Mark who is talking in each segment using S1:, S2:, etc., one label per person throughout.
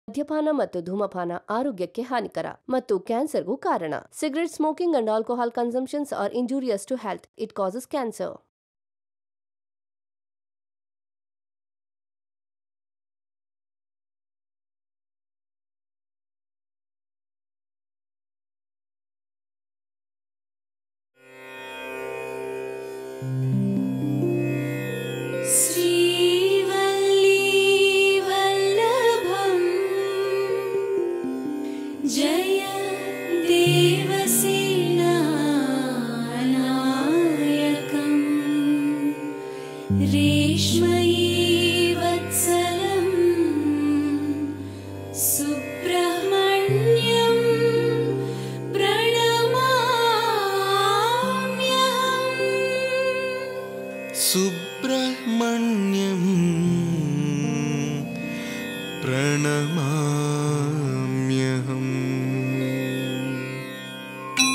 S1: ಮದ್ಯಪಾನ ಮತ್ತು ಧೂಮಪಾನ ಆರೋಗ್ಯಕ್ಕೆ ಹಾನಿಕರ ಮತ್ತು ಕ್ಯಾನ್ಸರ್ಗೂ ಕಾರಣ cigarette smoking and alcohol consumptions are injurious to health it causes cancer
S2: श्रीवल्लीवल्लभम् जय देवसेनानायकम् रेष्मयी वत्सलम् सुब्रह्मण्यं प्रणमाम्यहम्
S3: सुब्रह्मण्यं प्रणमाम्यहम्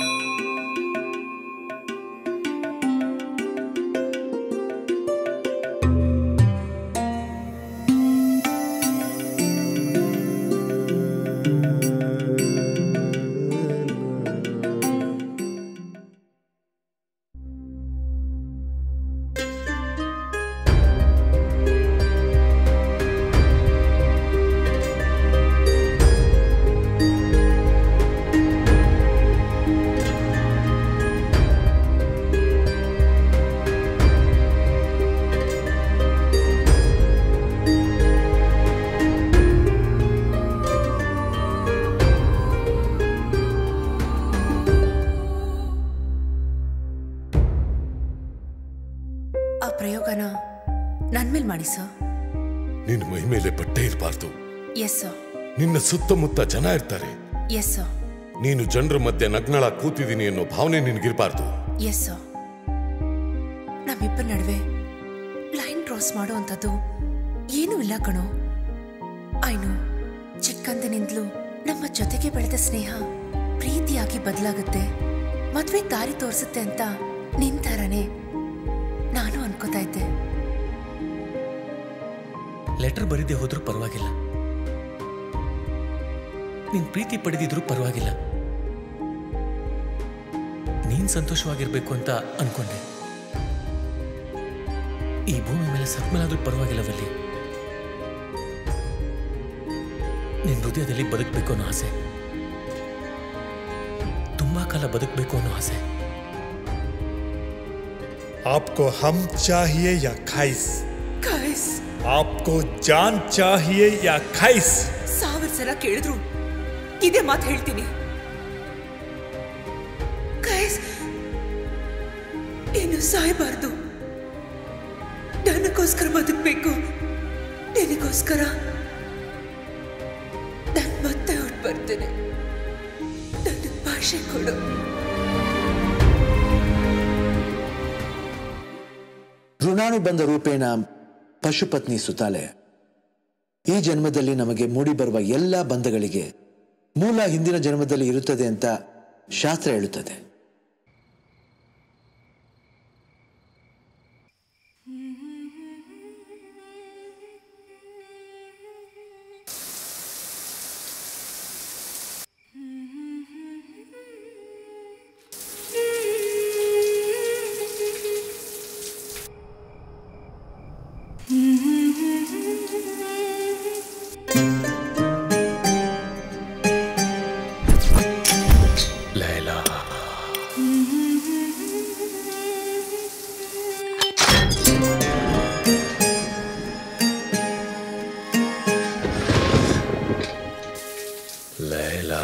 S4: ಆ ಪ್ರಯೋಗನ ನನ್ ಮೇಲ್ ಮಾಡಿ ಸರ್
S5: ನಿನ್ನ ಮೈ ಮೇಲೆ ಬಟ್ಟೆ ಇರಬಾರ್ದು
S4: ಎಸ್ ಸರ್
S5: ನಿನ್ನ ಸುತ್ತಮುತ್ತ ಜನ ಇರ್ತಾರೆ
S4: ಎಸ್ ಸರ್
S5: ನೀನು ಜನರ ಮಧ್ಯೆ ನಗ್ನಳ ಕೂತಿದ್ದೀನಿ ಅನ್ನೋ ಭಾವನೆ ನಿನಗಿರಬಾರ್ದು
S4: ಎಸ್ ಸರ್ ನಮ್ಮಿಬ್ಬರ ನಡುವೆ ಲೈನ್ ಕ್ರಾಸ್ ಮಾಡುವಂಥದ್ದು ಏನೂ ಇಲ್ಲ ಕಣೋ ಐನು ಚಿಕ್ಕಂದಿನಿಂದಲೂ ನಮ್ಮ ಜೊತೆಗೆ ಬೆಳೆದ ಸ್ನೇಹ ಪ್ರೀತಿಯಾಗಿ ಬದಲಾಗುತ್ತೆ ಮದ್ವೆ ದಾರಿ ತೋರಿಸುತ್ತೆ ಅಂತ ನಿನ್ ಥರನೇ ನಾನು ಅನ್ಕೋತಾ ಇದ್ದೆ
S6: ಲೆಟರ್ ಬರೀದೆ ಹೋದ್ರೂ ಪರವಾಗಿಲ್ಲ ನೀನ್ ಪ್ರೀತಿ ಪಡೆದಿದ್ರೂ ಪರವಾಗಿಲ್ಲ ನೀನ್ ಸಂತೋಷವಾಗಿರ್ಬೇಕು ಅಂತ ಅನ್ಕೊಂಡೆ ಈ ಭೂಮಿ ಮೇಲೆ ಸತ್ಮೇಲಾದ್ರೂ ಪರವಾಗಿಲ್ಲವಲ್ಲಿ ನಿನ್ ಹೃದಯದಲ್ಲಿ ಬದುಕಬೇಕು ಅನ್ನೋ ಆಸೆ ತುಂಬಾ ಕಾಲ ಬದುಕಬೇಕು ಅನ್ನೋ ಆಸೆ
S7: आपको हम चाहिए या खाइस
S4: ಕೈಸ್
S7: आपको जान चाहिए या खाइस
S4: ಸಾವಿರ ಸಲ ಕೇಳಿದ್ರು ಇದೇ ಮಾತು ಹೇಳ್ತೀನಿ ಕೈಸ್ ಇನ್ನು ಸಾಯಬಾರ್ದು ನನಗೋಸ್ಕರ ಬದುಕಬೇಕು ನಿನಗೋಸ್ಕರ ನಾನು ಮತ್ತೆ ಹೊಟ್ಟು ಬರ್ತೇನೆ ನನ್ನ ಭಾಷೆ ಕೊಡು
S8: ಋಣಾನುಬಂಧ ರೂಪೇಣ ಪಶುಪತ್ನಿ ಸುತಾಲೆ ಈ ಜನ್ಮದಲ್ಲಿ ನಮಗೆ ಮೂಡಿಬರುವ ಎಲ್ಲ ಬಂಧಗಳಿಗೆ ಮೂಲ ಹಿಂದಿನ ಜನ್ಮದಲ್ಲಿ ಇರುತ್ತದೆ ಅಂತ ಶಾಸ್ತ್ರ ಹೇಳುತ್ತದೆ
S6: ಲೈಲಾ ಲೈಲಾ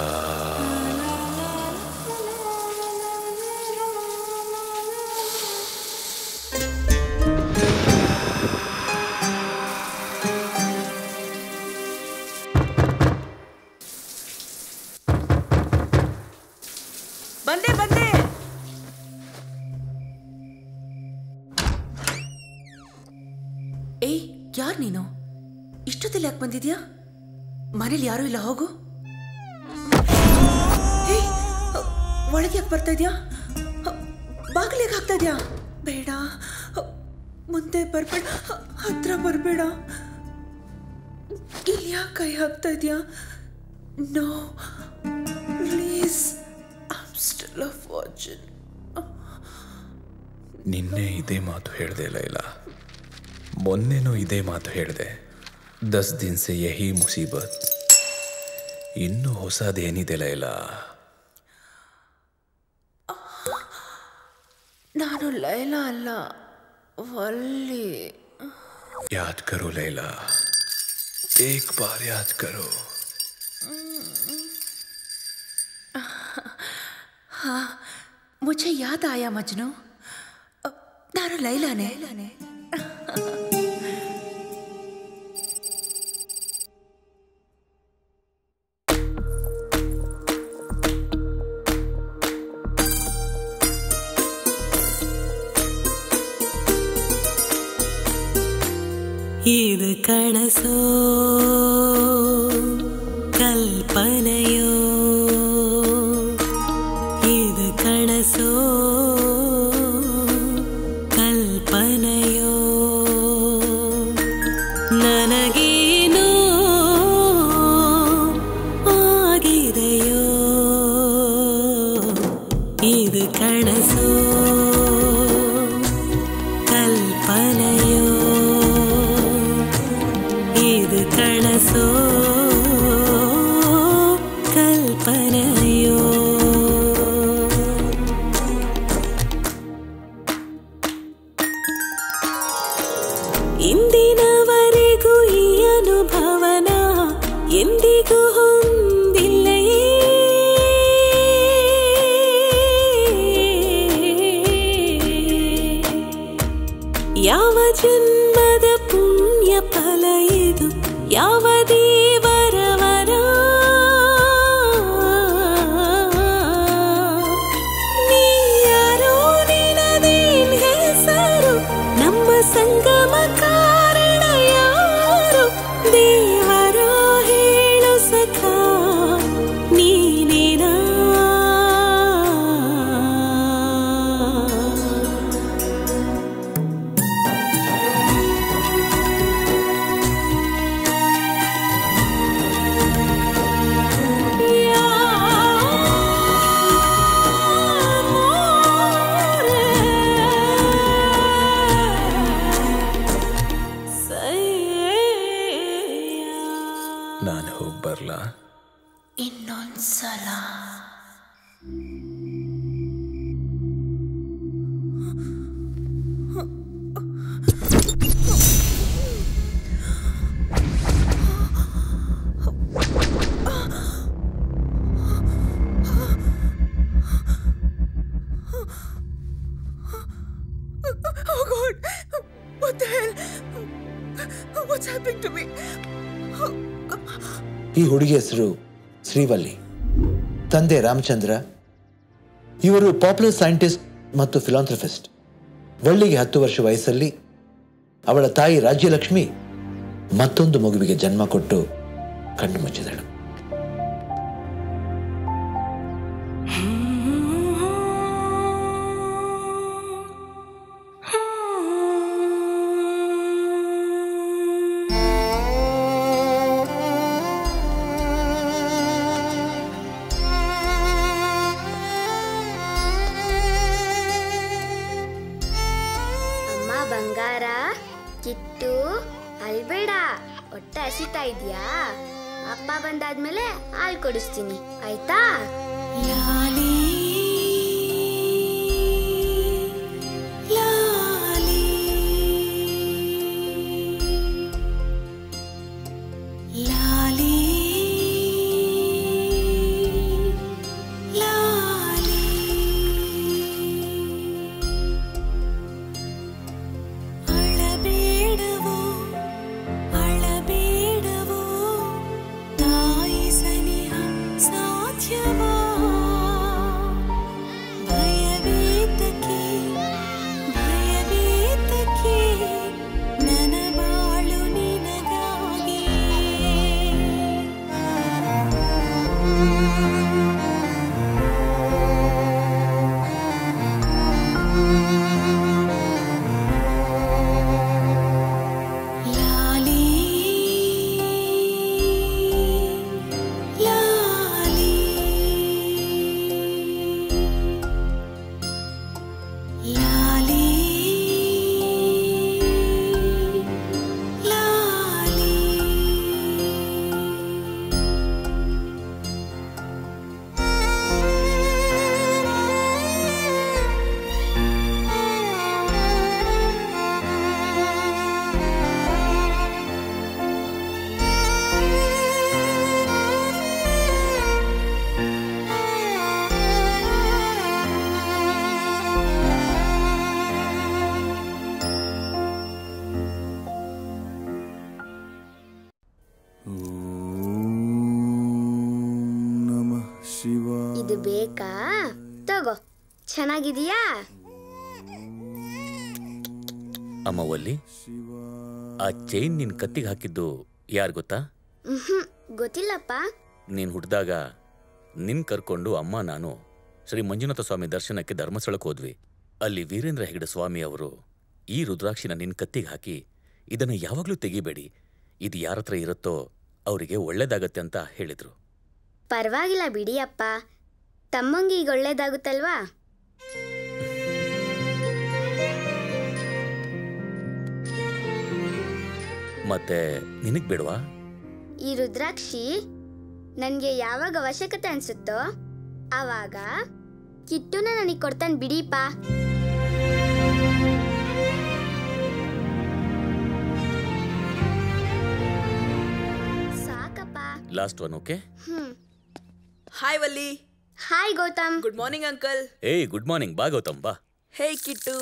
S4: ಬಂದೆ ಬಂದೆ ಏಯ್ ಯಾರ್ ನೀನು ಇಷ್ಟೊತ್ತಲ್ಲಿ ಯಾಕೆ ಬಂದಿದ್ಯಾ ಮನೇಲಿ ಯಾರೂ ಇಲ್ಲ ಹೋಗು ಏಯ್ ಒಳಗೆ ಯಾಕೆ ಬರ್ತಾ ಇದ್ಯಾ ಬಾಗಿಲಿಗೆ ಹಾಕ್ತಾ ಇದ್ಯಾ ಬೇಡ ಮುಂದೆ ಬರ್ಬೇಡ ಹತ್ರ ಬರಬೇಡ ಇಲ್ಲಿ ಯಾಕೆ ಕೈ ಹಾಕ್ತಾ ಇದೆಯಾ no please I'm still a watching
S6: ನಿನ್ನೆ ಇದೇ ಮಾತು ಹೇಳಿದೆ ಲೈಲ ಮೊನ್ನೆನೂ ಇದೇ ಮಾತು ಹೇಳಿದೆ ದಸ್ ದಿನ ಸೆ ಯಹಿ ಮುಸೀಬತ್ ಇನ್ನೂ ಹೊಸದೇನಿದೆ ಲೈಲ
S4: ನಾನು ಲೈಲಾ ಅಲ್ಲ ವಲ್ಲಿ
S6: ಯಾದ್ ಕರೋ ಲೈಲಾ ಏಕ್ ಬಾರ್ ಯಾದ್ ಕರೋ
S4: ಮುझे ಯಾದ್ ಆಯಾ ಮಜ್ನು ಅ, ನಾನು ಲೈಲಾನೇ
S2: ಇದು ಕನಸೋ ಕಲ್ಪನೆಯೋ ಇದು ಕನಸೋ ಕಲ್ಪನೆಯೋ ನನಗೇನೋ ಆಗಿದೆಯೋ ಇದು ಕನಸೋ ಕಲ್ಪನೆಯೋ ಇದು ಕನಸೋ ಕಲ್ಪನೆಯೋ ಇಂದಿನವರೆಗೂ ಈ ಅನುಭವನ ಎಂದಿಗೂ ಹೊಂದಿಲ್ಲಯೇ ಯಾವ ಜನ್ಮದ ಪುಣ್ಯ ಫಲ ಇದು ಯಾವ ದೇವರವರ ನೀ ಯಾರೋ ನಿನದೇನ್ ಹೆಸರು ನಮ್ಮ ಸಂಗಮ ಕಾರಣ ಯಾರು ದೇವರ ಹೇಳು ಸಖ ನೀನೇನಾ
S6: ನಾನು ಹೋಗಿ ಬರ್ಲಾ
S4: ಇನ್ನೊಂದ್ಸಲ Oh God! What the hell? What's happening to me?
S8: ಈ ಹುಡುಗಿ ಹೆಸರು ಶ್ರೀವಲ್ಲಿ ತಂದೆ ರಾಮಚಂದ್ರ ಇವರು ಪಾಪ್ಯುಲರ್ ಸೈಂಟಿಸ್ಟ್ ಮತ್ತು ಫಿಲಾಂಥ್ರಫಿಸ್ಟ್ ವಳ್ಳಿಗೆ ಹತ್ತು ವರ್ಷ ವಯಸ್ಸಲ್ಲಿ ಅವಳ ತಾಯಿ ರಾಜ್ಯಲಕ್ಷ್ಮಿ ಮತ್ತೊಂದು ಮಗುವಿಗೆ ಜನ್ಮ ಕೊಟ್ಟು ಕಣ್ಣು ಮುಚ್ಚಿದಳು
S3: ಅಮ್ಮ ಬಂಗಾರ ಕಿಟ್ಟು ಅಲ್ಬೇಡ ಹೊಟ್ಟೆ ಹಸಿತಾ ಇದೆಯಾ ಅಪ್ಪ ಬಂದಾದ್ಮೇಲೆ ಹಾಲು ಕೊಡಿಸ್ತೀನಿ ಆಯ್ತಾ
S2: ಲಾಲಿ ಲಾಲಿ ಲಾಲಿ ಲಾಲಿ ಅಳಬೇಡವೋ ಅಳಬೇಡವೋ ತಾಯಿ ಸನಿಹ ಸಾಧ್ಯವಾ ಭಯವೇತಕ್ಕೆ ಭಯವೇತಕ್ಕೆ ನನ್ನ ಬಾಳು ನಿನಗಾಗಿ ಲಾಲಿ
S3: ಇದು ಬೇಕಾ ತಗೋ ಚೆನ್ನಾಗಿದೀಯಾ
S9: ಅಮ್ಮ ಒಲ್ಲಿ ಆ ಚೈನ್ ನಿನ್ ಕತ್ತಿಗೆ ಹಾಕಿದ್ದು ಯಾರು ಗೊತ್ತಾ
S3: ಹ್ಮ್ ಗೊತ್ತಿಲ್ಲಪ್ಪ
S9: ನೀನ್ ಹುಟ್ಟಿದಾಗ ನಿನ್ ಕರ್ಕೊಂಡು ಅಮ್ಮ ನಾನು ಶ್ರೀ ಮಂಜುನಾಥ ಸ್ವಾಮಿ ದರ್ಶನಕ್ಕೆ ಧರ್ಮಸ್ಥಳಕ್ಕೆ ಹೋದ್ವಿ ಅಲ್ಲಿ ವೀರೇಂದ್ರ ಹೆಗಡೆ ಸ್ವಾಮಿ ಅವರು ಈ ರುದ್ರಾಕ್ಷಿನ ನಿನ್ ಕತ್ತಿಗೆ ಹಾಕಿ ಇದನ್ನ ಯಾವಾಗ್ಲೂ ತೆಗಿಬೇಡಿ ಇದು ಯಾರ ಹತ್ರ ಇರುತ್ತೋ ಅವರಿಗೆ ಒಳ್ಳೇದಾಗತ್ತೆ ಅಂತ ಹೇಳಿದ್ರು
S3: ಪರವಾಗಿಲ್ಲ ಬಿಡಿ ಅಪ್ಪ ತಮ್ಮಂಗೆ ಈಗ ಒಳ್ಳೇದಾಗುತ್ತಲ್ವಾ
S9: ಮತ್ತೆ ನಿನಗ್ ಬೇಡವಾ
S3: ಈ ರುದ್ರಾಕ್ಷಿ ನನಗೆ ಯಾವಾಗ ಅವಶ್ಯಕತೆ ಅನ್ಸುತ್ತೋ ಆವಾಗ ಕಿಟ್ಟುನ ನನಗೆ ಕೊಡ್ತಾನೆ ಬಿಡೀಪ ಸಾಕಪ್ಪ
S9: last one okay
S3: hmm
S10: hi Valli
S3: hi Gautam
S10: good morning uncle
S9: ಏಯ್ ಗುಡ್ ಮಾರ್ನಿಂಗ್ ಬಾ ಗೌತಮ್ ಬಾ
S10: ಹೇ ಕಿಟ್ಟು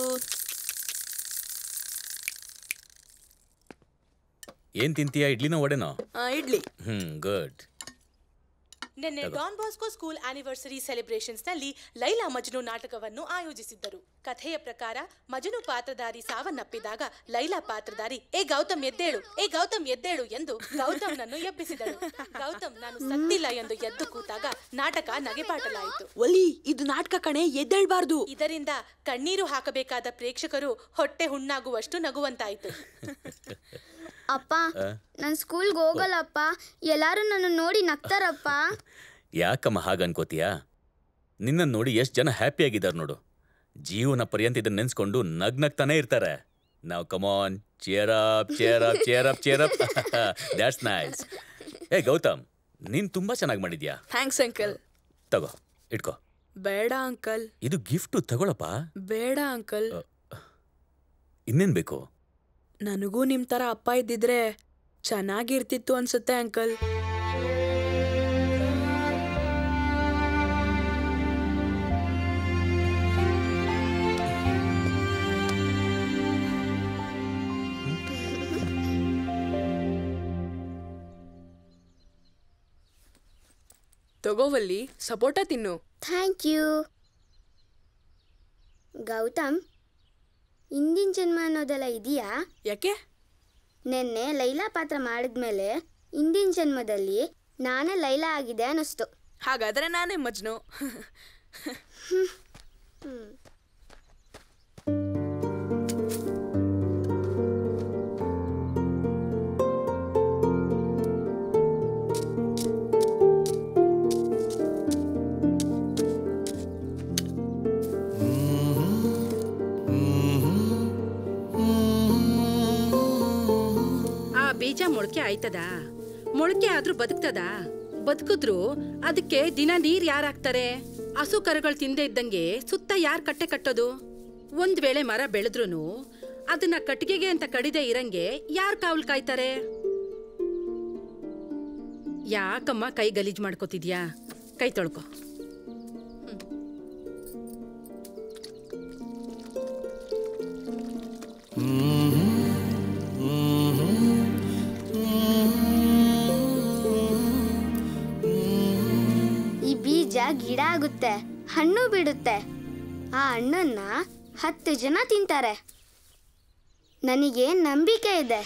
S9: ಏನ್ ತಿಂತೀಯಾ ಇಡ್ಲಿನ ವಡೆನೋ
S10: ಆ, ಇಡ್ಲಿ
S9: ಹ್ಮ್ ಗುಡ್
S11: ನಿನ್ನೆ
S9: ತಗೋ.
S11: Don Bosco school anniversary celebrations ನಲ್ಲಿ ಲೈಲಾ ಮಜ್ನು ನಾಟಕವನ್ನು ಆಯೋಜಿಸಿದ್ದರು ಕಥೆಯ ಪ್ರಕಾರ ಮಜನು ಪಾತ್ರಧಾರಿ ಸಾವನ್ನಪ್ಪಿದಾಗ ಲೈಲಾ ಪಾತ್ರಧಾರಿ ಏ ಗೌತಮ್ ಎದ್ದೇಳು ಏ ಗೌತಮ್ ಎದ್ದೇಳು ಎಂದು ಗೌತಮ್ನನ್ನು ಎಬ್ಬಿಸಿದಳು ಗೌತಮ್ ನಾನು ಸತ್ತಿಲ್ಲ ಎಂದು ಎದ್ದು ಕೂತಾಗ ನಾಟಕ ನಗೆಪಾಟಲಾಯಿತು
S10: ಒಲಿ ಇದು ನಾಟಕ ಕಣೆ ಎದ್ದೇಳ್ಬಾರ್ದು
S11: ಇದರಿಂದ ಕಣ್ಣೀರು ಹಾಕಬೇಕಾದ ಪ್ರೇಕ್ಷಕರು ಹೊಟ್ಟೆ ಹುಣ್ಣಾಗುವಷ್ಟು ನಗುವಂತಾಯಿತು
S3: ಅಪ್ಪ ನಾನು ಸ್ಕೂಲ್ಗೆ ಹೋಗಲ್ಲಪ್ಪ ಎಲ್ಲಾರು ನನ್ನ ನೋಡಿ ನಗ್ತಾರಪ್ಪ
S9: ಯಾಕಮ್ಮ ಹಾಗನ್ಕೋತೀಯಾ ನಿನ್ನನ್ನು ನೋಡಿ ಎಷ್ಟು ಜನ ಹ್ಯಾಪಿ ಆಗಿದ್ದಾರೆ ನೋಡು ಜೀವನ ಪರ್ಯಂತ ಇದನ್ನ ನೆನ್ಸ್ಕೊಂಡು ನಗ್ ನಗ್ತಾನೆ ಇರ್ತಾರೆ ನಾವು come on cheer up cheer up cheer up cheer up that's nice ಏ ಗೌತಮ್ ನೀನ್ ತುಂಬಾ ಚೆನ್ನಾಗಿ ಮಾಡಿದ್ಯಾ
S10: ಥ್ಯಾಂಕ್ಸ್ ಅಂಕಲ್
S9: ತಗೋ ಇಟ್ಕೋ
S10: ಬೇಡ ಅಂಕಲ್
S9: ಇದು ಗಿಫ್ಟು ತಗೊಳಪ್ಪ
S10: ಬೇಡ ಅಂಕಲ್
S9: ಇನ್ನೇನ್ ಬೇಕು
S10: ನನಗೂ ನಿಮ್ ತರ ಅಪ್ಪ ಇದ್ದಿದ್ರೆ ಚೆನ್ನಾಗಿರ್ತಿತ್ತು ಅನ್ಸುತ್ತೆ ಅಂಕಲ್ ತಗೋವಲ್ಲಿ ಸಪೋಟ ತಿನ್ನು
S3: ಥ್ಯಾಂಕ್ ಯು ಗೌತಮ್ ಹಿಂದಿನ ಜನ್ಮ ಅನ್ನೋದೆಲ್ಲ ಇದೆಯಾ
S10: ಯಾಕೆ
S3: ನಿನ್ನೆ ಲೈಲಾ ಪಾತ್ರ ಮಾಡಿದ್ಮೇಲೆ ಹಿಂದಿನ ಜನ್ಮದಲ್ಲಿ ನಾನೇ ಲೈಲಾ ಆಗಿದೆ ಅನ್ನಿಸ್ತು
S10: ಹಾಗಾದ್ರೆ ನಾನೇ ಮಜ್ನು
S12: ಆ ಬೀಜ ಮೊಳಕೆ ಆಯ್ತದ ಮೊಳಕೆ ಆದ್ರೂ ಬದುಕ್ತದ ಬದುಕಿದ್ರು ಅದಕ್ಕೆ ದಿನ ನೀರ್ ಯಾರಾಕ್ತಾರೆ ಹಸು ಕರುಗಳು ತಿಂದೆ ಇದ್ದಂಗೆ ಸುತ್ತ ಯಾರ್ ಕಟ್ಟೆ ಕಟ್ಟೋದು ಒಂದ್ ವೇಳೆ ಮರ ಬೆಳೆದ್ರೂ ಅದನ್ನ ಕಟ್ಟಿಗೆಗೆ ಅಂತ ಕಡಿದೆ ಇರಂಗೆ ಯಾರ್ ಕಾವಲ್ ಕಾಯ್ತಾರೆ ಯಾಕಮ್ಮ ಕೈ ಗಲೀಜ್ ಮಾಡ್ಕೋತಿದ್ಯಾ ಕೈ ತೊಳ್ಕೊ
S3: ಈ ಬೀಜ ಗಿಡ ಆಗುತ್ತೆ ಹಣ್ಣು ಬಿಡುತ್ತೆ ಆ ಹಣ್ಣನ್ನ ಹತ್ತು ಜನ ತಿಂತಾರೆ ನನಗೆ ನಂಬಿಕೆ ಇದೆ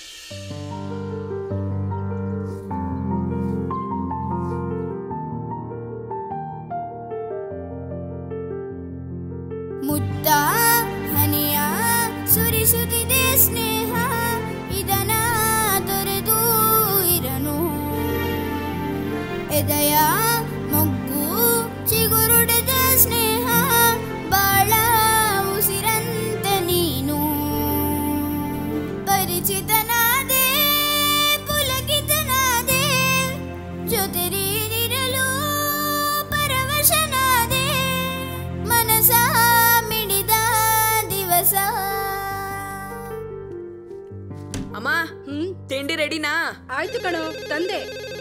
S2: ಮುತ್ತ ಹನಿಯ ಸುರಿಸುತ್ತಿದೆ ಸ್ನೇಹ ಇದನ ತೊರೆದು ಇರನು ಎದೆಯ ಮೊಗ್ಗು ಚಿಗುರುಡಿದ ಸ್ನೇಹ ಬಾಳ ಉಸಿರಂತೆ ನೀನು ಪರಿಚಿತನಾದೆ ಪುಲಕಿತನಾದೆ ಜೊತೆರಿರಲು ಪರವಶನಾದೆ ಮನಸ ಮಿಡಿದ ದಿವಸ
S10: ಅಮ್ಮ ತಿಂಡಿ ರೆಡಿನಾ
S12: ಆಯ್ತು ಕಣೋ ತಂದೆ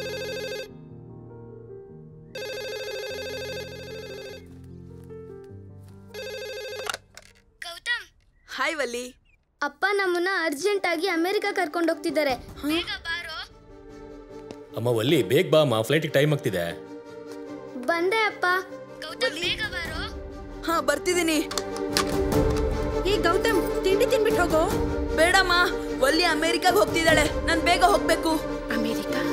S10: ಹಾಯ್ ವಲ್ಲಿ
S3: ಅಪ್ಪ ನಮ್ಮನ್ನ ಅರ್ಜೆಂಟ್ ಆಗಿ ಅಮೆರಿಕ ಕರ್ಕೊಂಡು ಹೋಗ್ತಿದ್ದಾರೆ
S9: ಅಮ್ಮ ಒಲ್ಲಿ ಬೇಗ ಬಾ ಅಮ್ಮ ಫ್ಲೈಟಿಗೆ ಟೈಮ್ ಆಗ್ತಿದೆ
S3: ಬಂದೆ ಅಪ್ಪ ಗೌತಮ್ ಬೇಗ ಬಾರೋ
S10: ಹಾ ಬರ್ತಿದ್ದೀನಿ
S12: ಈ ಗೌತಮ್ ತಿಂಡಿ ತಿನ್ಬಿಟ್ಟು ಹೋಗೋ
S10: ಬೇಡಮ್ಮ ಒಲ್ಲಿ ಅಮೆರಿಕಾಗ್ ಹೋಗ್ತಿದ್ದಾಳೆ ನಾನ್ ಬೇಗ ಹೋಗ್ಬೇಕು
S12: ಅಮೆರಿಕಾ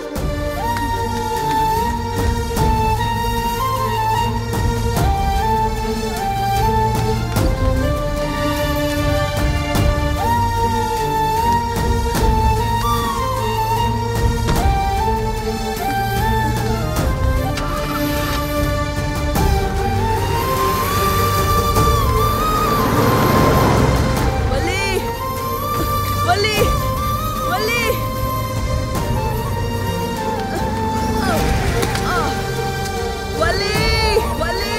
S10: ಒಲ್ಲಿ ಒಲ್ಲಿ ಒಲ್ಲಿ ಒಲ್ಲಿ ಒಲ್ಲಿ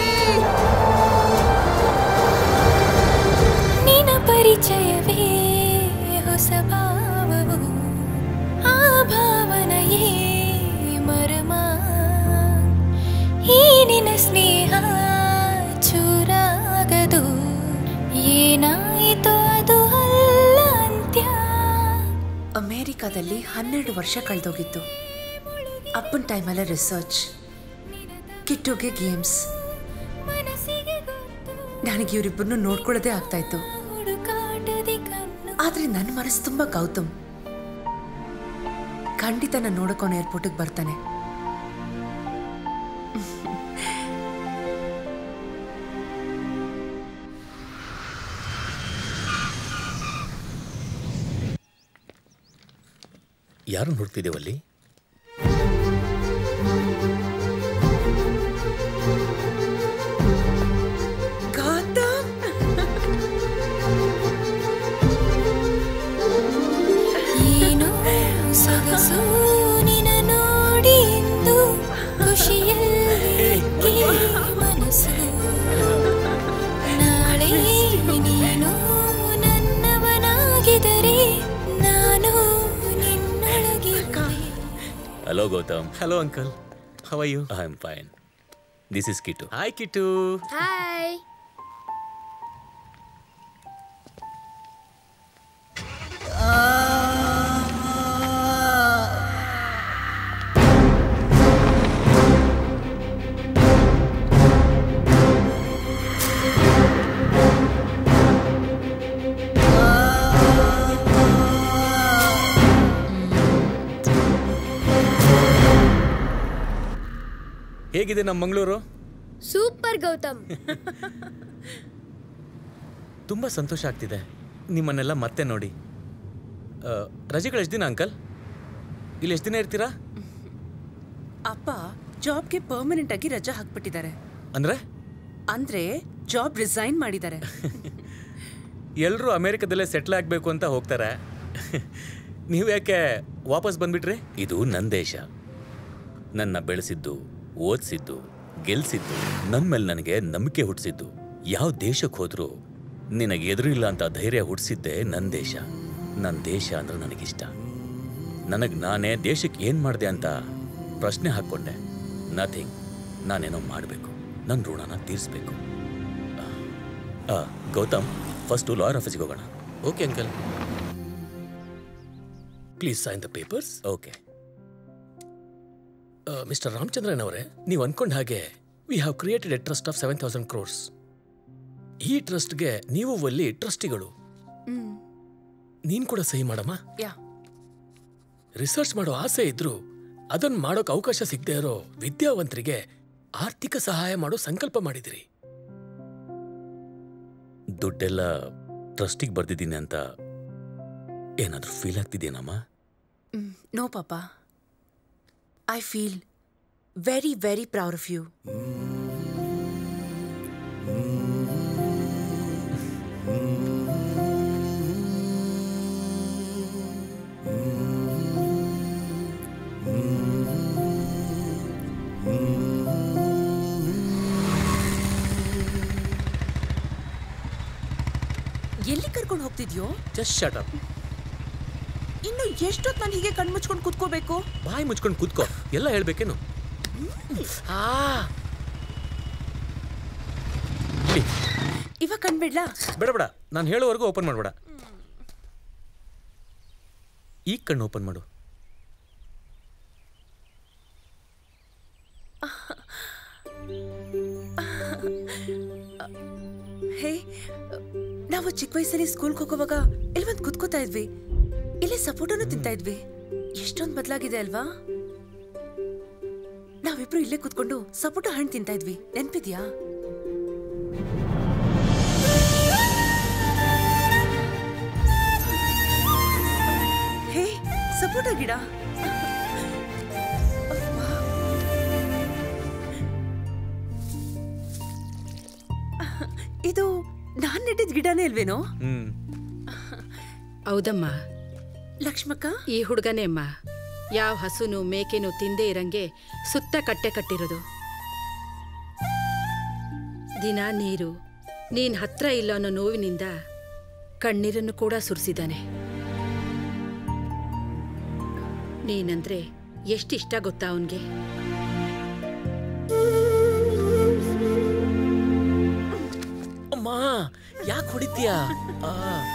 S2: ನಿನ ಪರಿಚಯವೇ ಹೊಸ ಭಾವವು ಆ ಭಾವನೆಯೇ ಮರ್ಮ ಈ ನಿನ ಸ್ನೇಹ ಚೂರಾಗದು ಏನಾಯಿತೋ ಅದು ಅಲ್ಲ ಅಂತ್ಯ
S4: ಅಮೇರಿಕಾದಲ್ಲಿ ಹನ್ನೆರಡು ವರ್ಷ ಕಳೆದೋಗಿತ್ತು ಅಪ್ಪನ ಟೈಮಲ್ಲೇ ರಿಸರ್ಚ್ ಕಿಟ್ಟುಗೆ ಗೇಮ್ಸ್ ನನಗೆ ಇವರಿಬ್ಬರನ್ನು ನೋಡ್ಕೊಳ್ಳೋದೇ ಆಗ್ತಾ ಇತ್ತು
S2: ಹುಡುಕಾಟದಿ ಕಣ್ಣು
S4: ಆದ್ರೆ ನನ್ನ ಮನಸ್ಸು ತುಂಬಾ ಗೌತಮ್ ಖಂಡಿತ ನಾನು ನೋಡೋಕೋನ ಏರ್ಪೋರ್ಟಿಗೆ ಬರ್ತಾನೆ
S9: ಯಾರನ್ನು ಹುಡುಕ್ತಿದ್ದೇವಲ್ಲಿ
S4: ಗೌತಮ್
S2: ಏನು ಸೊಗಸು ನಿನ ನೋಡಿ ಎಂದು ಖುಷಿಯಲ್ಲಿ ಮನಸ್ಸು ನಾಳೆ ನೀನು ನನ್ನವನಾಗಿದರೆ ನಾನು ನಿನ್ನೊಳಗಿರುವೆ
S9: hello Gautam hello uncle how are you I am fine this is Kittu hi Kittu
S3: hi
S9: ಹೇಗಿದೆ ನಮ್ಮ ಮಂಗಳೂರು
S3: ಸೂಪರ್ ಗೌತಮ್
S9: ತುಂಬ ಸಂತೋಷ ಆಗ್ತಿದೆ ನಿಮ್ಮನ್ನೆಲ್ಲ ಮತ್ತೆ ನೋಡಿ ಆ, ರಜೆಗಳು ಎಷ್ಟು ದಿನ ಅಂಕಲ್ ಇಲ್ಲಿ ಎಷ್ಟು ದಿನ ಇರ್ತೀರಾ
S4: ಅಪ್ಪ ಜಾಬ್ಗೆ ಪರ್ಮನೆಂಟ್ ಆಗಿ ರಜಾ ಹಾಕ್ಬಿಟ್ಟಿದ್ದಾರೆ
S9: ಅಂದ್ರೆ
S4: ಅಂದ್ರೆ ಜಾಬ್ ರಿಸೈನ್ ಮಾಡಿದ್ದಾರೆ
S9: ಎಲ್ಲರೂ ಅಮೆರಿಕದಲ್ಲೇ ಸೆಟ್ಲ್ ಆಗಬೇಕು ಅಂತ ಹೋಗ್ತಾರೆ ನೀವು ಯಾಕೆ ವಾಪಸ್ ಬಂದ್ಬಿಟ್ರಿ ಇದು ನನ್ನ ದೇಶ ನನ್ನ ಬೆಳೆಸಿದ್ದು ಓದಿಸಿದ್ದು ಗೆಲ್ಸಿದ್ದು ನನ್ನ ಮೇಲೆ ನನಗೆ ನಂಬಿಕೆ ಹುಟ್ಟಿಸಿದ್ದು ಯಾವ ದೇಶಕ್ಕೆ ಹೋದ್ರೂ ನಿನಗೆ ಎದುರಿಲ್ಲ ಅಂತ ಧೈರ್ಯ ಹುಟ್ಟಿಸಿದ್ದೆ ನನ್ನ ದೇಶ ನನ್ನ ದೇಶ ಅಂದ್ರೆ ನನಗಿಷ್ಟ ನನಗೆ ನಾನೇ ದೇಶಕ್ಕೆ ಏನು ಮಾಡಿದೆ ಅಂತ ಪ್ರಶ್ನೆ ಹಾಕ್ಕೊಂಡೆ ನಥಿಂಗ್ ನಾನೇನೋ ಮಾಡಬೇಕು ನನ್ನ ಋಣನ ತೀರಿಸ್ಬೇಕು ಆ, ಗೌತಮ್ ಫಸ್ಟು ಲಾಯರ್ ಆಫೀಸ್ಗೆ ಹೋಗೋಣ okay uncle
S13: please sign the papers
S9: okay
S13: mister Ramachandran ಅವರೇ ನೀವು ಅನ್ಕೊಂಡ ಹಾಗೆ we have created a trust of seven thousand crores ಈ ಟ್ರಸ್ಟ್ಗೆ ನೀವು ಒಲ್ಲಿ ಟ್ರಸ್ಟಿಗಳು ನೀನ್ ಕೂಡ ಸಹಿ ಮಾಡಮ್ಮ
S4: ಯಾ
S13: ರಿಸರ್ಚ್ ಮಾಡೋ ಆಸೆ ಇದ್ರು ಅದನ್ನ ಮಾಡೋಕ್ ಅವಕಾಶ ಸಿಗದೆ ಇರೋ ವಿದ್ಯಾವಂತರಿಗೆ ಆರ್ಥಿಕ ಸಹಾಯ ಮಾಡೋ ಸಂಕಲ್ಪ ಮಾಡಿದಿರಿ
S9: ದುಡ್ಡೆಲ್ಲ ಟ್ರಸ್ಟಿಗೆ ಬರ್ದಿದ್ದೀನಿ ಅಂತ ಏನಾದರೂ ಫೀಲ್ ಆಗ್ತಿದೆಯೇನಮ್ಮ
S4: ನೋ ಪಾಪ I feel very very proud of you ಎಲ್ಲಿ ಕರ್ಕೊಂಡು ಹೋಗ್ತಿದ್ಯೋ
S13: ಜಸ್ಟ್ ಶಟ್ ಅಪ್
S4: ಇನ್ನು ಎಷ್ಟೊತ್ತು ನಾನು ಹೀಗೆ ಕಣ್ಮುಚ್ಕೊಂಡು ಕುತ್ಕೋಬೇಕು
S13: ಬಾಯಿ ಮುಚ್ಕೊಂಡು ಕೂತ್ಕೋ ಎಲ್ಲ ಹೇಳ್ಬೇಕೇನು ಆ ಇಲ್ಲಿ,
S4: ಇವಾಗ ಕಂಡ್ಬಿಡ್ಲಾ
S9: ಬೇಡ ಬೇಡ ನಾನು ಹೇಳೋವರೆಗೂ ಓಪನ್ ಮಾಡಬೇಡ ಈಗ ಕಣ್ಣು ಓಪನ್ ಮಾಡು
S4: ಹೇ ನಾವು ಚಿಕ್ಕ ವಯಸ್ಸಲ್ಲಿ ಸ್ಕೂಲ್ಗೆ ಹೋಗುವಾಗ ಇಲ್ಲಿ ಬಂದು ಕುತ್ಕೋತಾ ಇದ್ವಿ ಇಲ್ಲೇ ಸಪೋಟನು ತಿಂತಾ ಇದ್ವಿ ಎಷ್ಟೊಂದು ಬದಲಾಗಿದೆ ಅಲ್ವಾ ನಾವಿಬ್ರು ಇಲ್ಲೇ ಕುತ್ಕೊಂಡು ಸಪೋಟ ಹಣ್ಣು ತಿಂತಾ ಇದ್ವಿ ನೆನ್ಪಿದ್ಯಾ ಹೇ ಸಪೋಟ ಗಿಡ ಇದು ನಾನ್ ನೆಟ್ಟಿದ್ ಗಿಡನೇ ಅಲ್ವೇನೋ
S12: ಹೌದಮ್ಮ
S4: ಲಕ್ಷ್ಮಕ್ಕ
S12: ಈ ಹುಡುಗನೇ ಅಮ್ಮ ಯಾವ ಹಸುನು ಮೇಕೆನು ತಿಂದೇ ಇರಂಗೆ ಸುತ್ತ ಕಟ್ಟೆ ಕಟ್ಟಿರೋದು ದಿನ ನೀರು ನೀನ್ ಹತ್ರ ಇಲ್ಲ ಅನ್ನೋ ನೋವಿನಿಂದ ಕಣ್ಣೀರನ್ನು ಕೂಡ ಸುರಿಸಿದಾನೆ ನೀನಂದ್ರೆ ಎಷ್ಟಿಷ್ಟ ಗೊತ್ತಾ ಅವನ್ಗೆ
S13: ಅಮ್ಮ ಯಾಕೆ ಹೊಡಿತೀಯಾ ಆ.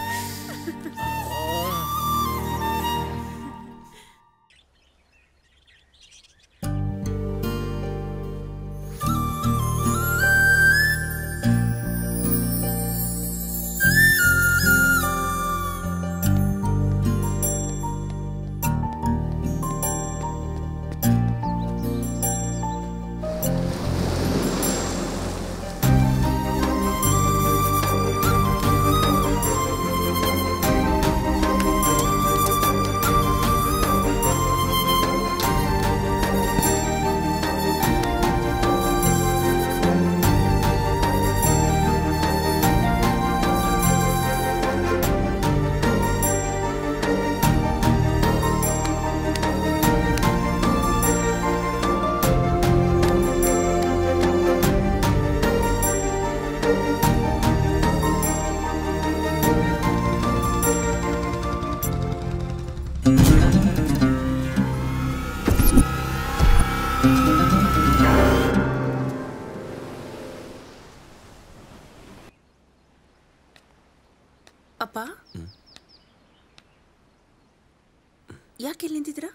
S4: ಅಪ್ಪ ಯಾಕೆ ಇಲ್ಲಿ ನಿಂತಿದ್ದೀರಾ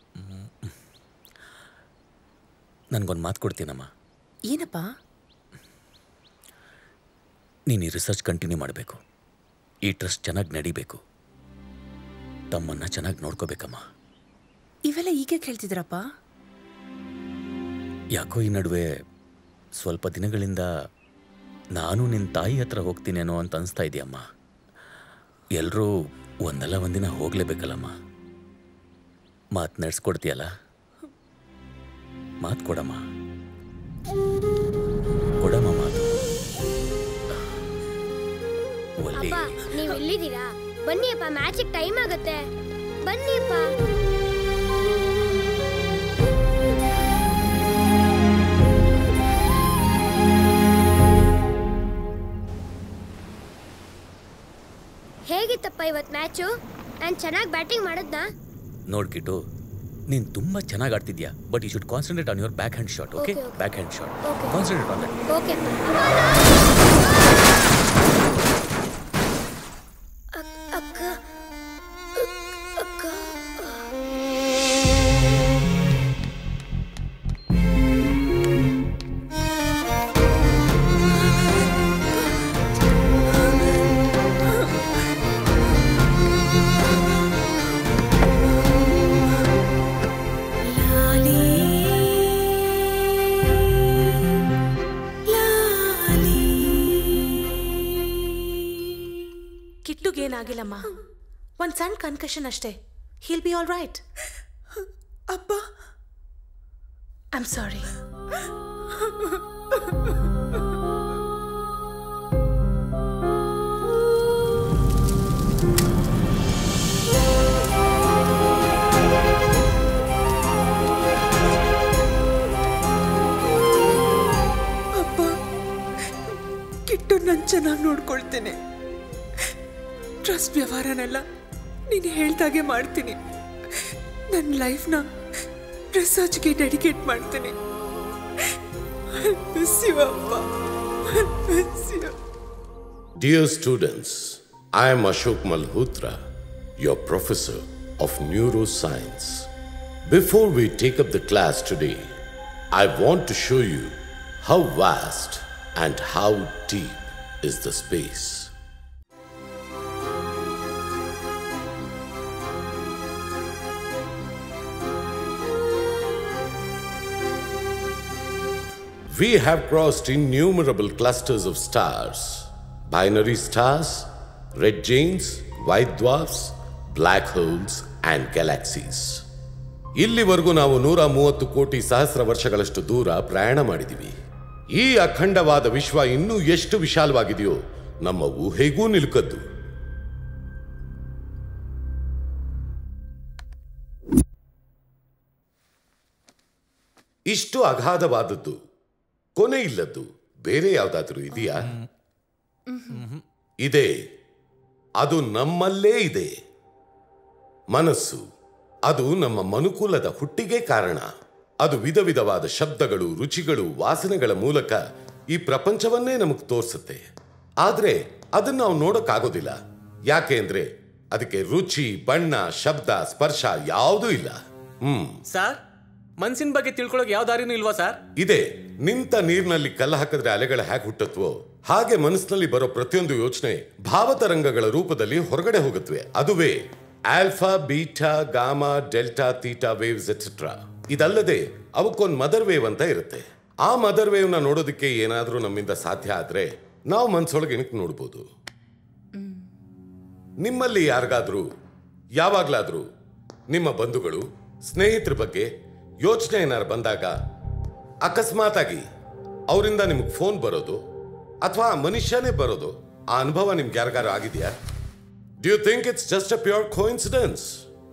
S9: ನನ್ಗೊಂದು ಮಾತು ಕೊಡ್ತೀನಮ್ಮ
S4: ಏನಪ್ಪ
S9: ನೀನು ಈ ರಿಸರ್ಚ್ ಕಂಟಿನ್ಯೂ ಮಾಡಬೇಕು ಈ ಟ್ರಸ್ಟ್ ಚೆನ್ನಾಗಿ ನಡಿಬೇಕು ತಮ್ಮನ್ನ ಚೆನ್ನಾಗಿ ನೋಡ್ಕೋಬೇಕಮ್ಮ
S4: ಇವೆಲ್ಲ ಈಗ ಕೇಳ್ತಿದ್ದೀರಪ್ಪ
S9: ಯಾಕೋ ಈ ನಡುವೆ ಸ್ವಲ್ಪ ದಿನಗಳಿಂದ ನಾನು ನಿನ್ನ ತಾಯಿ ಹತ್ರ ಹೋಗ್ತೀನೇನೋ ಅಂತ ಅನಿಸ್ತಾ ಇದೆಯಮ್ಮ ಎಲ್ಲರೂ ಒಂದಲ್ಲ ಒಂದಿನ ಹೋಗ್ಲೇಬೇಕಲ್ಲಮ್ಮ ಮಾತು ನಡೆಸ್ಕೊಡ್ತೀಯಲ್ಲ ಮಾತು ಕೊಡಮ್ಮ ಕೊಡಮ್ಮ ಮಾತು ಒಲ್ಲಿ
S3: ಅಪ್ಪ ನೀವು ಎಲ್ಲಿದ್ದೀರಾ ಬನ್ನಿ ಅಪ್ಪ ಮ್ಯಾಚಿಗೆ ಟೈಮ್ ಆಗುತ್ತೆ ಬನ್ನಿ ಅಪ್ಪ ಹೇಗಿತ್ತಪ್ಪ ಇವತ್ತು ಮ್ಯಾಚು ನಾನು ಚೆನ್ನಾಗಿ ಬ್ಯಾಟಿಂಗ್ ಮಾಡಿದ್ನಾ
S9: ನೋಡ್ಕಿಟ್ಟು ನೀನು ತುಂಬ ಚೆನ್ನಾಗಿ ಆಡ್ತಿದ್ಯಾ but you should concentrate on your backhand shot okay
S3: Okay, okay.
S9: Backhand shot
S3: Okay.
S9: Concentrate on that
S3: okay ಅಕ್ಕ ಅಕ್ಕ
S11: ಕಿಟ್ಟುಗೇನಾಗಿಲ್ಲಮ್ಮ ಒಂದ್ ಸಣ್ಣ ಕನ್ಕಷನ್ ಅಷ್ಟೇ ಹೀಲ್ ಬಿ ಆಲ್ ರೈಟ್
S4: ಅಪ್ಪ
S11: ಐಮ್ ಸಾರಿ
S4: ಅಪ್ಪ ಕಿಟ್ಟು ನಾನು ಚೆನ್ನಾಗಿ ನೋಡ್ಕೊಳ್ತೇನೆ ಟ್ರಸ್ಟ್ ವ್ಯವಹಾರನೆಲ್ಲ ನೀನು ಹೇಳ್ದಾಗೆ ಮಾಡ್ತೀನಿ ನನ್ನ ಲೈಫ್ನ ರಿಸರ್ಚ್ಗೆ ಡೆಡಿಕೇಟ್ ಮಾಡ್ತೀನಿ Shivappa Shiva
S5: Dear students, I am Ashok Malhotra, your professor of neuroscience. Before we take up the class today, I want to show you How vast and how deep is the space? We have crossed innumerable clusters of stars binary stars, red giants, white dwarfs, black holes, and galaxies. ಇಲ್ಲಿವರೆಗೂ ನಾವು ನೂರ ಮೂವತ್ತು ಕೋಟಿ ಸಹಸ್ರ ವರ್ಷಗಳಷ್ಟು ದೂರ ಪ್ರಯಾಣ ಮಾಡಿದ್ದೀವಿ ಈ ಅಖಂಡವಾದ ವಿಶ್ವ ಇನ್ನೂ ಎಷ್ಟು ವಿಶಾಲವಾಗಿದೆಯೋ ನಮ್ಮ ಊಹೆಗೂ ನಿಲುಕದ್ದು ಇಷ್ಟು ಅಗಾಧವಾದದ್ದು ಕೊನೆ ಇಲ್ಲದ್ದು ಬೇರೆ ಯಾವುದಾದ್ರೂ ಇದೆಯಾ ಇದೆ ಅದು ನಮ್ಮಲ್ಲೇ ಇದೆ ಮನಸ್ಸು ಅದು ನಮ್ಮ ಮನುಕುಲದ ಹುಟ್ಟಿಗೆ ಕಾರಣ ಅದು ವಿಧ ವಿಧವಾದ ಶಬ್ದಗಳು ರುಚಿಗಳು ವಾಸನೆಗಳ ಮೂಲಕ ಈ ಪ್ರಪಂಚವನ್ನೇ ನಮಗೆ ತೋರಿಸುತ್ತೆ ಆದ್ರೆ ಅದನ್ನ ನಾವು ನೋಡಕ್ಕಾಗೋದಿಲ್ಲ ಯಾಕೆ ಅಂದ್ರೆ ಅದಕ್ಕೆ ರುಚಿ ಬಣ್ಣ ಶಬ್ದ ಸ್ಪರ್ಶ ಯಾವುದೂ ಇಲ್ಲ ಹ್ಮ್
S13: ಸರ್ ಮನ್ಸಿನ ಬಗ್ಗೆ ತಿಳ್ಕೊಳಕ್ ಯಾವ ದಾರಿನೂ ಇಲ್ವಾ ಸರ್
S5: ಇದೆ ನಿಂತ ನೀರಿನಲ್ಲಿ ಕಲ್ಲ ಹಾಕಿದ್ರೆ ಅಲೆಗಳ ಹೇಗೆ ಹುಟ್ಟತ್ವೋ ಹಾಗೆ ಮನಸ್ಸಿನಲ್ಲಿ ಬರೋ ಪ್ರತಿಯೊಂದು ಯೋಚನೆ ಭಾವತರಂಗಗಳ ರೂಪದಲ್ಲಿ ಹೊರಗಡೆ ಹೋಗುತ್ತವೆ ಅದುವೇ alpha beta gamma delta theta waves etcetera ಇದಲ್ಲದೆ ಅವಕ್ಕೊಂದು ಮದರ್ ವೇವ್ ಅಂತ ಇರುತ್ತೆ ಆ ಮದರ್ ವೇವ್ ನ ನೋಡೋದಕ್ಕೆ ಏನಾದ್ರೂ ನಮ್ಮಿಂದ ಸಾಧ್ಯ ಆದ್ರೆ ನಾವು ಮನ್ಸೊಳಗೆ ಇಣಕ್ ನೋಡ್ಬೋದು ನಿಮ್ಮಲ್ಲಿ ಯಾರಿಗಾದ್ರೂ ಯಾವಾಗ್ಲಾದ್ರೂ ನಿಮ್ಮ ಬಂಧುಗಳು ಸ್ನೇಹಿತರ ಬಗ್ಗೆ ಯೋಚನೆ ಏನಾರು ಬಂದಾಗ ಅಕಸ್ಮಾತ್ ಆಗಿ ಅವರಿಂದ ನಿಮ್ಗೆ ಫೋನ್ ಬರೋದು ಅಥವಾ ಮನುಷ್ಯನೇ ಬರೋದು ಆ ಅನುಭವ ನಿಮ್ಗೆ ಯಾರಿಗಾರು ಆಗಿದೆಯಾ do you think it's just a pure coincidence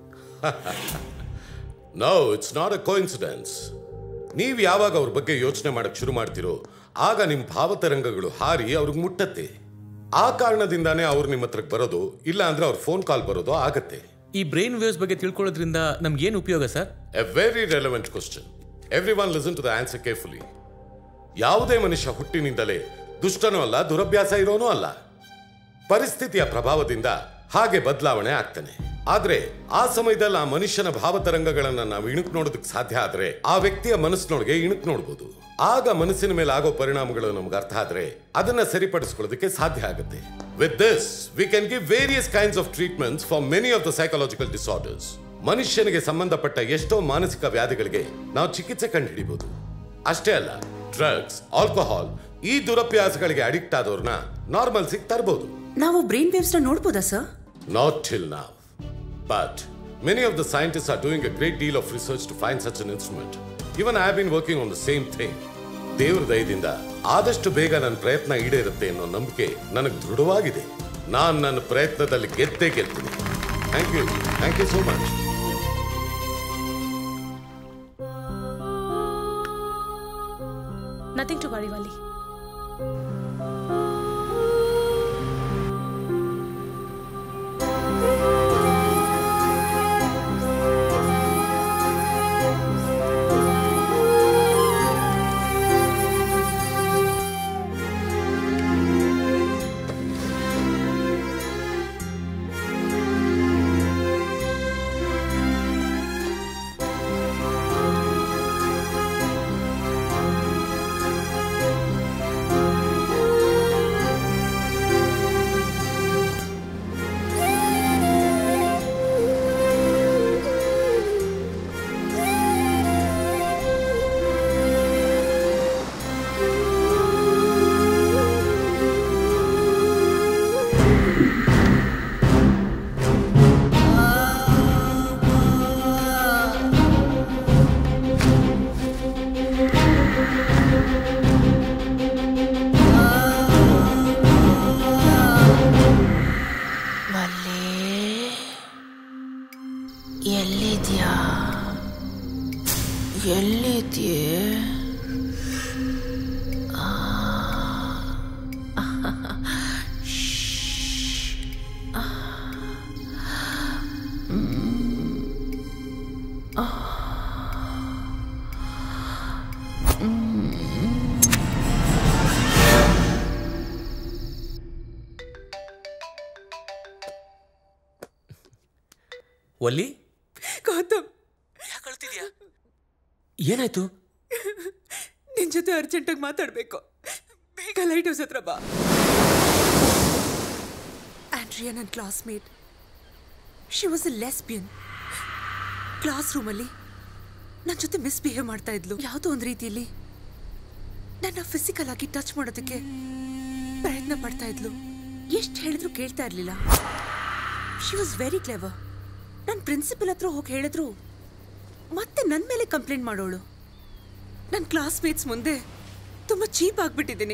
S5: no it's not a coincidence ನೀವು ಯಾವಾಗ ಅವ್ರ ಬಗ್ಗೆ ಯೋಚನೆ ಮಾಡಕ್ ಶುರು ಮಾಡ್ತಿರೋ ಆಗ ನಿಮ್ಮ ಭಾವತರಂಗಗಳು ಹಾರಿ ಅವ್ರಿಗೆ ಮುಟ್ಟತ್ತೆ ಆ ಕಾರಣದಿಂದಾನೇ ಅವ್ರು ನಿಮ್ಮ ಹತ್ರಕ್ಕೆ ಬರೋದು ಇಲ್ಲ ಅಂದ್ರೆ ಅವ್ರ ಫೋನ್ ಕಾಲ್ ಬರೋದು ಆಗತ್ತೆ
S13: ಈ ಬ್ರೈನ್ ವೇವ್ಸ್ ಬಗ್ಗೆ ತಿಳ್ಕೊಳ್ಳೋದ್ರಿಂದ ನಮ್ಗೆ ಏನು ಉಪಯೋಗ sir
S5: a very relevant question everyone listen to the answer carefully ಯಾವುದೇ ಮನುಷ್ಯ ಹುಟ್ಟಿನಿಂದಲೇ ದುಷ್ಟನೂ ಅಲ್ಲ ದುರಭ್ಯಾಸ ಇರೋನೂ ಅಲ್ಲ ಪರಿಸ್ಥಿತಿಯ ಪ್ರಭಾವದಿಂದ ಹಾಗೆ ಬದಲಾವಣೆ ಆಗ್ತಾನೆ ಆದ್ರೆ ಆ ಸಮಯದಲ್ಲಿ ಆ ಮನುಷ್ಯನ ಭಾವತರಂಗಗಳನ್ನ ನಾವು ಇಣುಕ್ ನೋಡೋದಕ್ಕೆ ಸಾಧ್ಯ ಆದ್ರೆ ಆ ವ್ಯಕ್ತಿಯ ಮನಸ್ಸಿನೊಳಗೆ ಇಣುಕ್ ನೋಡ್ಬೋದು ಆಗ ಮನಸ್ಸಿನ ಮೇಲೆ ಆಗೋ ಪರಿಣಾಮಗಳು ನಮ್ಗೆ ಅರ್ಥ ಆದ್ರೆ ಅದನ್ನ ಸರಿಪಡಿಸ್ಕೊಳ್ಳೋದಕ್ಕೆ ಸಾಧ್ಯ ಆಗುತ್ತೆ with this we can give various kinds of treatments for many of the psychological disorders ಮನುಷ್ಯನಿಗೆ ಸಂಬಂಧಪಟ್ಟ ಎಷ್ಟೋ ಮಾನಸಿಕ ವ್ಯಾಧಿಗಳಿಗೆ ನಾವು ಚಿಕಿತ್ಸೆ ಕಂಡುಹಿಡಿಬಹುದು ಅಷ್ಟೇ ಅಲ್ಲ ಡ್ರಗ್ಸ್ ಆಲ್ಕೋಹಾಲ್ ಈ ದುರಭ್ಯಾಸಗಳಿಗೆ ಅಡಿಕ್ಟ್ ಆದವ್ರನ್ನ ನಾರ್ಮಲ್ ಸಿಗ್ ತರಬಹುದು
S4: ನಾವು ಬ್ರೈನ್ ವೇವ್ಸ್ನ ನೋಡ್ಬೋದಾ sir
S5: Not till now. But many of the scientists are doing a great deal of research to find such an instrument. Even I have been working on the same thing. ದೇವ್ರ ದಯದಿಂದ ಆದಷ್ಟು ಬೇಗ ನನ್ನ ಪ್ರಯತ್ನ ಈಡೇರುತ್ತೆ ಅನ್ನೋ ನಂಬಿಕೆ ನನಗೆ ದೃಢವಾಗಿದೆ ನಾನು ನನ್ನ ಪ್ರಯತ್ನದಲ್ಲಿ ಗೆದ್ದೇ ಗೆಲ್ತೀನಿ thank you thank you so much
S11: nothing to worry Valli
S2: ವಲ್ಲೇ ಎಲ್ಲಿದ್ಯಾ ಎಲ್ಲಿದ್ಯೆ
S13: ಒಲ್ಲಿ
S10: ಗೌತಮ್
S13: ಏನಾಯ್ತು
S10: ನಿನ್
S4: ನಿನ್ ಜೊತೆ ಅರ್ಜೆಂಟಾಗಿ ಮಾತಾಡ್ಬೇಕು ಬೇಗ ಲೈಟ್ ಹೌಸ್ ಹತ್ರ ಬಾ ಆಂಡ್ರಿಯಾ ನನ್ನ classmate she was a lesbian class ರೂಮಲ್ಲಿ ನನ್ನ ಜೊತೆ ಮಿಸ್ಬಿಹೇವ್ ಮಾಡ್ತಾ ಇದ್ಲು ಯಾವುದೋ ಒಂದು ರೀತಿಯಲ್ಲಿ ನನ್ನ ಫಿಸಿಕಲ್ ಆಗಿ ಟಚ್ ಮಾಡೋದಕ್ಕೆ ಪ್ರಯತ್ನ ಪಡ್ತಾ ಇದ್ಲು ಎಷ್ಟು ಹೇಳಿದ್ರು ಕೇಳ್ತಾ ಇರಲಿಲ್ಲ ಶಿ ವಾಸ್ ವೆರಿ ಕ್ಲೆವರ್ ನನ್ನ ಪ್ರಿನ್ಸಿಪಲ್ ಹತ್ರ ಹೋಗಿ ಹೇಳಿದ್ರು ಮತ್ತೆ ನನ್ನ ಮೇಲೆ ಕಂಪ್ಲೇಂಟ್ ಮಾಡೋಳು ನನ್ನ ಕ್ಲಾಸ್ಮೇಟ್ಸ್ ಮುಂದೆ ತುಂಬ ಚೀಪ್ ಆಗ್ಬಿಟ್ಟಿದ್ದೀನಿ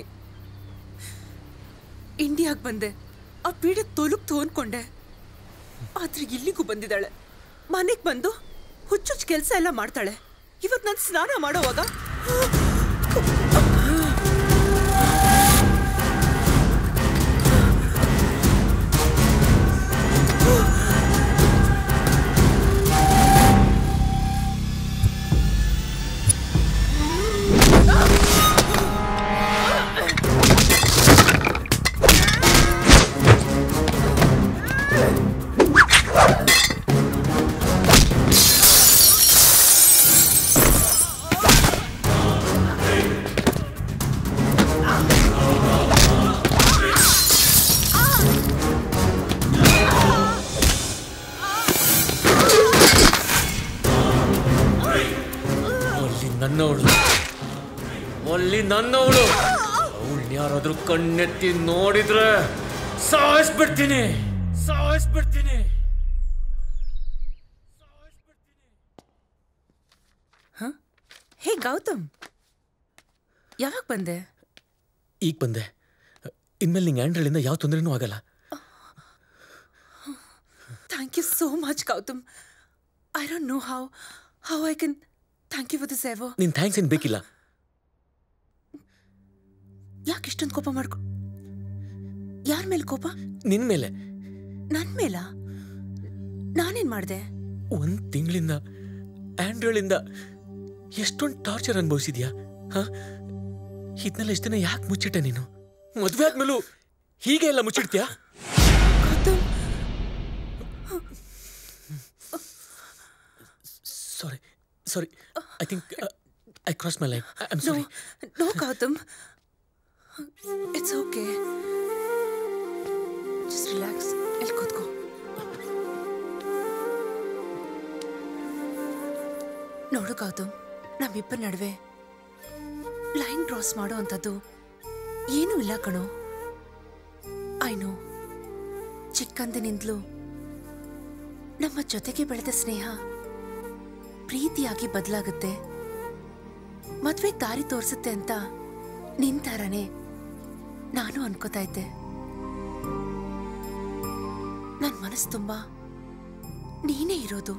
S4: ಇಂಡಿಯಾಗೆ ಬಂದೆ ಆ ಪೀಡೆ ತೊಲುಕ್ ತೋನ್ಕೊಂಡೆ ಆದ್ರೆ ಇಲ್ಲಿಗೂ ಬಂದಿದ್ದಾಳೆ ಮನೆಗೆ ಬಂದು ಹುಚ್ಚುಚ್ಚು ಕೆಲಸ ಎಲ್ಲ ಮಾಡ್ತಾಳೆ ಇವತ್ತು ನಾನು ಸ್ನಾನ ಮಾಡೋವಾಗ
S13: ಅಲ್ಲಿ ನನ್ನವಳು ಅಲ್ಲಿ ನನ್ನವಳು ಅವಳನ್ನ ಯಾರಾದ್ರೂ ಕಣ್ಣೆತ್ತಿ ನೋಡಿದ್ರೆ ಸಾಯಿಸ್ಬಿಡ್ತೀನಿ ಸಾಯಿಸ್ಬಿಡ್ತೀನಿ
S4: ಹೇ ಗೌತಮ್ ಯಾವಾಗ ಬಂದೆ
S13: ಈಗ ಬಂದೆ ಇನ್ಮೇಲೆ ನಿಂಗೆ ಆ್ಯಂಡ್ರಲಿಂದ ಯಾವ ತೊಂದರೆನೂ ಆಗಲ್ಲ
S4: thank you so much Gautam I don't know how how I can thank you for this ever
S13: ನಿನ್ ಥ್ಯಾಂಕ್ಸ್ ಏನು ಬೇಕಿಲ್ಲ
S4: ಯಾಕೆ ಇಷ್ಟೊಂದು ಕೋಪ ಮಾಡ್ಕೊ ಯಾರ ಮೇಲೆ ಕೋಪ
S13: ನಿನ್ ಮೇಲೆ
S4: ನನ್ ಮೇಲ ನಾನೇನ್ ಮಾಡ್ದೆ
S13: ಒಂದ್ ತಿಂಗಳಿಂದ ಆಂಡ್ರಾಯ್ಡಿಂದ ಎಷ್ಟೊಂದು ಟಾರ್ಚರ್ ಅನುಭವಿಸಿದ್ಯಾ ಹಾ ಇದನ್ನೆಲ್ಲ ಇಷ್ಟ ದಿನ ಯಾಕೆ ಮುಚ್ಚಿಟ್ಟೆ ನೀನು ಮದ್ವೆ ಆದ್ಮೇಲೂ ಹೀಗೆ ಎಲ್ಲ ಮುಚ್ಚಿಡ್ತೀಯಾ sorry sorry I think I cross my life I am
S4: no
S13: sorry
S4: no Gautam it's okay just relax ಎಲ್ಲಿ ಕೂತ್ಕೋ ನೋಡು ಗೌತಮ್ ನಮ್ಮಿಬ್ಬರ ನಡುವೆ ಲೈನ್ ಕ್ರಾಸ್ ಮಾಡೋ ಅಂಥದ್ದು ಏನೂ ಇಲ್ಲ ಕಣೋ ಐ ನೋ ಚಿಕ್ಕಂದಿನಿಂದಲೂ ನಮ್ಮ ಜೊತೆಗೆ ಬೆಳೆದ ಸ್ನೇಹ ಪ್ರೀತಿಯಾಗಿ ಬದಲಾಗುತ್ತೆ ಮದ್ವೆ ದಾರಿ ತೋರಿಸುತ್ತೆ ಅಂತ ನಿನ್ ಥರನೇ ನಾನು ಅನ್ಕೋತಾ ಇದ್ದೆ ನನ್ ಮನಸ್ಸು ತುಂಬಾ ನೀನೇ ಇರೋದು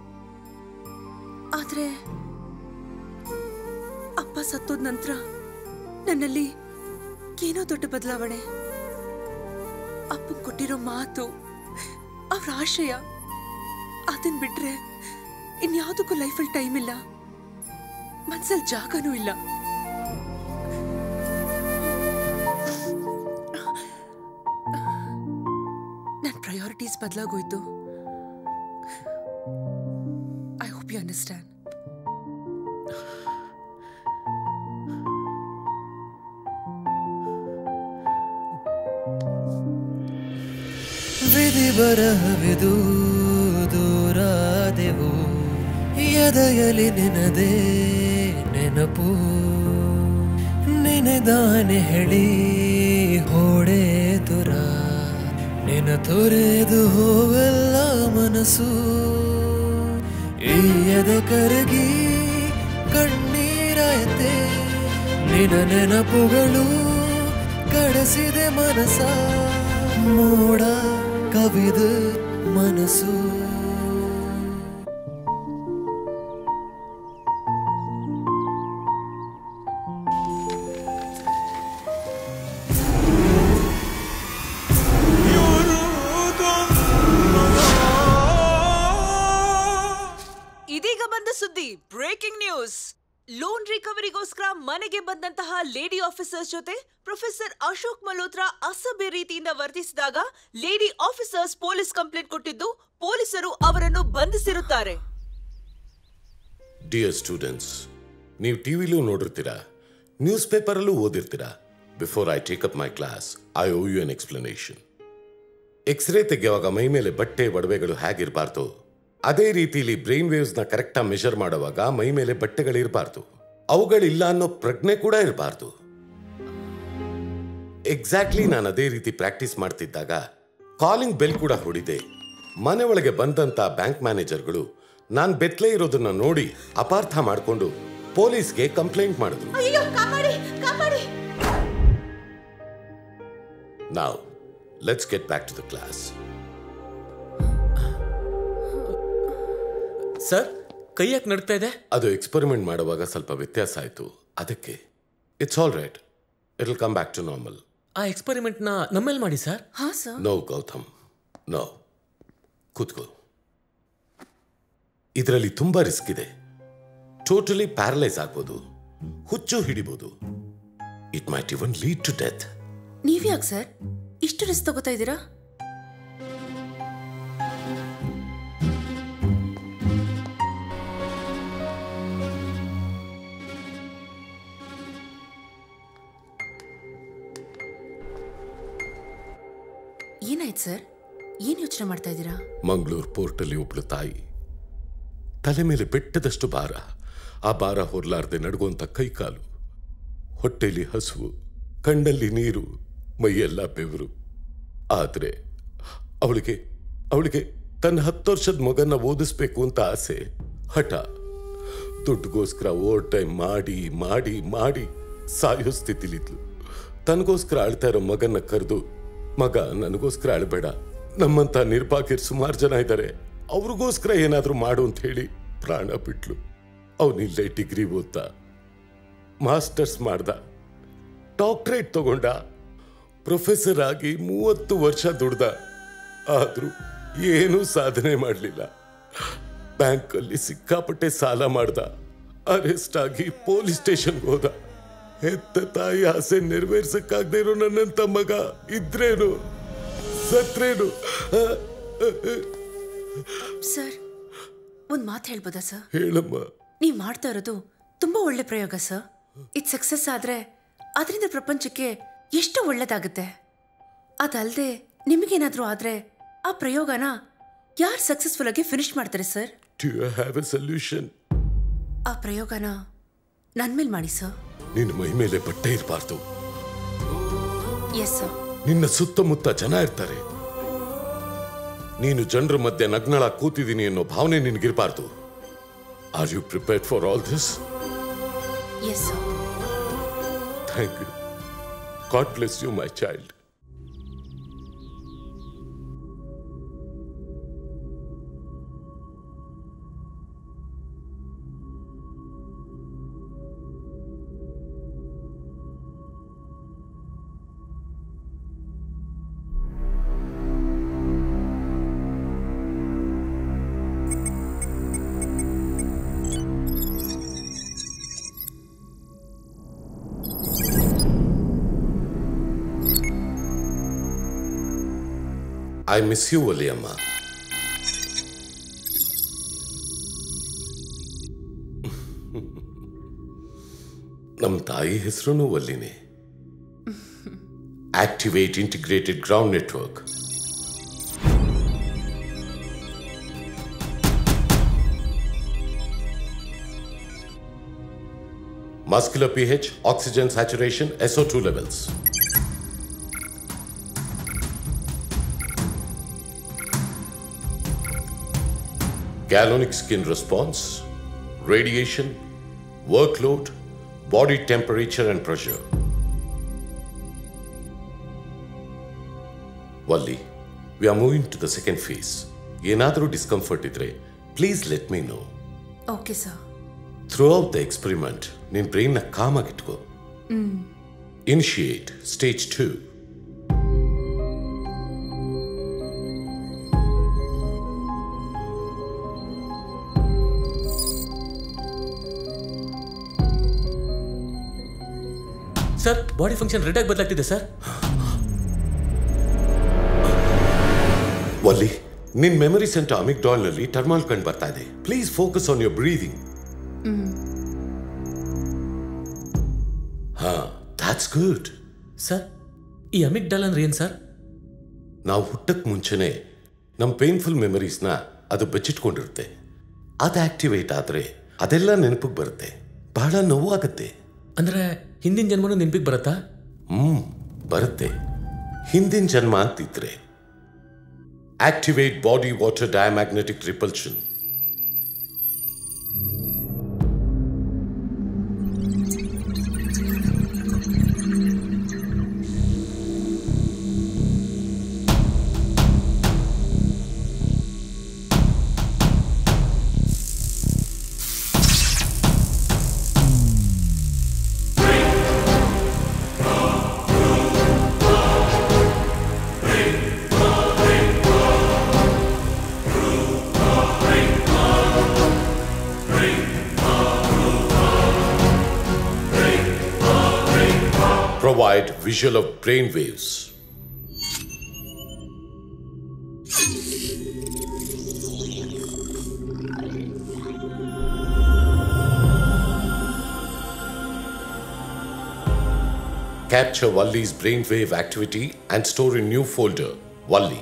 S4: ಆದ್ರೆ ಅಪ್ಪ ಸತ್ತೋದ ನಂತರ ನನ್ನಲ್ಲಿ ಏನೋ ದೊಡ್ಡ ಬದಲಾವಣೆ ಅಪ್ಪ ಕೊಟ್ಟಿರೋ ಮಾತು ಅವ್ರ ಆಶಯ ಅದನ್ ಬಿಟ್ರೆ ಇನ್ಯಾವುದಕ್ಕೂ ಲೈಫಲ್ಲಿ ಟೈಮ್ ಇಲ್ಲ ಮನ್ಸಲ್ಲಿ ಜಾಗನೂ ಇಲ್ಲ ನನ್ನ ಪ್ರಯಾರಿಟೀಸ್ ಬದಲಾಗೋಯ್ತು ಐ ಹೋಪ್ ಯು ಅಂಡರ್ಸ್ಟ್ಯಾಂಡ್
S14: ವಿಧಿ ಬರಹವಿದು ದೂರಾದೆವು ಎದೆಯಲಿ ನಿನದೇ ನೆನಪು ನೆನೆದಾನೆ ಹೇಳಿ ಹೋಡೆ ತುರ ನಿನ ತೊರೆದು ಹೋಗಲ್ಲ ಮನಸ್ಸು ಈ ಎದೆ ಕರಗಿ ಕಣ್ಣೀರಾಯ್ತೆ ನಿನ ನೆನಪುಗಳು ಕಡಸಿದೆ ಮನಸ ಮೋಡ ಕವಿದು ಮನಸ್ಸು
S15: ಇದೀಗ ಬಂದ ಸುದ್ದಿ ಬ್ರೇಕಿಂಗ್ ನ್ಯೂಸ್ ಲೋನ್ ರಿಕವರಿಗೋಸ್ಕರ ಮನೆಗೆ ಬಂದಂತಹ ಲೇಡಿ ಆಫೀಸರ್ಸ್ ಜೊತೆ ಪ್ರೊಫೆಸರ್ ಅಶೋಕ್ ಮಲ್ಹೋತ್ರಾ ಅಸಭ್ಯ ರೀತಿಯಿಂದ ವರ್ತಿಸಿದಾಗ ಲೇಡಿ ಆಫೀಸರ್ಸ್ ಪೊಲೀಸ್ ಕಂಪ್ಲೇಂಟ್ ಕೊಟ್ಟಿದ್ದು ಪೊಲೀಸರು ಅವರನ್ನು ಬಂಧಿಸಿರುತ್ತಾರೆ
S5: ಡಿಯರ್ ಸ್ಟೂಡೆಂಟ್ಸ್ ನೀವು ಟಿವಿಲೂ ನೋಡಿರ್ತೀರ ನ್ಯೂಸ್ ಪೇಪರಲ್ಲೂ ಓದಿರ್ತೀರಾ before I take up my class I owe you an explanation X-ray ತೆಗೆಯುವಾಗ ಮೈ ಮೇಲೆ ಬಟ್ಟೆ ಒಡವೆಗಳು ಹೇಗಿರಬಾರ್ದು ಅದೇ ರೀತಿಲಿ ಬ್ರೈನ್ ವೇವ್ಸ್ನ ಕರೆಕ್ಟಾಗಿ ಮೆಷರ್ ಮಾಡುವಾಗ ಮೈ ಮೇಲೆ ಬಟ್ಟೆಗಳಿರಬಾರ್ದು ಅವುಗಳಿಲ್ಲ ಅನ್ನೋ ಪ್ರಜ್ಞೆ ಕೂಡ ಇರಬಾರ್ದು ಎಕ್ಸಾಕ್ಟ್ಲಿ ನಾನು ಅದೇ ರೀತಿ ಪ್ರಾಕ್ಟೀಸ್ ಮಾಡ್ತಿದ್ದಾಗ ಕಾಲಿಂಗ್ ಬೆಲ್ ಕೂಡ ಹೊಡಿದೆ ಮನೆ ಒಳಗೆ ಬಂದಂತ ಬ್ಯಾಂಕ್ ಮ್ಯಾನೇಜರ್ಗಳು ನಾನು ಬೆತ್ತಲೆ ಇರೋದನ್ನ ನೋಡಿ ಅಪಾರ್ಥ ಮಾಡಿಕೊಂಡು ಪೊಲೀಸ್ಗೆ ಕಂಪ್ಲೇಂಟ್ ಮಾಡಿದ್ರು
S11: ಅಯ್ಯೋ ಕಾಪಾಡಿ ಕಾಪಾಡಿ
S5: ನಾವು let's get back to the class
S13: sir ಕೈ ಯಾಕೆ ನಡ್ತಾ ಇದೆ
S5: ಅದು ಎಕ್ಸ್ಪೆರಿಮೆಂಟ್ ಮಾಡುವಾಗ ಸ್ವಲ್ಪ ವ್ಯತ್ಯಾಸ ಆಯಿತು ಅದಕ್ಕೆ it's all right it will come back to normal
S13: ಆ ಎಕ್ಸ್ಪೆರಿಮೆಂಟ್ನ ನಮ್ಮೇಲೆ ಮಾಡಿ ಸರ್
S4: ಹಾ ಸರ್
S5: ನೋ ಗೌತಮ್ ನೋ ಕೂತ್ಕೋ ಇದರಲ್ಲಿ ತುಂಬಾ ರಿಸ್ಕ್ ಇದೆ ಟೋಟಲಿ ಪ್ಯಾರಲೈಸ್ ಆಗ್ಬೋದು ಹುಚ್ಚು ಹಿಡಿಬೋದು it might even lead to death
S4: ನೀವ್ಯಾಕೆ ಸರ್ ಇಷ್ಟು ರಿಸ್ಕ್ ತಗೋತಾ ಇದ್ದೀರಾ ಏನಾಯ್ತು ಸರ್ ಏನ್ ಯೋಚನೆ ಮಾಡ್ತಾ ಇದ್ದೀರಾ
S5: ಮಂಗಳೂರು ಪೋರ್ಟಲ್ಲಿ ಒಬ್ಳು ತಾಯಿ ತಲೆ ಮೇಲೆ ಬೆಟ್ಟದಷ್ಟು ಭಾರ ಆ ಭಾರ ಹೊರಲಾರ್ದೆ ನಡುಗುವಂತ ಕೈಕಾಲು ಹೊಟ್ಟೆಲಿ ಹಸುವು ಕಣ್ಣಲ್ಲಿ ನೀರು ಮೈಯೆಲ್ಲ ಬೆವರು ಆದ್ರೆ ಅವಳಿಗೆ ಅವಳಿಗೆ ತನ್ನ ಹತ್ತು ವರ್ಷದ ಮಗನ್ನ ಓದಿಸ್ಬೇಕು ಅಂತ ಆಸೆ ಹಠ ದುಡ್ಡುಗೋಸ್ಕರ ಓವರ್ ಟೈಮ್ ಮಾಡಿ ಮಾಡಿ ಮಾಡಿ ಸಾಯೋ ಸ್ಥಿತಿಲಿದ್ಲು ತನಗೋಸ್ಕರ ಅಳ್ತಾ ಇರೋ ಮಗನ್ನ ಕರೆದು ಮಗ ನನಗೋಸ್ಕರ ಅಳಬೇಡ ನಮ್ಮಂತ ನಿರ್ಭಾಗ್ಯರು ಸುಮಾರು ಜನ ಇದ್ದಾರೆ ಅವ್ರಿಗೋಸ್ಕರ ಏನಾದರೂ ಮಾಡು ಅಂತ ಹೇಳಿ ಪ್ರಾಣ ಬಿಟ್ಲು ಅವನಿಲ್ಲೇ ಡಿಗ್ರಿ ಓದ್ತಾ ಮಾಸ್ಟರ್ಸ್ ಮಾಡ್ದ ಡಾಕ್ಟ್ರೇಟ್ ತಗೊಂಡ ಪ್ರೊಫೆಸರ್ ಆಗಿ ಮೂವತ್ತು ವರ್ಷ ದುಡ್ದ ಆದ್ರೂ ಏನೂ ಸಾಧನೆ ಮಾಡಲಿಲ್ಲ ಬ್ಯಾಂಕಲ್ಲಿ ಸಿಕ್ಕಾಪಟ್ಟೆ ಸಾಲ ಮಾಡ್ದ ಅರೆಸ್ಟ್ ಆಗಿ ಪೊಲೀಸ್ ಸ್ಟೇಷನ್ಗೆ ಹೋದ ಹೆತ್ತ ತಾಯಿ ಆಸೆ ನೆರವೇರ್ಸಕ್ಕಾಗದೇ ಇರೋ ನನ್ನಂತ ಮಗ ಇದ್ರೇನು ಸತ್ರೇನು ಆ, ಆ, ಆ,
S4: ಸರ್ ಒಂದ್ ಮಾತು ಹೇಳ್ಬೋದಾ ಸರ್
S5: ಹೇಳಮ್ಮ
S4: ನೀವು ಮಾಡ್ತಾ ಇರೋದು ತುಂಬಾ ಒಳ್ಳೆ ಪ್ರಯೋಗ ಸರ್ ಇದು ಸಕ್ಸಸ್ ಆದ್ರೆ ಅದರಿಂದ ಪ್ರಪಂಚಕ್ಕೆ ಎಷ್ಟು ಒಳ್ಳೇದಾಗುತ್ತೆ ಅದಲ್ಲದೆ ನಿಮಗೇನಾದ್ರೂ ಆದ್ರೆ ಆ ಪ್ರಯೋಗನ ಯಾರು ಸಕ್ಸಸ್ಫುಲ್ ಆಗಿ ಫಿನಿಶ್ ಮಾಡ್ತಾರೆ sir
S5: do you have a solution
S4: ಆ ಪ್ರಯೋಗನ ನನ್ ಮೇಲೆ ಮಾಡಿ ಸರ್
S5: ನಿನ್ನ ಮೈ ಮೇಲೆ ಬಟ್ಟೆ ಇರಬಾರ್ದು
S4: ಎಸ್ ಸರ್
S5: ನಿನ್ನ ಸುತ್ತಮುತ್ತ ಜನ ಇರ್ತಾರೆ ನೀನು ಜನರ ಮಧ್ಯೆ ನಗ್ನಳ ಕೂತಿದ್ದೀನಿ ಅನ್ನೋ ಭಾವನೆ ನಿನಗಿರಬಾರ್ದು are you prepared for all this
S4: yes sir
S5: thank you God bless you my child I miss you ಒಲಿಯಮ್ಮ ನಮ್ಮ ತಾಯಿ ಹೆಸರು ಒಲ್ಲಿನೇ activate integrated ground network muscular pH, oxygen saturation, SO2 levels. Galvanic skin response, radiation, workload, body temperature and pressure. Walli, we are moving to the second phase. ಏನಾದರೂ discomfort ಇದ್ರೆ please let me know
S4: okay sir
S5: throughout the experiment ನಿನ್ನ ಬ್ರೈನ್ನ ಕಾಮಾಗಿಟ್ಕೋ
S4: hmm
S5: initiate stage two
S13: sir body function red ಆಗಿ ಬದಲಾಗ್ತಿದೆ sir
S5: Valli ನಿನ್ memory centre ಅಮಿಗ್ಡಾಲ್ ನಲ್ಲಿ ಟರ್ಮಾಲ್ ಕಂಡು ಬರ್ತಾ ಇದೆ please focus on your breathing ಹಾ ದಾಟ್ಸ್ ಗುಡ್
S13: ಸರ್ ಈ ಅಮಿಗ್ಡಲ್ ಅಂದ್ರೆ ಏನು ಸರ್
S5: ನಾವು ಹುಟ್ಟಕ್ಕೆ ಮುಂಚೆನೆ ನಮ್ಮ ಪೇನ್ಫುಲ್ ಮೆಮರೀಸ್ನ ಅದು ಬಚ್ಚಿಟ್ಕೊಂಡಿರುತ್ತೆ ಅದು ಆಕ್ಟಿವೇಟ್ ಆದರೆ ಅದೆಲ್ಲ ನೆನಪಿಗೆ ಬರುತ್ತೆ ಬಹಳ ನೋವಾಗತ್ತೆ
S13: ಅಂದ್ರೆ ಹಿಂದಿನ ಜನ್ಮನೂ ನೆನಪಿಗೆ ಬರುತ್ತಾ
S5: ಹ್ಮ್ ಬರುತ್ತೆ ಹಿಂದಿನ ಜನ್ಮ ಅಂತಿದ್ರೆ activate body water diamagnetic repulsion provide visual of brain waves. Capture Wally's brainwave activity and store in new folder, Wally.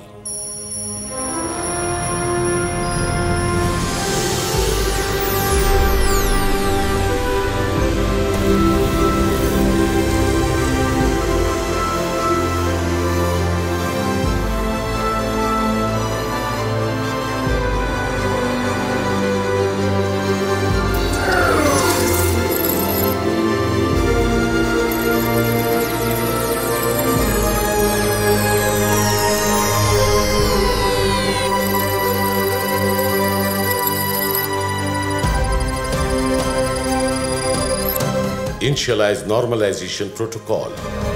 S5: Initialize normalization protocol.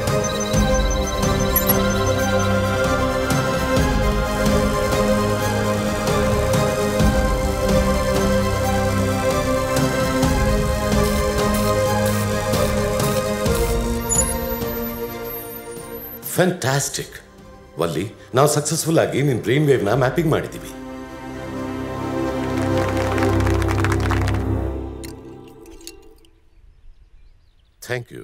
S5: Fantastic Valli ನಾವು ಸಕ್ಸಸ್ಫುಲ್ ಆಗಿ ನಿನ್ನ ಬ್ರೈನ್ ವೇವ್ನ ಮ್ಯಾಪಿಂಗ್ ಮಾಡಿದ್ದೀವಿ ಥ್ಯಾಂಕ್ ಯು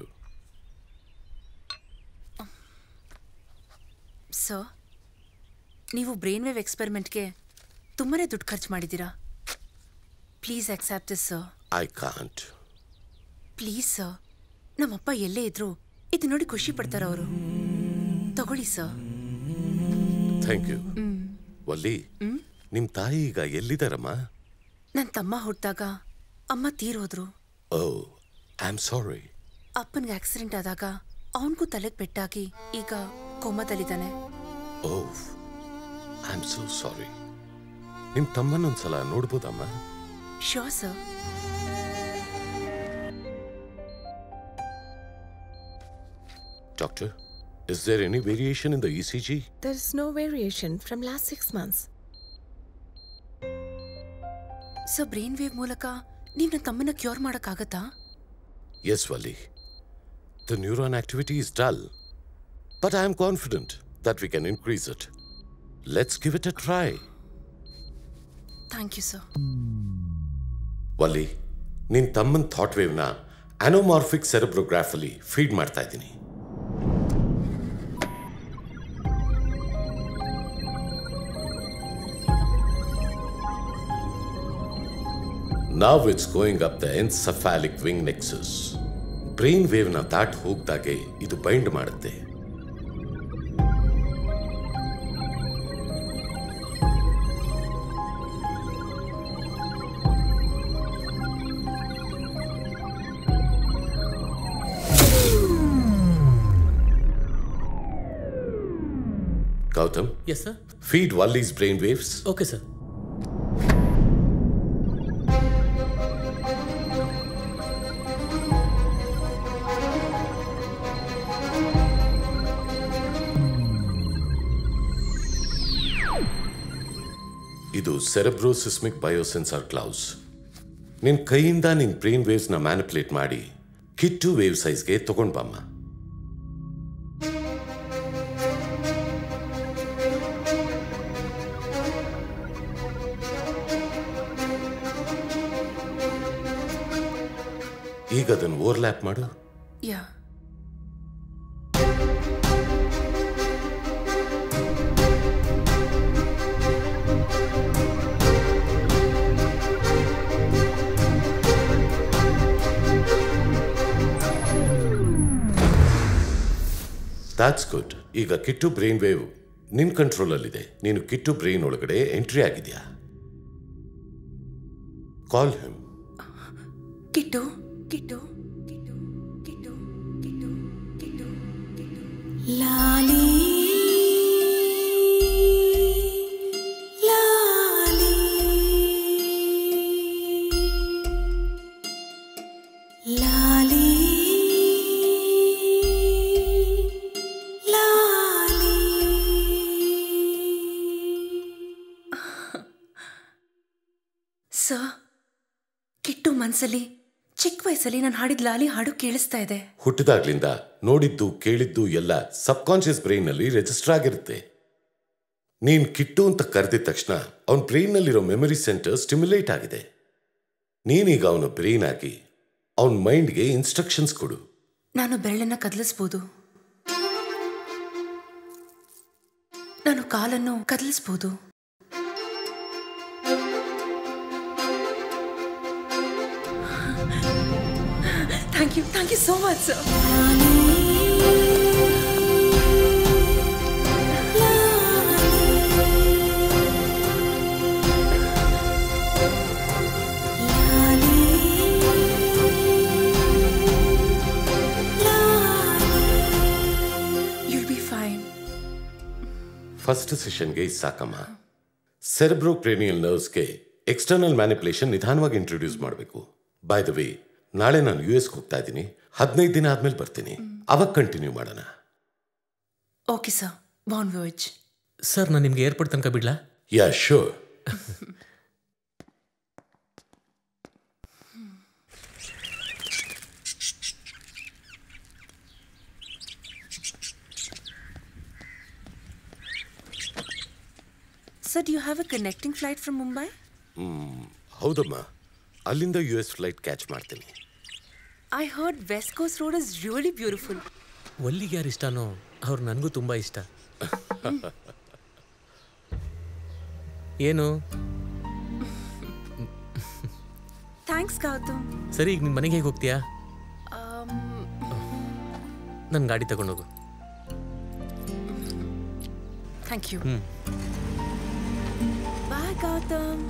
S4: ಸೊ ನೀವು ಬ್ರೈನ್ ವೇವ್ ಎಕ್ಸ್ಪೆರಿಮೆಂಟ್ಗೆ ತುಂಬಾನೇ ದುಡ್ಡು ಖರ್ಚು ಮಾಡಿದ್ದೀರಾ please accept this sir
S5: I can't
S4: please sir ನಮ್ಮಪ್ಪ ಎಲ್ಲೇ ಇದ್ರು ಇದು ನೋಡಿ ಖುಷಿ ಪಡ್ತಾರ ಅವರು ತಗೊಳ್ಳಿ ಸರ್
S5: ಥ್ಯಾಂಕ್ ಯು ವಲ್ಲಿ ನಿಮ್ಮ ತಾಯಿ ಈಗ ಎಲ್ಲಿದ್ದಾರಮ್ಮ
S4: ನನ್ನ ತಮ್ಮ ಹುಟ್ಟಿದಾಗ ಅಮ್ಮ ತೀರೋದ್ರು
S5: ಓ ಐ ಆಮ್ ಸಾರಿ
S4: ಅಪ್ಪನಿಗೆ ಆಕ್ಸಿಡೆಂಟ್ ಆದಾಗ ಅವನಿಗೂ ತಲೆಗೆ ಪೆಟ್ಟಾಗಿ ಈಗ ಕೋಮದಲ್ಲಿದ್ದಾನೆ
S5: oh I am so sorry ನಿಮ್ಮ ತಮ್ಮನೊಂದ್ಸಲ ನೋಡ್ಬೋದಮ್ಮ
S4: sure sir
S5: doctor is there any variation in the E C G
S16: There is no variation from last six months.
S4: So brain wave ಮೂಲಕ ನೀವು ನನ್ನ ತಮ್ಮನ ಕ್ಯೂರ್ ಮಾಡೋಕ್ಕಾಗತ್ತಾ
S5: Yes, Wali. The neuron activity is dull. But I am confident that we can increase it. Let's give it a try.
S4: Thank you sir
S5: Valli ನಿನ್ ತಮ್ಮನ್ thought ವೇವ್ನ ಅನೋಮಾರ್ಫಿಕ್ ಸೆರೆಬ್ರೋಗ್ರಾಫಲ್ಲಿ feed ಮಾಡ್ತಾ ಇದ್ದೀನಿ Now it's going up the encephalic wing nexus. Brain ವೇವ್ನ ದಾಟ್ ಹೋಗ್ದಾಗೆ ಇದು bind ಮಾಡುತ್ತೆ Gautam
S13: yes sir
S5: feed Valli's brain waves
S13: okay sir
S5: ಇದು ಸೆರೆಬ್ರೋಸಿಸ್ಮಿಕ್ ಬಯೋಸೆನ್ಸಾರ್ ಕ್ಲೌಸ್ ನಿನ್ ಕೈಯಿಂದ ನಿನ್ ಬ್ರೈನ್ ವೇವ್ಸ್ನ ಮ್ಯಾನಿಪುಲೇಟ್ ಮಾಡಿ ಕಿಟ್ಟು ವೇವ್ ಸೈಜ್ಗೆ ತಗೊಂಡ್ ಬಮ್ಮ ಈಗ ಅದನ್ನು ಓವರ್ಲ್ಯಾಪ್ ಮಾಡು
S4: ಯಾ
S5: ದಾಟ್ಸ್ ಗುಡ್ ಈಗ ಕಿಟ್ಟು ಬ್ರೈನ್ ವೇವ್ ನಿನ್ ಕಂಟ್ರೋಲಲ್ಲಿದೆ ನೀನು ಕಿಟ್ಟು ಬ್ರೈನ್ ಒಳಗಡೆ ಎಂಟ್ರಿ ಆಗಿದ್ಯಾ ಕಾಲ್ ಹಿಮ್
S4: ಕಿಟ್ಟು ಕಿಟ್ಟು
S2: ಲಾಲಿ ಲಾಲಿ ಲಾಲಿ ಲಾಲಿ
S4: ಸರ್ ಕಿಟ್ಟು ಮನ್ಸಲ್ಲಿ ಚಿಕ್ಕ ವಯಸ್ಸಲ್ಲಿ ನಾನು ಹಾಡಿದ ಲಾಲಿ ಹಾಡು ಕೇಳಿಸ್ತಾ ಇದೆ
S5: ಹುಟ್ಟಿದಾಗ್ಲಿಂದ ನೋಡಿದ್ದು ಕೇಳಿದ್ದು ಎಲ್ಲ ಸಬ್ ಕಾನ್ಶಿಯಸ್ ಬ್ರೈನ್ನಲ್ಲಿ ರಿಜಿಸ್ಟರ್ ಆಗಿರುತ್ತೆ ನೀನ್ ಕಿಟ್ಟು ಅಂತ ಕರೆದಿದ ತಕ್ಷಣ ಅವನ ಬ್ರೈನ್ನಲ್ಲಿರೋ ಮೆಮೊರಿ ಸೆಂಟರ್ ಸ್ಟಿಮ್ಯುಲೇಟ್ ಆಗಿದೆ ನೀನೀಗ ಅವನ ಬ್ರೈನ್ ಆಗಿ ಅವನ ಮೈಂಡ್ಗೆ ಇನ್ಸ್ಟ್ರಕ್ಷನ್ಸ್ ಕೊಡು
S4: ನಾನು ಬೆರಳನ್ನ ಕದಲಿಸ್ಬೋದು ನಾನು ಕಾಲನ್ನು ಕದಲಿಸ್ಬೋದು thank you thank you so much sir you'll be fine
S5: first ಸೆಷನ್ಗೆ ಇದು ಸಾಕಮ್ಮ ಸೆರೆಬ್ರೋ ಕ್ರೇನಿಯಲ್ ನರ್ವ್ಸ್ಗೆ ಎಕ್ಸ್ಟರ್ನಲ್ ಮ್ಯಾನಿಪುಲೇಷನ್ ನಿಧಾನವಾಗಿ ಇಂಟ್ರೊಡ್ಯೂಸ್ ಮಾಡಬೇಕು ಬೈ ದ ವೇ ನಾಳೆ ನಾನು ಯು ಎಸ್ಗೆ ಹೋಗ್ತಾ ಇದ್ದೀನಿ ಹದಿನೈದು ದಿನ ಆದ್ಮೇಲೆ ಬರ್ತೀನಿ ಅವಾಗ ಕಂಟಿನ್ಯೂ ಮಾಡೋಣ
S4: okay sir bon voyage
S13: sir ನಾನು ನಿಮಗೆ ಏರ್ಪೋರ್ಟ್ ತನಕ ಬಿಡ್ಲಾ
S5: yeah sure
S4: sir do you have a connecting flight from Mumbai
S5: hmm ಹೌದಮ್ಮ ಅಲ್ಲಿಂದ ಯು ಎಸ್ ಫ್ಲೈಟ್ ಕ್ಯಾಚ್ ಮಾಡ್ತೀನಿ
S4: I heard West Coast Road is really beautiful
S13: ಒಲ್ಲಿಗೆ ಯಾರು ಇಷ್ಟನೋ ಅವ್ರು ನನಗೂ ತುಂಬ ಇಷ್ಟ ಏನು
S4: ಥ್ಯಾಂಕ್ಸ್ ಗೌತಮ್
S13: ಸರಿ ಈಗ ನಿನ್ನ ಮನೆಗೆ ಹೇಗೆ ಹೋಗ್ತೀಯಾ ನನ್ನ ಗಾಡಿ ತಗೊಂಡೋಗು
S4: ಥ್ಯಾಂಕ್ ಯು
S13: ಹ್ಞೂ
S4: ಬಾಯ್ ಗೌತಮ್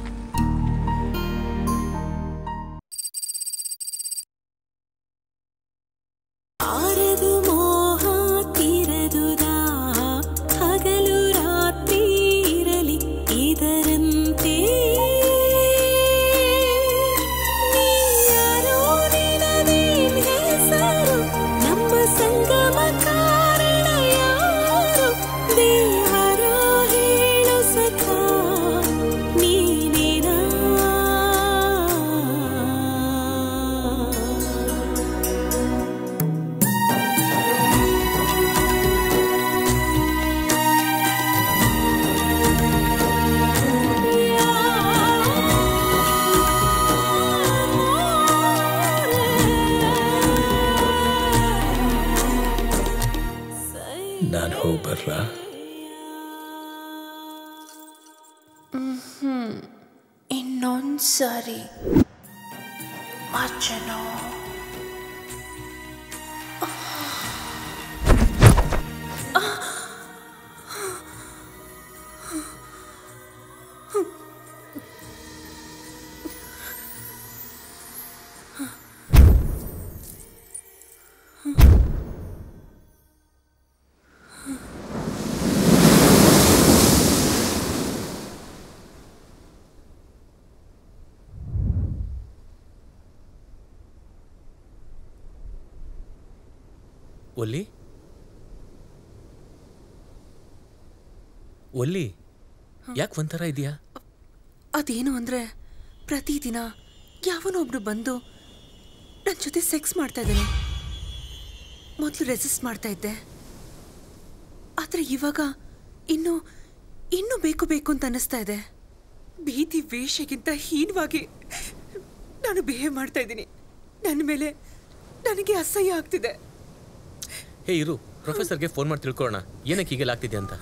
S2: ಆರದು ಮೋಹ ತೀರದುದಾ ಹಗಲು ರಾತ್ರಿ ಇರಲಿ ಇದರಂತೆ ನೀಯಾರೋ ನಿನದೇನ್ ಹೆಸರು ನಮ್ಮ ಸಂಗಮ ಕಾರಣ ಯಾರು ದೇವರೋ ಹೇಳು ಸಖ ನೀನೇನಾ
S6: ನಾನು ಹೋಗಿ ಬರ್ಲಾ
S4: ಹ್ಮ್ ಇನ್ನೊಂದು ಸಾರಿ ಮಚ್ಚನೋ
S13: ಒಲ್ಲಿ ಒಲ್ಲಿ ಯಾಕೆ ಒಂಥರ ಇದೆಯಾ
S4: ಅದೇನು ಅಂದ್ರೆ ಪ್ರತಿದಿನ ಯಾವನೊಬ್ರು ಬಂದು ನನ್ನ ಜೊತೆ ಸೆಕ್ಸ್ ಮಾಡ್ತಾ ಇದ್ದಾನೆ ಮೊದಲು ರೆಸಿಸ್ಟ್ ಮಾಡ್ತಾ ಇದ್ದೆ ಆದರೆ ಇವಾಗ ಇನ್ನು ಇನ್ನೂ ಬೇಕು ಬೇಕು ಅಂತ ಅನ್ನಿಸ್ತಾ ಇದೆ ಭೀತಿ ವೇಷಗಿಂತ ಹೀನವಾಗಿ ನಾನು ಬಿಹೇವ್ ಮಾಡ್ತಾ ಇದ್ದೀನಿ ನನ್ನ ಮೇಲೆ ನನಗೆ ಅಸಹ್ಯ ಆಗ್ತಿದೆ
S13: ಹೇ ಇರು ಪ್ರೊಫೆಸರ್ಗೆ ಫೋನ್ ಮಾಡಿ ತಿಳ್ಕೊಳ್ಳೋಣ ಏನಕ್ಕೆ ಹೀಗೆಲ್ಲ ಆಗ್ತಿದೆ ಅಂತ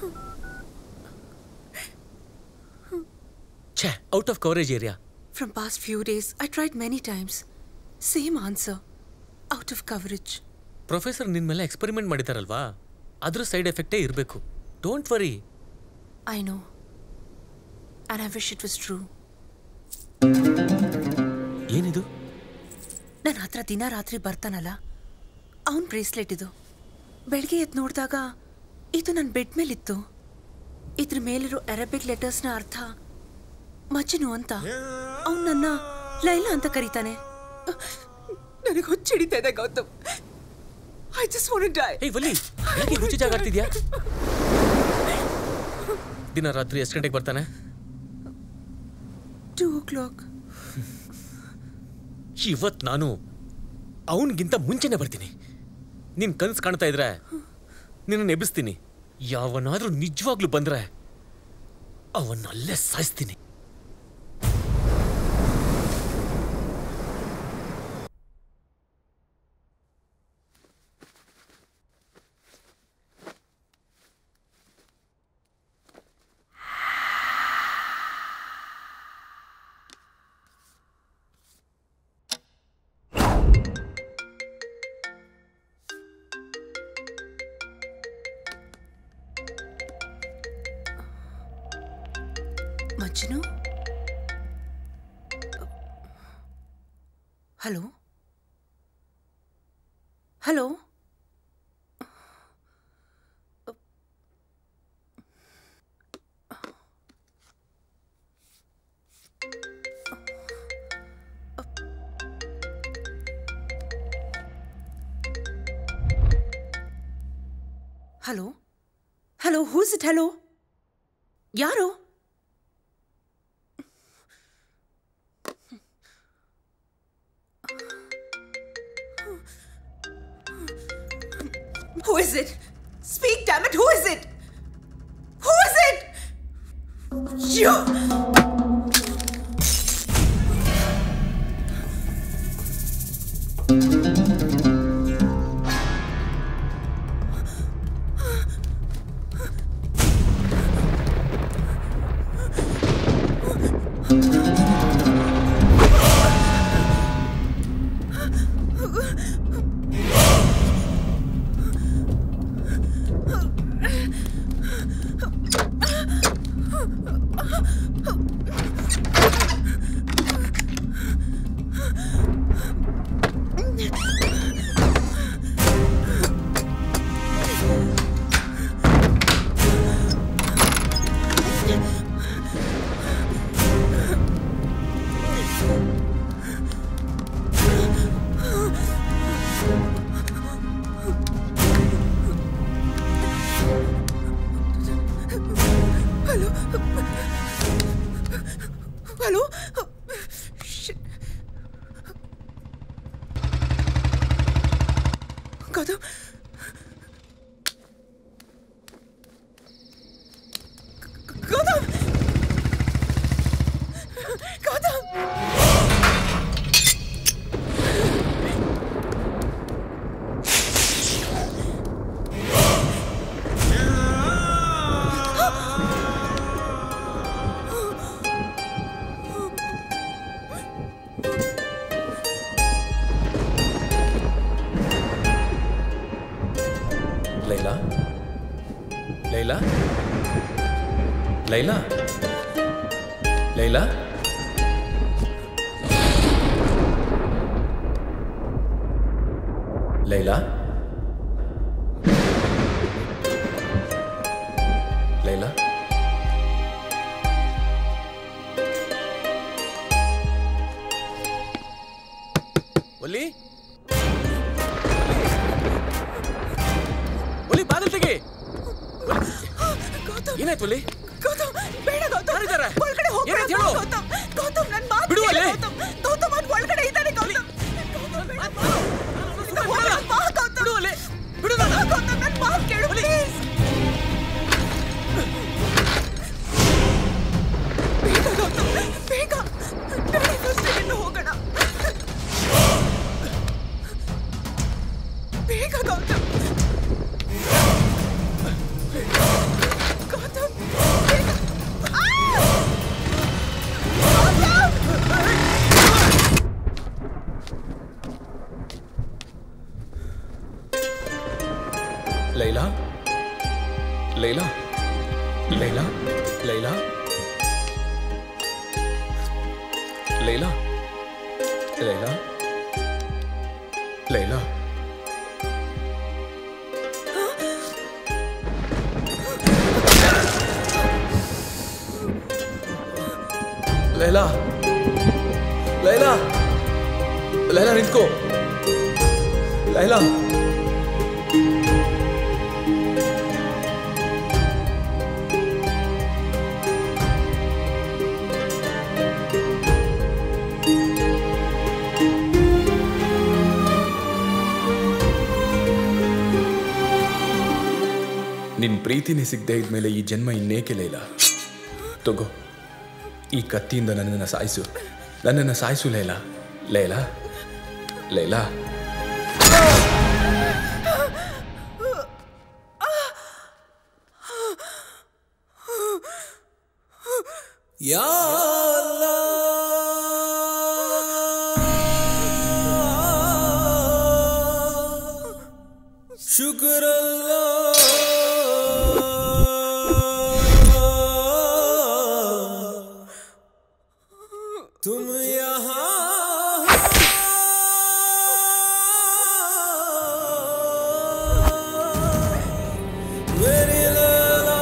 S13: ಛೇ out of coverage area
S4: From past few days, I tried many times. Same answer. Out of coverage.
S13: Professor ನಿನ್ ಮೇಲೆ ಎಕ್ಸ್ಪೆರಿಮೆಂಟ್ ಮಾಡಿದಾರಲ್ವಾ ಅದ್ರ ಸೈಡ್ ಎಫೆಕ್ಟೇ ಇರಬೇಕು don't worry
S4: I know and I wish it was true
S13: ಏನಿದು
S4: ನನ್ನ ಹತ್ರ ದಿನ ರಾತ್ರಿ ಬರ್ತಾನಲ್ಲ ಅವನ್ ಬ್ರೇಸ್ಲೆಟ್ ಇದು ಬೆಳಗ್ಗೆ ಎದ್ದು ನೋಡಿದಾಗ ಇದು ನನ್ನ ಬೆಡ್ ಮೇಲಿತ್ತು ಇದ್ರ ಮೇಲಿರೋ ಅರಬಿಕ್ ಲೆಟರ್ಸ್ನ ಅರ್ಥ ಮಜ್ಜನು ಅಂತ ಅವನು ನನ್ನ ಲೈಲಾ ಅಂತ ಕರೀತಾನೆ ನನಗೆ ಹುಚ್ಚಿಡಿತಾ ಇದೆ Gautam I just want die
S13: ಏಯ್ ವಲ್ಲಿ ಯಾಕೆ ಹುಚ್ಚು ಜಾಗ ಆಡ್ತಿದ್ಯಾ ದಿನ ರಾತ್ರಿ ಎಷ್ಟು ಗಂಟೆಗೆ ಬರ್ತಾನೆ
S4: ಟೂ ಓ ಕ್ಲಾಕ್
S13: ಇವತ್ ನಾನು ಅವನಿಗಿಂತ ಮುಂಚೆನೆ ಬರ್ತೀನಿ ನಿನ್ ಕನ್ಸು ಕಾಣ್ತಾ ಇದ್ರೆ ನಿನ್ನ ಎಬ್ಬಿಸ್ತೀನಿ ಯಾವನಾದ್ರೂ ನಿಜವಾಗ್ಲೂ ಬಂದ್ರೆ ಅವನ್ನಲ್ಲೇ ಸಾಯಿಸ್ತೀನಿ
S4: Majnu hello hello hello hello who's it hello ಯಾರು Who is it? Speak, damn it! Who is it? Who is it? You! Hello? Hello? Shit. Gautam? Gautam! Gautam!
S6: Laila Laila Laila Laila Laila Laila
S13: Olli Olli ಬಾಗಿಲು ತೆಗಿ ಏನಾಯ್ತು ಒಲಿ
S4: ಗೌತಮ್ ಬೇಡ ಗೌತಮ್
S13: ಯಾರಿದ್ದಾರೆ?
S4: ಒಳಗಡೆ ಹೋಗ್ಬೇಡ
S13: ಏನಾಯ್ತು ಹೇಳು?
S4: ಗೌತಮ್ ಗೌತಮ್ ನನ್ ಮಾತು
S13: ಬಿಡು
S4: ಕೇಳು
S13: ಅಲ್ಲಿ.
S4: ಗೌತಮ್ ಗೌತಮ್ ಅವ್ನು ಒಳಗಡೆ ಇದ್ದಾನೆ ಗೌತಮ್ ಗೌತಮ್ ಬೇಡ ಬಾ. ಇದು ಹೋಗೋಣ, ಬಾ ಗೌತಮ್
S13: ಬಿಡು ಅಲ್ಲಿ ಬಿಡು
S4: ಬಾ ಗೌತಮ್ ನನ್ ಮಾತು ಕೇಳು ಪ್ಲೀಸ್ ಬೇಗ ಗೌತಮ್ ಬೇಗ ಬೇಡ ಫಸ್ಟ್ ಹೋಗೋಣ ಬೇಗ ಗೌತಮ್ ಗೌತಮ್ ಬೇಗ ಆ!
S6: ಲೈಲಾ ಲೈಲಾ ಲೈಲಾ ಲೈಲಾ ಲೈಲಾ ಲೈಲಾ ಲೈಲಾ ಲೈಲಾ ಲೈಲಾ ಲೈಲಾ ನಿಂತ್ಕೋ ಲೈಲಾ ನಿನ್ ಪ್ರೀತಿನೇ ಸಿಗದೆ ಇದ್ಮೇಲೆ ಈ ಜನ್ಮ ಇನ್ನೇಕೆ ಲೈಲಾ ತಗೋ ಈ ಕತ್ತಿಯಿಂದ ನನ್ನನ್ನು ಸಾಯಿಸು ನನ್ನನ್ನು ಸಾಯಿಸು ಲೈಲಾ ಲೈಲಾ ಲೈಲಾ
S14: या अल्लाह शुक्र अल्लाह तुम यहाँ मेरी लैला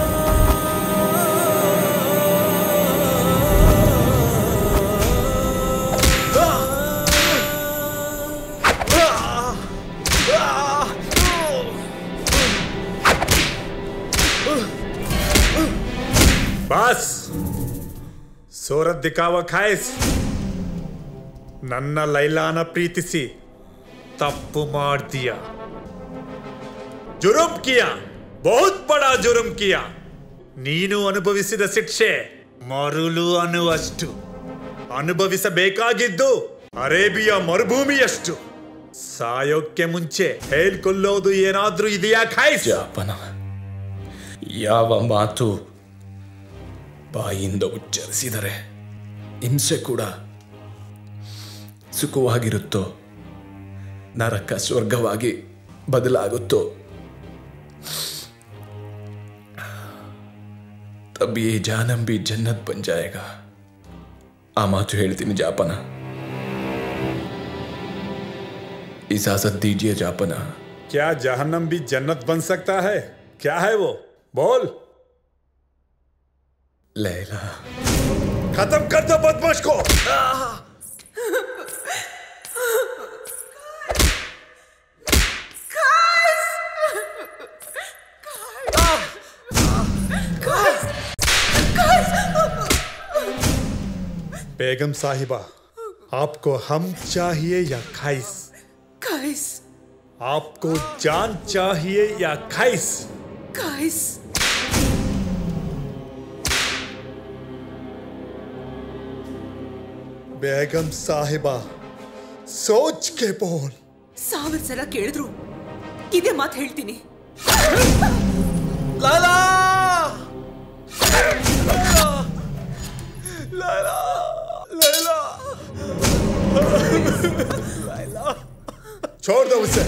S7: ಬಾಸ್ ಸೋರತ್ ದಿಕಾವ ಖಾಯಿಸ್ ನನ್ನ ಲೈಲಾನ ಪ್ರೀತಿಸಿ ತಪ್ಪು ಮಾಡ್ತೀಯ ಜುರುಮ್ ಕಿಯ ಬಹುತ್ ಬಡ ಜುರುಮ್ ಕಿಯ ನೀನು ಅನುಭವಿಸಿದ ಶಿಕ್ಷೆ ಮರುಳು ಅನ್ನುವಷ್ಟು ಅನುಭವಿಸಬೇಕಾಗಿದ್ದು ಅರೇಬಿಯಾ ಮರುಭೂಮಿಯಷ್ಟು ಸಾಯೋಕ್ಕೆ ಮುಂಚೆ ಹೇಳ್ಕೊಳ್ಳೋದು ಏನಾದ್ರೂ ಇದೆಯಾ ಖಾಯಿಸ್
S6: ಜಾಪನ ಯಾವ ಮಾತು ಬಾಯಿಂದ ಉಚ್ಚರಿಸಿದರೆ ಹಿಂಸೆ ಕೂಡ ಸುಖವಾಗಿರುತ್ತೋ ನರಕ ಸ್ವರ್ಗವಾಗಿ ಬದಲಾಗುತ್ತೋ ತಬ್ಬಿ ಜಾನಂಬಿ ಜನ್ನತ್ ಬನ್ ಜಾಯೇಗಾ ಆ ಮಾತು ಹೇಳ್ತೀನಿ ಜಾಪನ इजाजत दीजिए जापना
S7: क्या जहन्नम भी जन्नत बन सकता है क्या है वो बोल
S6: लैला
S7: खत्म कर दो बदमाश को बेगम साहिबा आपको हम चाहिए या खाइस
S15: खाइस
S7: आपको जान चाहिए या खाइस
S15: खाइस
S7: ಬೇಗಂ ಸಾಹಿಬಾ ಸೋಚ್ ಕೆ ಬೋಲ್
S15: ಸಾವಿರ ಸಲ ಕೇಳಿದ್ರು ಇದೇ ಮಾತು ಹೇಳ್ತೀನಿ
S14: लाला
S7: ಲೈಲಾ ಲೈಲಾ छोड़ दो उसे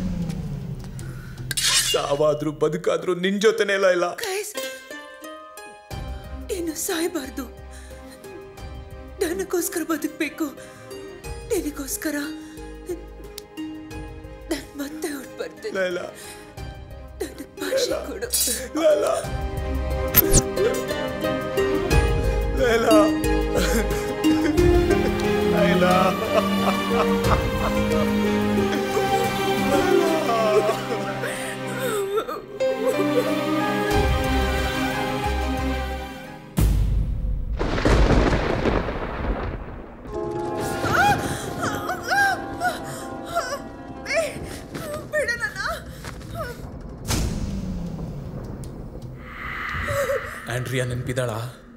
S6: ಸಾವಾದ್ರೂ ಬದುಕಾದ್ರೂ ನಿನ್ ಜೊತೆನೇ ಲೈಲಾ
S15: ಖೈಸ್ ಇನ್ನು ಸಾಯಬಾರ್ದು ನನಗೋಸ್ಕರ ಬದುಕಬೇಕು ನಿನಗೋಸ್ಕರ ನಾನು ಮತ್ತೆ ಹೊರಟು ಬರ್ತೇನೆ
S7: ಲೈಲಾ
S15: ನನಗೆ ಭಾಷೆ ಕೊಡು
S7: ಲೈಲಾ ಲೈಲಾ ಲೈಲಾ
S6: ಆಂಡ್ರಿಯಾ ನೆನ್ಪಿದಾಳ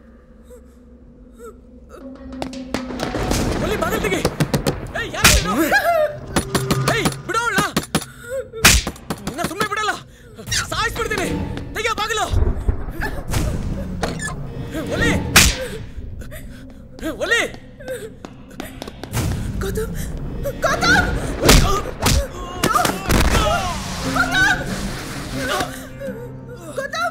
S13: ಒಲ್ಲಿ ಬಾಗಿಲು ತೆಗಿ ಏಯ್ ಯಾರು ನೀನು? ಏಯ್ ಬಿಡು ಅವ್ಳ್ನ. ನಿನ್ನ ಸುಮ್ಮನೆ ಬಿಡಲ್ಲ ಸಾಯಿಸ್ಬಿಡ್ತೀನಿ ತೆಗಿಯ ಬಾಗಿಲು ಒಲಿ ಒಲಿ
S15: ಗೌತಮ್ ಗೌತಮ್ ಗೌತಮ್ ಗೌತಮ್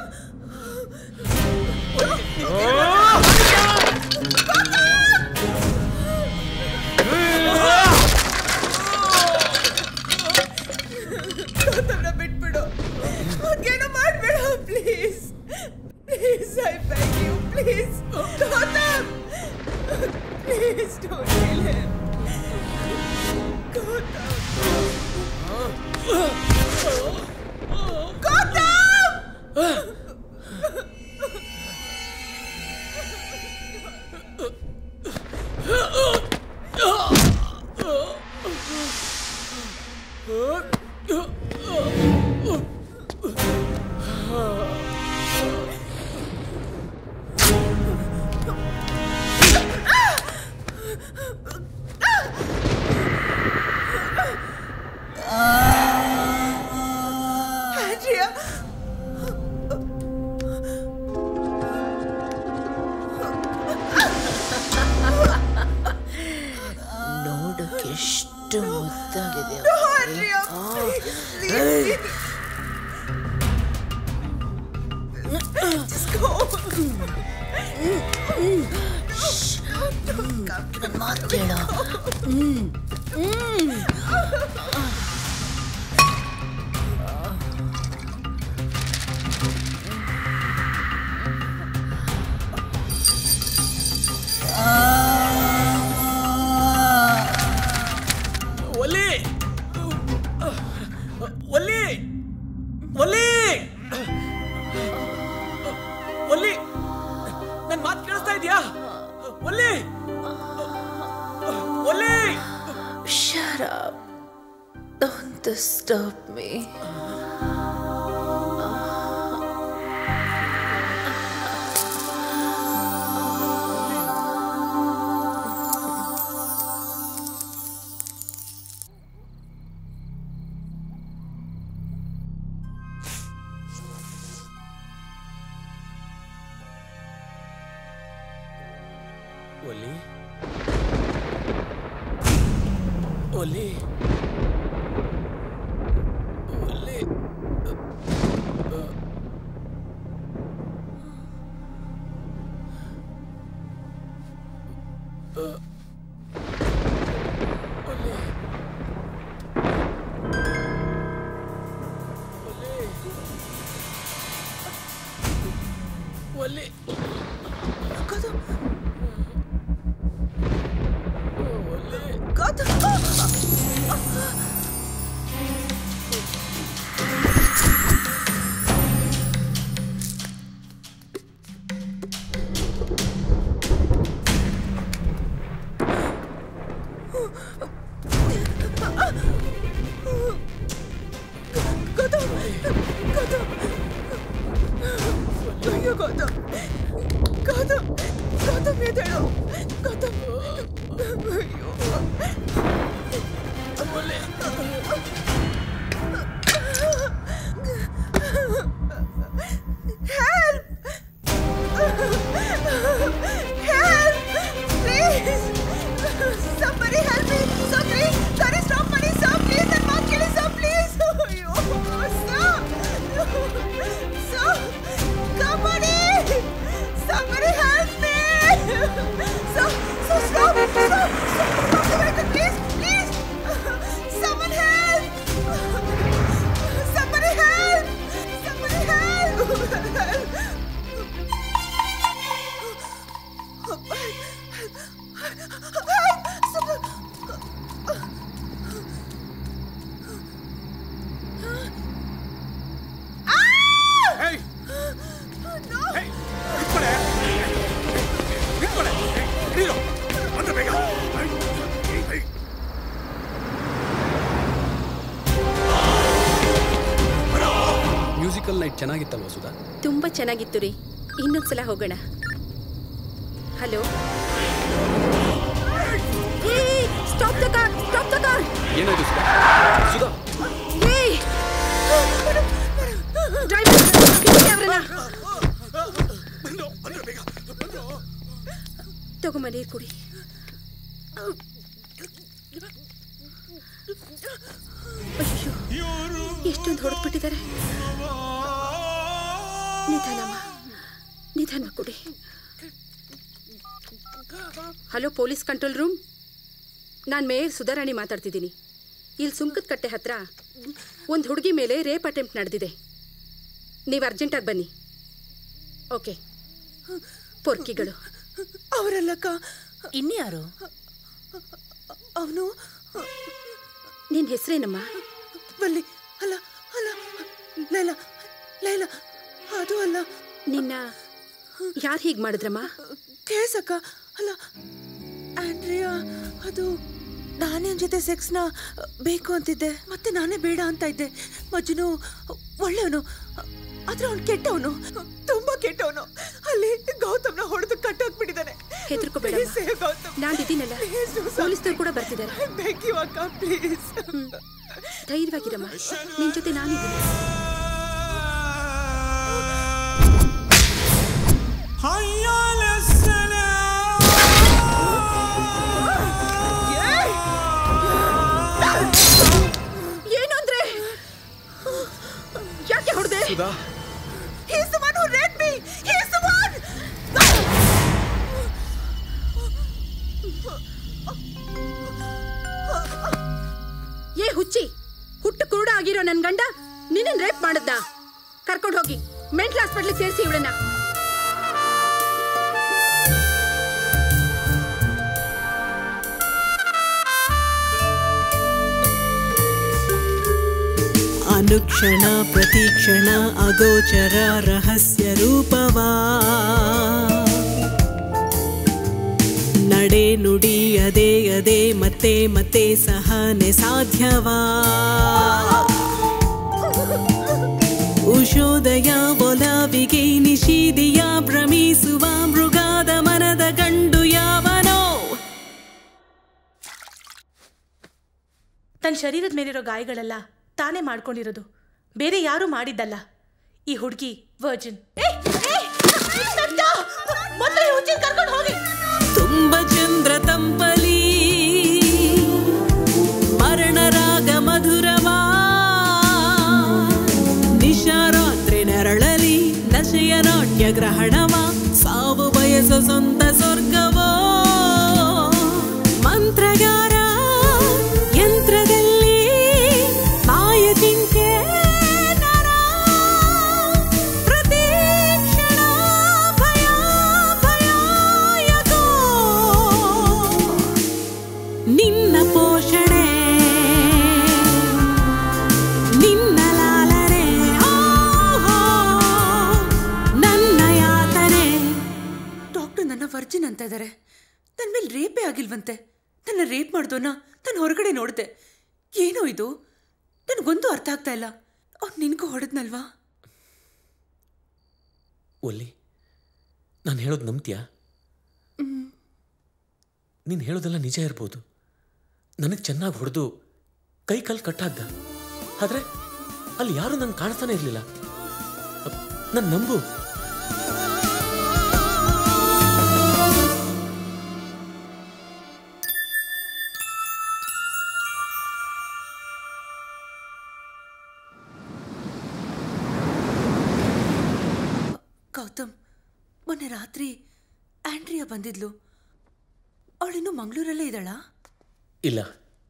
S2: Just go.
S4: ಮಾತು ಕೇಳು ಹ್ಮ್ ಹ್ಮ್
S13: ಒಲ್ಲಿ ಒಲ್ಲಿ ಒಲ್ಲಿ ಒಲ್ಲಿ ನನ್ ಮಾತು ಕೇಳಿಸ್ತಾ ಇದೆಯಾ ಒಲ್ಲಿ ಒಲ್ಲಿ
S16: Shut up. Don't disturb me.
S13: ಒಲ್ಲಿ ಒಲ್ಲಿ ಒಲ್ಲಿ ಒಲ್ಲಿ
S2: Gautam Gautam ಅಯ್ಯೋ ಗೌತಮ್ ಗೌತಮ್ ಗೌತಮ್ ಎದ್ದೇಳು ಗೌತಮ್ ಅಯ್ಯೋ Help! Help! Please! Somebody help me! Somebody! There is somebody! Sir, please! I'm not killing sir, please! ಅಯ್ಯೋ, sir! Sir! Somebody! Somebody help me! Sir, sir, stop! Stop! Stop the vehicle, please! Please! Someone help! Somebody help! Somebody help! Help!
S13: Musical night ಚೆನ್ನಾಗಿತ್ತಲ್ವ ಸುಧಾ
S12: ತುಂಬಾ ಚೆನ್ನಾಗಿತ್ತು ರೀ ಇನ್ನೊಂದ್ಸಲ ಹೋಗೋಣ hello stop the car stop the car
S13: ಏನಾಯ್ತು ಸುಧಾ ಸುಧಾ
S12: ತಗೊಂಬ ನೀರು ಕುಡಿ ಅಯ್ಯೋ ಎಷ್ಟೊಂದು ಹೊಡೆದ್ಬಿಟ್ಟಿದ್ದಾರೆ ನಿಧಾನಮ್ಮ ನಿಧಾನ ಕುಡಿ ಹಲೋ ಪೊಲೀಸ್ ಕಂಟ್ರೋಲ್ ರೂಮ್ ನಾನು ಮೇಯರ್ ಸುಧಾರಾಣಿ ಮಾತಾಡ್ತಿದ್ದೀನಿ ಇಲ್ಲಿ ಸುಂಕದ ಕಟ್ಟೆ ಹತ್ರ ಒಂದು ಹುಡುಗಿ ಮೇಲೆ ರೇಪ್ ಅಟೆಂಪ್ಟ್ ನಡೆದಿದೆ ನೀವು ಅರ್ಜೆಂಟಾಗಿ ಬನ್ನಿ ಓಕೆ ಪೊರ್ಕಿಗಳು
S2: ಅವರಲ್ಲಕ್ಕ
S4: ಇನ್ಯಾರು
S2: ಅವನು
S12: ನಿನ್ನ ಹೆಸರೇನಮ್ಮ
S2: ಬಲ್ಲಿ ಅಲ್ಲ ಅಲ್ಲ ಲೈಲಾ ಲೈಲಾ ಅದು ಅಲ್ಲ
S12: ನಿನ್ನ ಯಾರು ಹೀಗೆ ಮಾಡಿದ್ರಮ್ಮ
S2: ಕೇಸ್ ಅಕ್ಕ ಅಲ್ಲ ಆಂಡ್ರಿಯಾ ಅದು ನಾನೇ ಅವ್ನ್ ಜೊತೆ ಸೆಕ್ಸ್ನ ಬೇಕು ಅಂತಿದ್ದೆ ಮತ್ತೆ ನಾನೇ ಬೇಡ ಅಂತ ಇದ್ದೆ ಮಜ್ನು ಒಳ್ಳೆಯವನು ಆದ್ರೆ ಅವ್ನು ಕೆಟ್ಟವನು ತುಂಬಾ ಕೆಟ್ಟವನು ಅಲ್ಲಿ ಗೌತಮ್ನ ಹೊಡೆದು ಕಟ್ಟಾಕ್ಬಿಟ್ಟಿದ್ದಾನೆ
S12: ಹೆದರ್ಕೋಬೇಡ
S2: Please save ಗೌತಮ್.
S12: ನಾನು ಇದೀನಲ್ಲ
S2: Please do
S12: ಪೊಲೀಸ್ನವ್ರು ಕೂಡ ಬರ್ತಿದ್ದಾರೆ
S2: Beg you, ಅಕ್ಕ ಪ್ಲೀಸ್
S12: ಧೈರ್ಯವಾಗಿರಮ್ಮ ನಿನ್ ಜೊತೆ ನಾನಿದ್ದೀನಿ
S2: ಏನು ಅಂದ್ರೆ
S6: Sudha
S2: He's the one who raped me! He's the one!
S12: ಏ ಹುಚ್ಚಿ ಹುಟ್ಟು ಕುರುಡ ಆಗಿರೋ ನನ್ ಗಂಡ ನಿನ್ನ ರೇಪ್ ಮಾಡದ್ದ ಕರ್ಕೊಂಡು ಹೋಗಿ ಮೆಂಟಲ್ ಹಾಸ್ಪಿಟ್ಲಿಗೆ ಸೇರಿಸಿ ಇವಳನ್ನ
S17: ಅನುಕ್ಷಣ ಪ್ರತಿಕ್ಷಣ ಅಗೋಚರ ರಹಸ್ಯ ರೂಪವಾ ನಡೆ ನುಡಿ ಅದೇ ಅದೇ ಮತ್ತೆ ಮತ್ತೆ ಸಹನೆ ಸಾಧ್ಯವಾ ಉಷೋದಯ ಒಲವಿಗೆ ನಿಷೀದಿಯ ಭ್ರಮಿಸುವ ಮೃಗಾದ ಮನದ ಗಂಡು ಯಾವನೋ
S11: ತನ್ನ ಶರೀರದ ಮೇಲಿರೋ ಗಾಯಗಳೆಲ್ಲ ತಾನೇ ಮಾಡ್ಕೊಂಡಿರೋದು ಬೇರೆ ಯಾರೂ ಮಾಡಿದ್ದಲ್ಲ ಈ ಹುಡುಗಿ ವರ್ಜಿನ್ ಕರ್ಕೊಂಡು ಹೋಗಿ
S17: ತುಂಬ ಚಂದ್ರ ತಂಪಲಿ ಮರಣ ರಾಗ ಮಧುರವಾ ನಿಶಾರಾತ್ರಿ ನೆರಳಲಿ ನಶೆಯ ನಾಟ್ಯ ಗ್ರಹಣವ ಸಾವು ಬಯಸ ಸ್ವಂತ ಸ್ವರ್ಗವೋ ಮಂತ್ರಗಾರ ಯಂತ್ರದಲ್ಲಿ ಮಾಯ ಚಿಂತೆ ನರ ಪ್ರತೀಕ್ಷಣ ಭಯ ಭಯಾಯಕೋ ನಿನ್ನ ಪೋಷಣೆ ನಿನ್ನ ಲಾಲನೆ ಓಹೋ ನನ್ನ ಯಾತನೆ
S4: ಡಾಕ್ಟರ್ ನನ್ನ ವರ್ಜಿನ್ ಅಂತ ಇದ್ದಾರೆ ನನ್ನ ಮೇಲೆ ರೇಪೇ ಆಗಿಲ್ವಂತೆ ನನ್ನ ರೇಪ್ ಮಾಡ್ದೋನ ನಾನು ಹೊರಗಡೆ ನೋಡಿದೆ ಏನೋ ಇದು ನನಗೊಂದು ಅರ್ಥ ಆಗ್ತಾ ಇಲ್ಲ ಅವ್ನು ನಿನಗೂ ಹೊಡೆದ್ನಲ್ವಾ
S13: ಒಲ್ಲಿ ನಾನು ಹೇಳೋದು ನಂಬ್ತೀಯಾ ನೀನು ಹೇಳೋದೆಲ್ಲ ನಿಜ ಇರ್ಬೋದು ನನಗೆ ಚೆನ್ನಾಗಿ ಹೊಡೆದು ಕೈ ಕಾಲು ಕಟ್ಟಾಗ್ದ ಆದ್ರೆ ಅಲ್ಲಿ ಯಾರೂ ನಂಗೆ ಕಾಣಿಸ್ತಾನೆ ಇರಲಿಲ್ಲ ನನ್ನ ನಂಬು
S4: ಗೌತಮ್ ಮೊನ್ನೆ ರಾತ್ರಿ ಆಂಡ್ರಿಯಾ ಬಂದಿದ್ಲು ಅವಳಿನ್ನೂ ಮಂಗಳೂರಲ್ಲೇ ಇದ್ದಾಳಾ
S13: ಇಲ್ಲ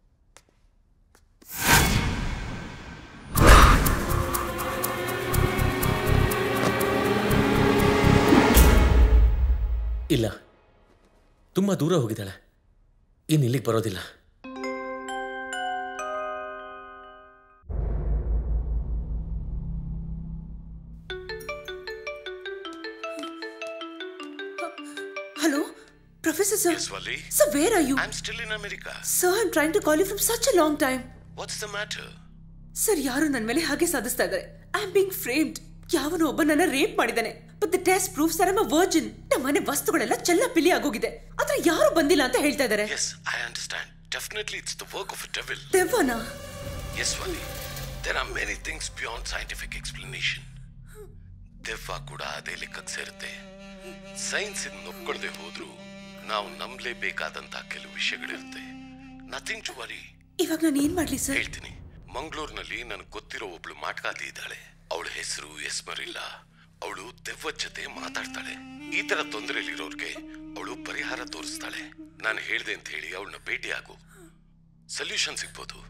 S13: ಇಲ್ಲ ತುಂಬ ದೂರ ಹೋಗಿದ್ದಾಳೆ ಇನ್ನು ಇಲ್ಲಿಗೆ ಬರೋದಿಲ್ಲ
S4: hello professor sir
S5: Yes, Wally.
S4: Sir where are you
S5: I'm still in America.
S4: Sir I'm trying to call you from such a long time
S5: What's the matter?
S4: Sir ಯಾರು ನನ್ನ ಮೇಲೆ ಹಾಗೆ ಸಾಧಿಸ್ತಾ ಇದ್ದಾರೆ ಐ ಆಮ್ ಬಿಂಗ್ ಫ್ರೇಮ್ಡ್ ಯಾವನೋ ಒಬ್ಬ ನನ್ನ rape ಮಾಡಿದ್ದಾನೆ but the test proofs that I'm a virgin ನಮ್ಮ ಮನೆ ವಸ್ತುಗಳೆಲ್ಲ ಚೆಲ್ಲ ಪಿಲಿ ಆಗೋಗಿದೆ ಆದ್ರೆ ಯಾರು ಬಂದಿಲ್ಲ ಅಂತ ಹೇಳ್ತಾ ಇದ್ದಾರೆ
S5: Yes, I understand. Definitely it's the work of a devil.
S4: ದೆವ್ವನ
S5: Yes, Wally. There are many things beyond scientific explanation. ದೆವ್ವ ಕೂಡ ಅದೇ ಲೆಕ್ಕಕ್ಕೆ ಸೇರುತ್ತೆ ಸೈನ್ಸ್ ಒಪ್ಕೊಳ್ಳದೆ ಹೋದ್ರೂ ನಾವು ನಂಬಲೇಬೇಕಾದಂತ ಕೆಲವು ವಿಷಯಗಳಿರುತ್ತೆ ನಥಿಂಗ್ ಟು ವರಿ
S4: ಇವಾಗ ನಾನು ಏನ್ ಮಾಡ್ಲಿ ಸರ್
S5: ಹೇಳ್ತೀನಿ ಮಂಗಳೂರಿನಲ್ಲಿ ನನಗೆ ಗೊತ್ತಿರೋ ಒಬ್ಳು ಮಾಟ್ಕಾತಿ ಇದ್ದಾಳೆ ಅವಳ ಹೆಸರು ಎಸ್ಮರಿಲ್ಲ ಅವಳು ದೆವ್ವದ ಜೊತೆ ಮಾತಾಡ್ತಾಳೆ ಈ ತರ ತೊಂದರೆಯಲ್ಲಿರೋರ್ಗೆ ಅವಳು ಪರಿಹಾರ ತೋರಿಸ್ತಾಳೆ ನಾನು ಹೇಳ್ದೆ ಅಂತ ಹೇಳಿ ಅವಳನ್ನ ಭೇಟಿ ಆಗು ಸೊಲ್ಯೂಷನ್ ಸಿಗ್ಬೋದು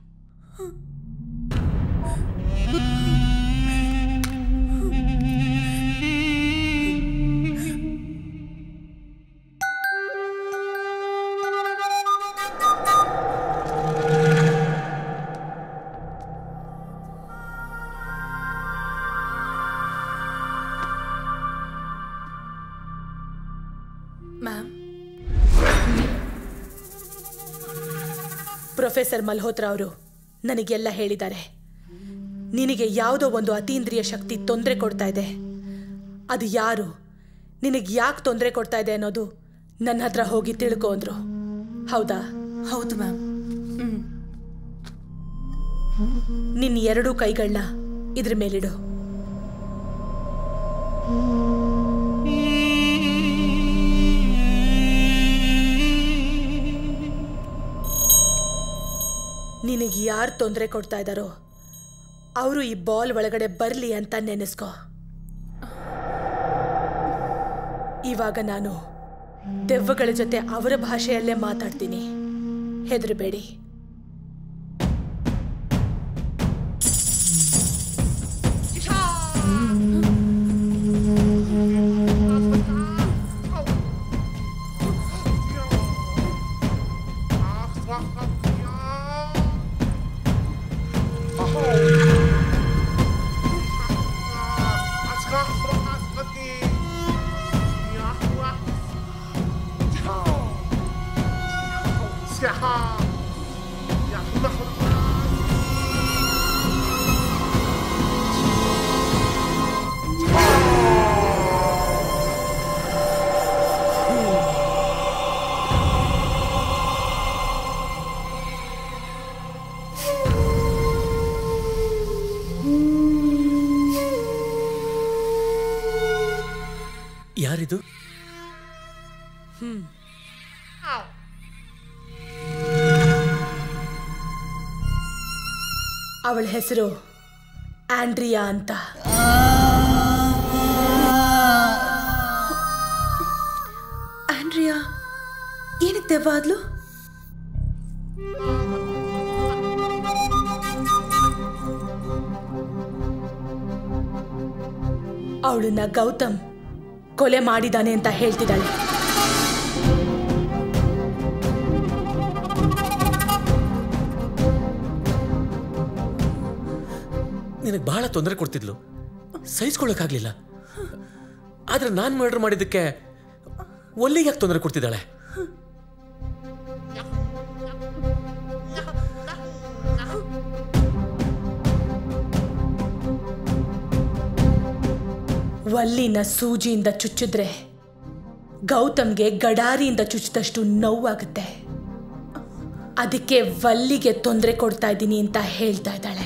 S4: ಮ್ಯಾಮ್
S11: ಪ್ರೊಫೆಸರ್ ಮಲ್ಹೋತ್ರ ಅವರು ನನಗೆಲ್ಲ ಹೇಳಿದ್ದಾರೆ ನಿನಗೆ ಯಾವುದೋ ಒಂದು ಅತೀಂದ್ರಿಯ ಶಕ್ತಿ ತೊಂದರೆ ಕೊಡ್ತಾ ಇದೆ ಅದು ಯಾರು ನಿನಗೆ ಯಾಕೆ ತೊಂದರೆ ಕೊಡ್ತಾ ಇದೆ ಅನ್ನೋದು ನನ್ನ ಹತ್ರ ಹೋಗಿ ತಿಳ್ಕೊ ಅಂದ್ರು ಹೌದಾ
S4: ಹೌದು ಮ್ಯಾಮ್
S11: ನಿನ್ನ ಎರಡೂ ಕೈಗಳನ್ನ ಇದ್ರ ಮೇಲಿಡು ನಿನಗೆ ಯಾರು ತೊಂದರೆ ಕೊಡ್ತಾ ಇದ್ದಾರೋ ಅವರು ಈ ಬಾಲ್ ಒಳಗಡೆ ಬರ್ಲಿ ಅಂತ ನೆನೆಸ್ಕೋ ಇವಾಗ ನಾನು ದೆವ್ವಗಳ ಜೊತೆ ಅವರ ಭಾಷೆಯಲ್ಲೇ ಮಾತಾಡ್ತೀನಿ ಹೆದರಬೇಡಿ
S13: ಯಾರಿದು
S11: ಹ್ಮ್ ಅವಳ ಹೆಸರು ಆಂಡ್ರಿಯಾ ಅಂತ
S4: ಆಂಡ್ರಿಯಾ ಏನಕ್ಕೆ ದೆವ್ವ ಆದ್ಲು
S11: ಅವಳನ್ನ ಗೌತಮ್ ಕೊಲೆ ಮಾಡಿದಾನೆ ಅಂತ ಹೇಳ್ತಿದ್ದಾಳೆ
S13: ನಿನಗೆ ಬಹಳ ತೊಂದರೆ ಕೊಡ್ತಿದ್ಲು ಸಹಿಸ್ಕೊಳ್ಳೋಕ್ಕಾಗ್ಲಿಲ್ಲ ಆದ್ರೆ ನಾನು ಮರ್ಡರ್ ಮಾಡಿದ್ದಕ್ಕೆ ಒಲ್ಲಿಗೆ ಯಾಕೆ ತೊಂದರೆ ಕೊಡ್ತಿದ್ದಾಳೆ
S11: ವಲ್ಲಿನ ಸೂಜಿಯಿಂದ ಚುಚ್ಚಿದ್ರೆ ಗೌತಮ್ಗೆ ಗಡಾರಿಯಿಂದ ಚುಚ್ಚಿದಷ್ಟು ನೋವಾಗುತ್ತೆ ಅದಕ್ಕೆ ವಲ್ಲಿಗೆ ತೊಂದರೆ ಕೊಡ್ತಾ ಇದ್ದೀನಿ ಅಂತ ಹೇಳ್ತಾ ಇದ್ದಾಳೆ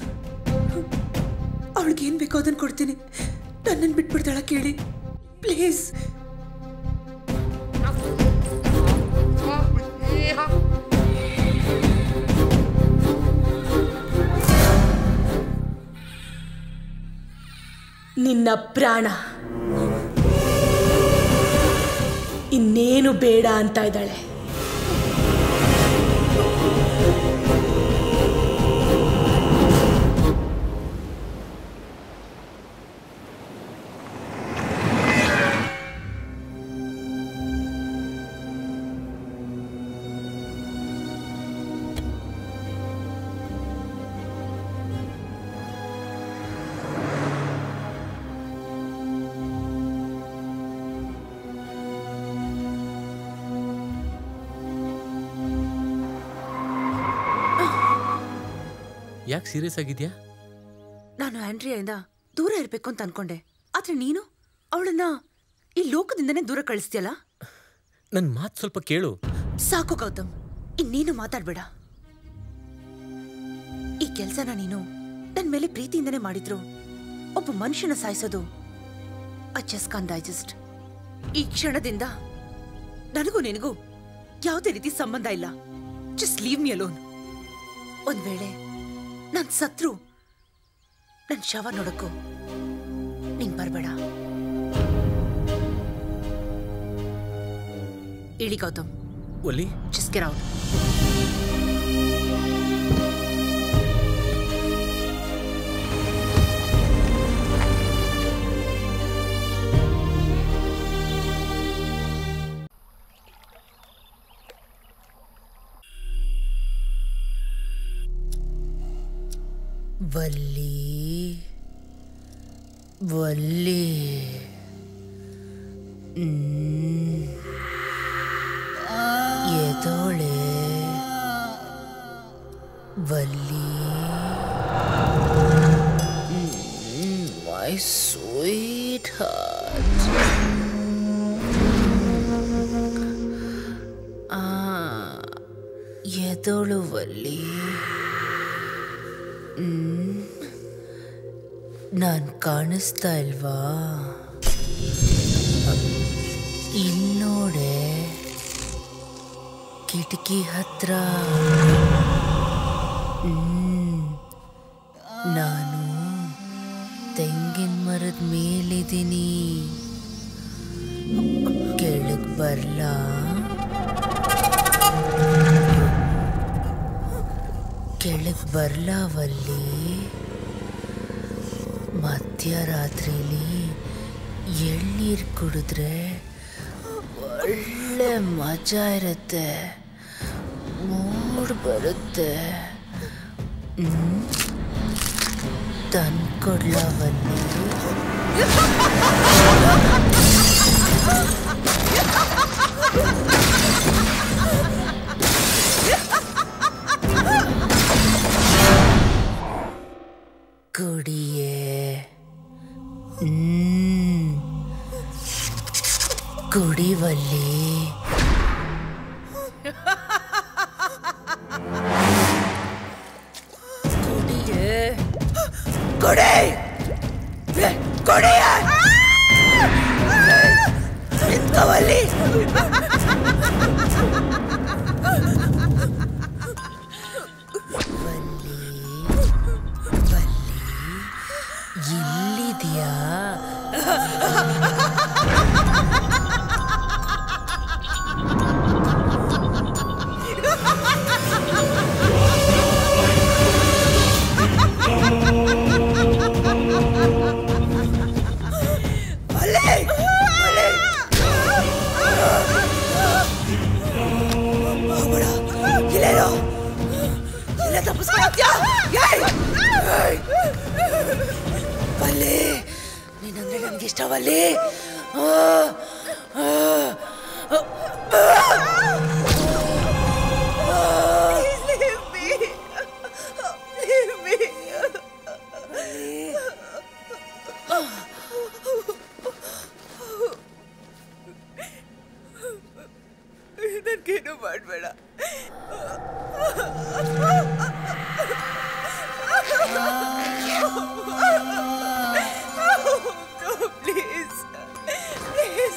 S4: ಅವಳಿಗೇನ್ ಬೇಕೋ ಅದನ್ನ ಕೊಡ್ತೀನಿ ನನ್ನನ್ನು ಬಿಟ್ಬಿಡ್ತಾಳ ಕೇಳಿ ಪ್ಲೀಸ್
S11: ನಿನ್ನ ಪ್ರಾಣ ಇನ್ನೇನು ಬೇಡ ಅಂತ ಇದ್ದಾಳೆ
S13: ಯಾಕೆ ಸೀರಿಯಸ್ ಆಗಿದ್ಯಾ
S4: ನಾನು ಆಂಡ್ರಿಯಿಂದ ದೂರ ಇರ್ಬೇಕು ಅಂತ ಅನ್ಕೊಂಡೆ ಆದ್ರೆ ನೀನು ಅವಳನ್ನ ಈ ಲೋಕದಿಂದನೇ ದೂರ ಕಳಿಸ್ತೀಯಲ್ಲ
S13: ನನ್ನ ಮಾತು ಸ್ವಲ್ಪ ಕೇಳು
S4: ಸಾಕು ಗೌತಮ್ ಇನ್ನೇನು ಮಾತಾಡ್ಬೇಡ ಈ ಕೆಲ್ಸನ ನೀನು ನನ್ ಮೇಲೆ ಪ್ರೀತಿಯಿಂದನೇ ಮಾಡಿದ್ರು ಒಬ್ಬ ಮನುಷ್ಯನ ಸಾಯಿಸೋದು ಐ ಜಸ್ಟ್ ಕಾನ್ ಡೈಜೆಸ್ಟ್ ಈ ಕ್ಷಣದಿಂದ ನನಗೂ ನಿನಗೂ ಯಾವುದೇ ರೀತಿ ಸಂಬಂಧ ಇಲ್ಲ ಜಸ್ಟ್ ಲೀವ್ ಮಿ ಅಲೋನ್ ಒಂದ್ ವೇಳೆ ನಾನ್ ಸತ್ರು ನನ್ ಶವ ನೋಡಕ್ಕೂ ನೀನ್ ಬರ್ಬೇಡ ಇಳಿ Gautam
S13: Olli
S4: just get out
S18: Valli Valli ಹ್ಮ್. ಎದೋಳೆ ವಲ್ಲಿ ಮೈ ಸ್ವೀಟ್ ಹಾರ್ಟ್ ಆ ಎದೋಳು ವಲ್ಲಿ ಹ್ಮ್ ನಾನ್ ಕಾಣಿಸ್ತಾ ಇಲ್ವಾ ಇಲ್ಲೋಡೆ ಕಿಟಕಿ ಹತ್ರ ಹ್ಮ್ ನಾನು ತೆಂಗಿನ ಮರದ ಮೇಲಿದ್ದೀನಿ ಕೆಳಗ್ ಬರ್ಲಾ ಕೆಳಗ್ ಬರ್ಲಾವಲ್ಲಿ ಮಧ್ಯರಾತ್ರಿಲಿ ಎಳ್ನೀರು ಕುಡಿದ್ರೆ ಒಳ್ಳೆ ಮಜಾ ಇರುತ್ತೆ ಮೂಡ್ ಬರುತ್ತೆ ಹ್ಮ್? ತಂದ್ಕೊಡ್ಲಾವಲ್ಲಿ ಕುಡಿಯೇ ಹ್ಮ್. ಕುಡಿವಲ್ಲಿ ಕುಡಿಯೇ ಕೊಡೆ ಕೊಡೆಯ ನಿಂತ್ಕವಲ್ಲಿ ಇಲ್ಲಿದ್ಯಾ
S2: ಹೋಗ್ಬೇಡ ಇಲ್ಲೇನೋ ಇಲ್ಲೇ ತಪ್ಪಿಸ್ಕೊಳತ್ಯಾ ಬಲ್ಲಿ ನೀನಂದ್ರೆ ನನ್ಗೆ ಇಷ್ಟವಲ್ಲಿ ನನ್ಗೇನು ಮಾಡಬೇಡ ಪ್ಲೀಸ್ ಪ್ಲೀಸ್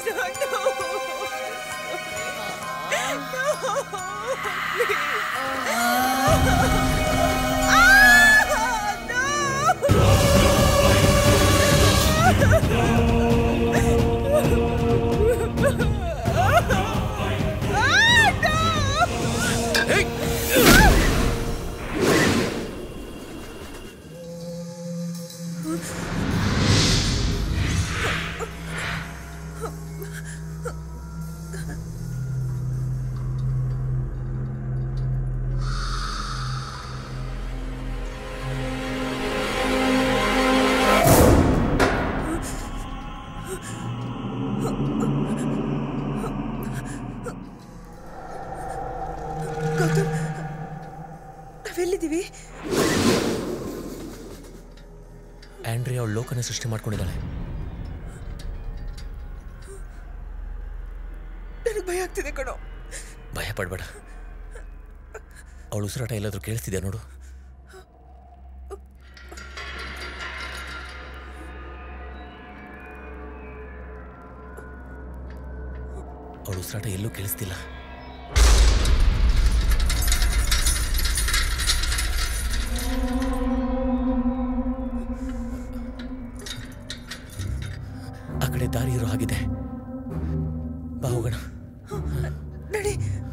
S2: ಗೌತಮ್ ನಾವೆಲ್ಲಿದ್ದೀವಿ
S13: ಆಂಡ್ರಿ ಅವಳು ಲೋಕನ ಸೃಷ್ಟಿ ಮಾಡ್ಕೊಂಡಿದ್ದಾಳೆ
S2: ನನಗೆ ಭಯ ಆಗ್ತಿದೆ ಕಣೋ
S13: ಭಯ ಪಡ್ಬೇಡ ಅವಳು ಉಸಿರಾಟ ಎಲ್ಲಾದ್ರೂ ಕೇಳಿಸ್ತಿದ್ಯಾ ನೋಡು ಅವಳು ಉಸಿರಾಟ ಎಲ್ಲೂ ಕೇಳಿಸ್ತಿಲ್ಲ ಆ ಕಡೆ ದಾರಿ ಇರೋ ಹಾಗಿದೆ ಬಾ ಹೋಗೋಣ
S2: ನಡಿ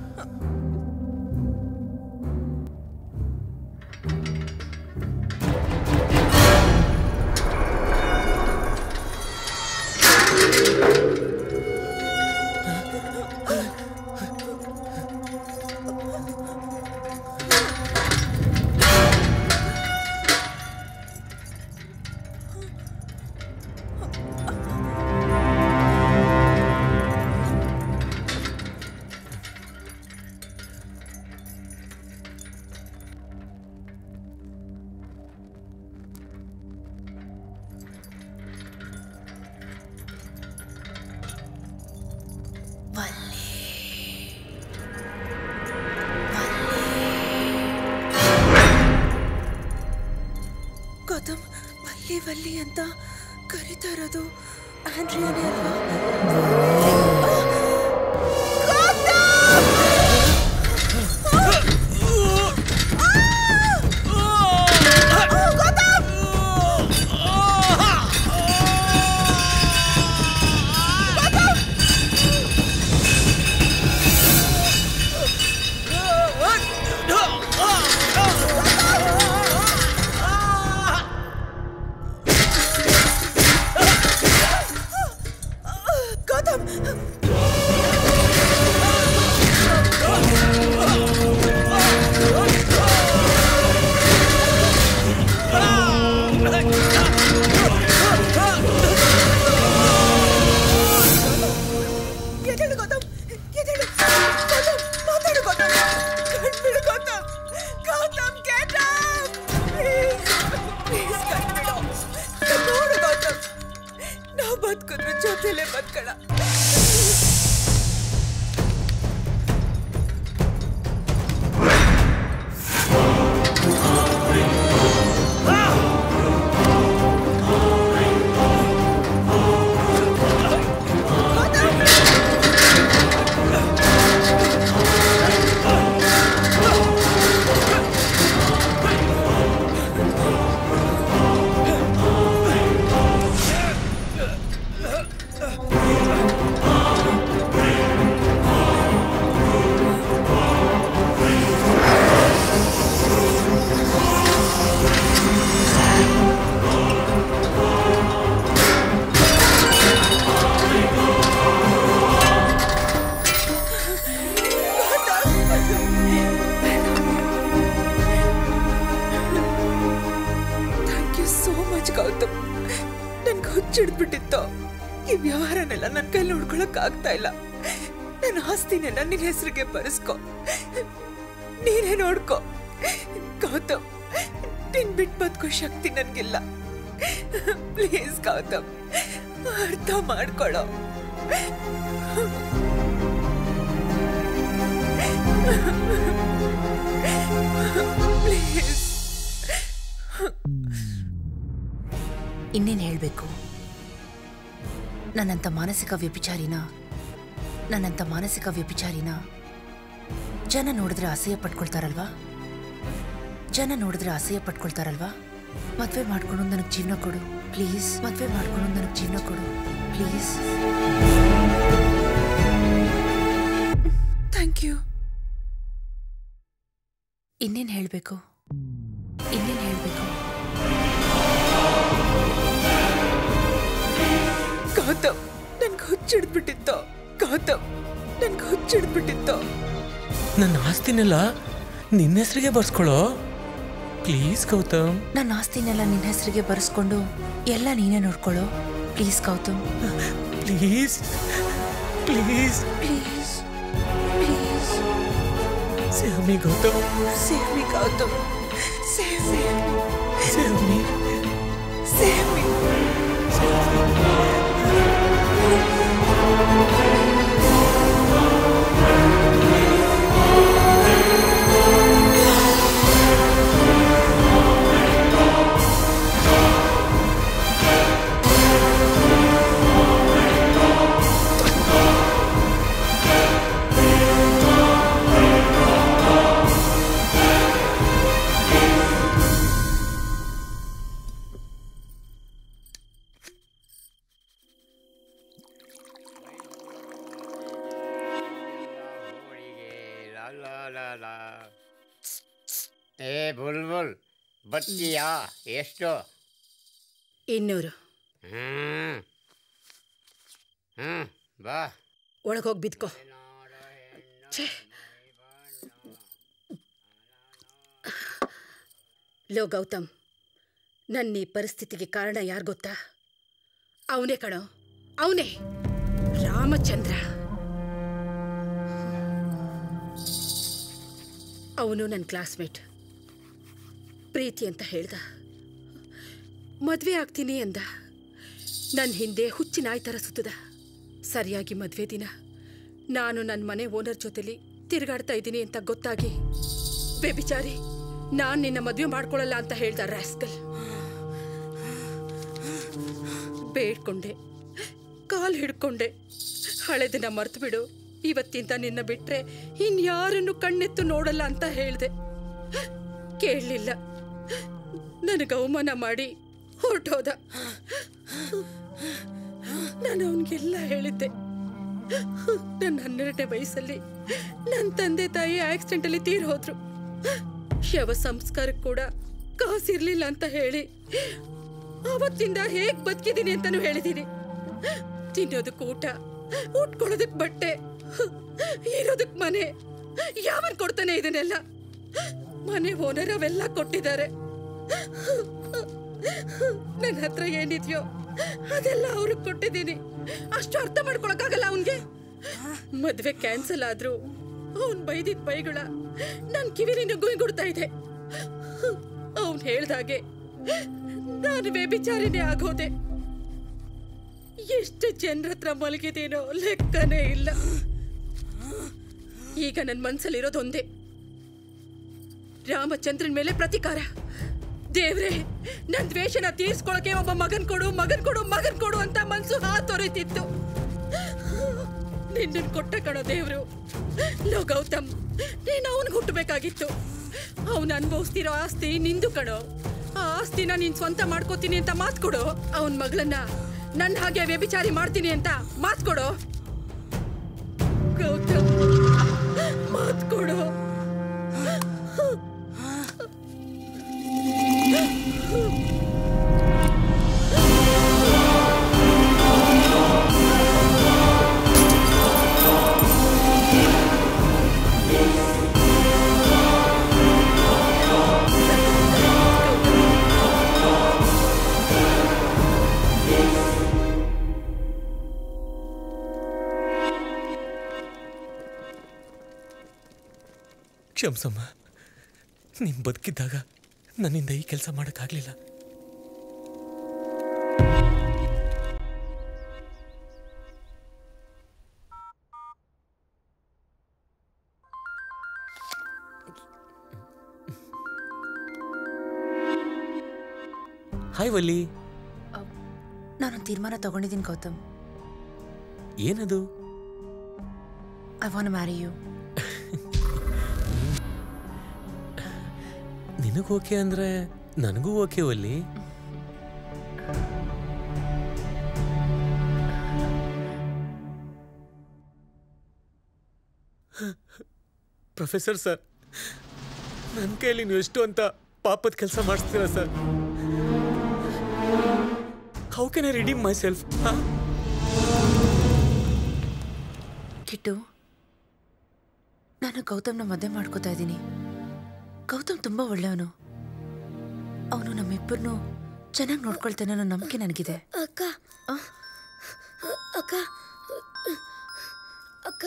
S2: ಗೌತಮ್ ವಲ್ಲಿ ವಲ್ಲಿ ಅಂತ ಕರೀತಾ ಇರೋದು ಆಂಡ್ರಿಯಾನೇ ಅಲ್ವಾ
S10: ಬದುಕಿದ್ರು ಜೊತೆಲೆ ಬದುಕಳ thank you so much Gautam ನನ್ಗೆ ಹುಚ್ಚಿಡ್ಬಿಟ್ಟಿತ್ತು ಈ ವ್ಯವಹಾರನೆಲ್ಲ ನನ್ನ ಕೈಲಿ ನೋಡ್ಕೊಳಕ್ ಆಗ್ತಾ ಇಲ್ಲ ನನ್ನ ಆಸ್ತಿನೆಲ್ಲ ನಿನ್ನ ಹೆಸರಿಗೆ ಬರೆಸ್ಕೊ ನೀನೇ ನೋಡ್ಕೊ ಗೌತಮ್ ನಿನ್ ಬಿಟ್ಟು ಬದುಕೋ ಶಕ್ತಿ ನನ್ಗಿಲ್ಲ ಪ್ಲೀಸ್ ಗೌತಮ್ ಅರ್ಥ ಮಾಡ್ಕೊಳ್ಳೋ ಪ್ಲೀಸ್
S18: ಇನ್ನೇನು ಹೇಳಬೇಕು ನನ್ನಂಥ ಮಾನಸಿಕ ವ್ಯಭಿಚಾರಿನ ನನ್ನಂಥ ಮಾನಸಿಕ ವ್ಯಭಿಚಾರಿನ ಜನ ನೋಡಿದ್ರೆ ಅಸಹ್ಯ ಪಟ್ಕೊಳ್ತಾರಲ್ವಾ ಜನ ನೋಡಿದ್ರೆ ಅಸಹ್ಯ ಪಟ್ಕೊಳ್ತಾರಲ್ವಾ ಮದ್ವೆ ಮಾಡ್ಕೊಂಡು ನನಗೆ ಜೀವನ ಕೊಡು ಪ್ಲೀಸ್ ಮದ್ವೆ ಮಾಡ್ಕೊಂಡು ನನಗೆ ಜೀವನ ಕೊಡು ಪ್ಲೀಸ್
S10: ಥ್ಯಾಂಕ್ ಯು
S18: ಇನ್ನೇನು ಹೇಳಬೇಕು ಇನ್ನೇನು ಹೇಳಬೇಕು
S10: ಗೌತಮ್ ನನ್ಗೆ ಹುಚ್ಚಿಡ್ಬಿಟ್ಟಿತ್ತು ಗೌತಮ್ ನನ್ಗೆ ಹುಚ್ಚಿಡ್ಬಿಟ್ಟಿತ್ತು
S13: ನನ್ನ ಆಸ್ತಿನೆಲ್ಲ ನಿನ್ನ ಹೆಸರಿಗೆ ಬರ್ಸ್ಕೊಳ್ಳೋ ಪ್ಲೀಸ್ ಗೌತಮ್
S18: ನನ್ನ ಆಸ್ತಿನೆಲ್ಲ ನಿನ್ನ ಹೆಸರಿಗೆ ಬರೆಸ್ಕೊಂಡು ಎಲ್ಲ ನೀನೇ ನೋಡ್ಕೊಳ್ಳೋ please Gautam
S13: please please
S18: please please
S13: save me Gautam
S10: save me Gautam save me
S13: save me
S10: save me
S19: ಏ ಬುಲ್ಬುಲ್ ಬತ್ತೀಯಾ ಎಷ್ಟು
S12: ಇನ್ನೂರು
S19: ಹ್ಮ್ ಹ್ಮ್ ಬಾ
S12: ಒಳಗೋಗಿ ಬಿದ್ಕೋ ಛೇ. ಲೋ ಗೌತಮ್ ನನ್ನ ಈ ಪರಿಸ್ಥಿತಿಗೆ ಕಾರಣ ಯಾರು ಗೊತ್ತಾ ಅವನೇ ಕಣೋ ಅವನೇ ರಾಮಚಂದ್ರ ಅವನು ನನ್ನ ಕ್ಲಾಸ್ಮೇಟ್ ಪ್ರೀತಿ ಅಂತ ಹೇಳ್ದ ಮದುವೆ ಆಗ್ತೀನಿ ಅಂದ ನನ್ನ ಹಿಂದೆ ಹುಚ್ಚಿ ನಾಯಿ ಥರ ಸುತ್ತದ ಸರಿಯಾಗಿ ಮದುವೆ ದಿನ ನಾನು ನನ್ನ ಮನೆ ಓನರ್ ಜೊತೆಲಿ ತಿರುಗಾಡ್ತಾ ಇದ್ದೀನಿ ಅಂತ ಗೊತ್ತಾಗಿ ಬೇಬಿಚಾರಿ ನಾನು ನಿನ್ನ ಮದುವೆ ಮಾಡ್ಕೊಳ್ಳಲ್ಲ ಅಂತ ಹೇಳ್ದ ರಾಸ್ಕಲ್ ಬೇಡ್ಕೊಂಡೆ ಕಾಲ್ ಹಿಡ್ಕೊಂಡೆ ಹಳೆ ದಿನ ಮರ್ತು ಬಿಡು ಇವತ್ತಿಂದ ನಿನ್ನ ಬಿಟ್ರೆ ಇನ್ಯಾರನ್ನು ಕಣ್ಣೆತ್ತು ನೋಡಲ್ಲ ಅಂತ ಹೇಳ್ದೆ ಕೇಳಲಿಲ್ಲ ನನಗೆ ಅವಮಾನ ಮಾಡಿ ಹೊರಟೋದ ನಾನು ಅವನಿಗೆಲ್ಲ ಹೇಳಿದ್ದೆ ನನ್ನ ಹನ್ನೆರಡನೇ ವಯಸ್ಸಲ್ಲಿ ನನ್ನ ತಂದೆ ತಾಯಿ ಆಕ್ಸಿಡೆಂಟಲ್ಲಿ ತೀರ್ ಹೋದ್ರು ಶವ ಸಂಸ್ಕಾರಕ್ಕೆ ಕೂಡ ಕಾಸಿರ್ಲಿಲ್ಲ ಅಂತ ಹೇಳಿ ಅವತ್ತಿಂದ ಹೇಗ್ ಬದುಕಿದ್ದೀನಿ ಅಂತಾನು ಹೇಳಿದ್ದೀನಿ ತಿನ್ನೋದಕ್ಕೆ ಊಟ ಉಟ್ಕೊಳ್ಳೋದಕ್ ಬಟ್ಟೆ ಇರೋದಕ್ ಮನೆ ಯಾವನ್ ಕೊಡ್ತಾನೆ ಇದನ್ನೆಲ್ಲ ಮನೆ ಓನರ್ ಅವೆಲ್ಲ ಕೊಟ್ಟಿದ್ದಾರೆ ನನ್ನ ಹತ್ರ ಏನಿದ್ಯೋ ಅದೆಲ್ಲ ಅವ್ರಿಗೆ ಕೊಟ್ಟಿದ್ದೀನಿ ಅಷ್ಟು ಅರ್ಥ ಮಾಡ್ಕೊಳಕ್ಕಾಗಲ್ಲ ಅವನ್ಗೆ ಮದ್ವೆ ಕ್ಯಾನ್ಸಲ್ ಆದ್ರೂ ಅವನ್ ಬೈದಿದ್ ಬೈಗಳ ನನ್ ಕಿವಿಲಿ ಗುಯ್ಗುಡ್ತಾ ಇದೆ ಅವನ್ ಹೇಳ್ದಾಗೆ ನಾನು ಬೇಬಿಚಾರಿನೇ ಆಗೋದೆ ಎಷ್ಟು ಜನರ ಹತ್ರ ಮಲಗಿದೇನೋ ಲೆಕ್ಕನೇ ಇಲ್ಲ ಈಗ ನನ್ನ ಮನ್ಸಲ್ಲಿರೋದು ಒಂದೇ ರಾಮಚಂದ್ರನ್ ಮೇಲೆ ಪ್ರತಿಕಾರ ದೇವ್ರೆ ನನ್ ದ್ವೇಷನ ತೀರ್ಸ್ಕೊಳಕ್ಕೆ ಒಬ್ಬ ಮಗನ್ ಕೊಡು ಮಗನ್ ಕೊಡು ಮಗನ್ ಕೊಡು ಅಂತ ಮನ್ಸು ಹಾತೊರಿತಿತ್ತು ನಿನ್ನನ್ ಕೊಟ್ಟ ಕಣೋ ದೇವ್ರು ಲೋ ಗೌತಮ್ ನೀನ್ ಅವನ್ಗೆ ಹುಟ್ಟಬೇಕಾಗಿತ್ತು ಅವನ್ ಅನ್ಭವಿಸ್ತಿರೋ ಆಸ್ತಿ ನಿಂದು ಕಣೋ ಆ ಆಸ್ತಿನ ನೀನ್ ಸ್ವಂತ ಮಾಡ್ಕೋತೀನಿ ಅಂತ ಮಾತ್ ಕೊಡು ಅವನ್ ಮಗಳನ್ನ ನನ್ ಹಾಗೆ ವ್ಯಭಿಚಾರಿ ಮಾಡ್ತೀನಿ ಅಂತ ಮಾತ್ ಕೊಡು ಗೌತಮ್ ಮಾತ್ ಕೊಡು
S13: ಕ್ಷಮ್ಸಮ್ಮ ನೀನು ಬದುಕಿದ್ದಾಗ ನನ್ನಿಂದ ಈ ಕೆಲಸ ಮಾಡೋಕ್ಕಾಗಲಿಲ್ಲ ಹಾಯ್ ವಲ್ಲಿ
S18: ನಾನೊಂದು ತೀರ್ಮಾನ ತಗೊಂಡಿದ್ದೀನಿ ಗೌತಮ್
S13: ಏನದು
S18: ಐ ವಾಂಟ್ ಮ್ಯಾರಿ ಯು
S13: ನಿನಗೂ ಓಕೆ ಅಂದ್ರೆ ನನಗೂ ಓಕೆ ಒಲ್ಲಿ ಪ್ರೊಫೆಸರ್ ಸರ್ ನನ್ನ ಕೈಲಿ ನೀವು ಎಷ್ಟು ಅಂತ ಪಾಪದ ಕೆಲಸ ಮಾಡಿಸ್ತೀರಾ sir how can I redeem myself
S18: Kittu ನಾನು ಗೌತಮ್ನ ಮದುವೆ ಮಾಡ್ಕೋತಾ ಇದ್ದೀನಿ ಗೌತಮ್ ತುಂಬ ಒಳ್ಳೆಯವನು ಅವನು ನಮ್ಮಿಬ್ಬರನ್ನು ಚೆನ್ನಾಗಿ ನೋಡ್ಕೊಳ್ತಾನೆ ಅನ್ನೋ ನಂಬಿಕೆ ನನಗಿದೆ
S3: ಅಕ್ಕ ಅಕ್ಕ ಅಕ್ಕ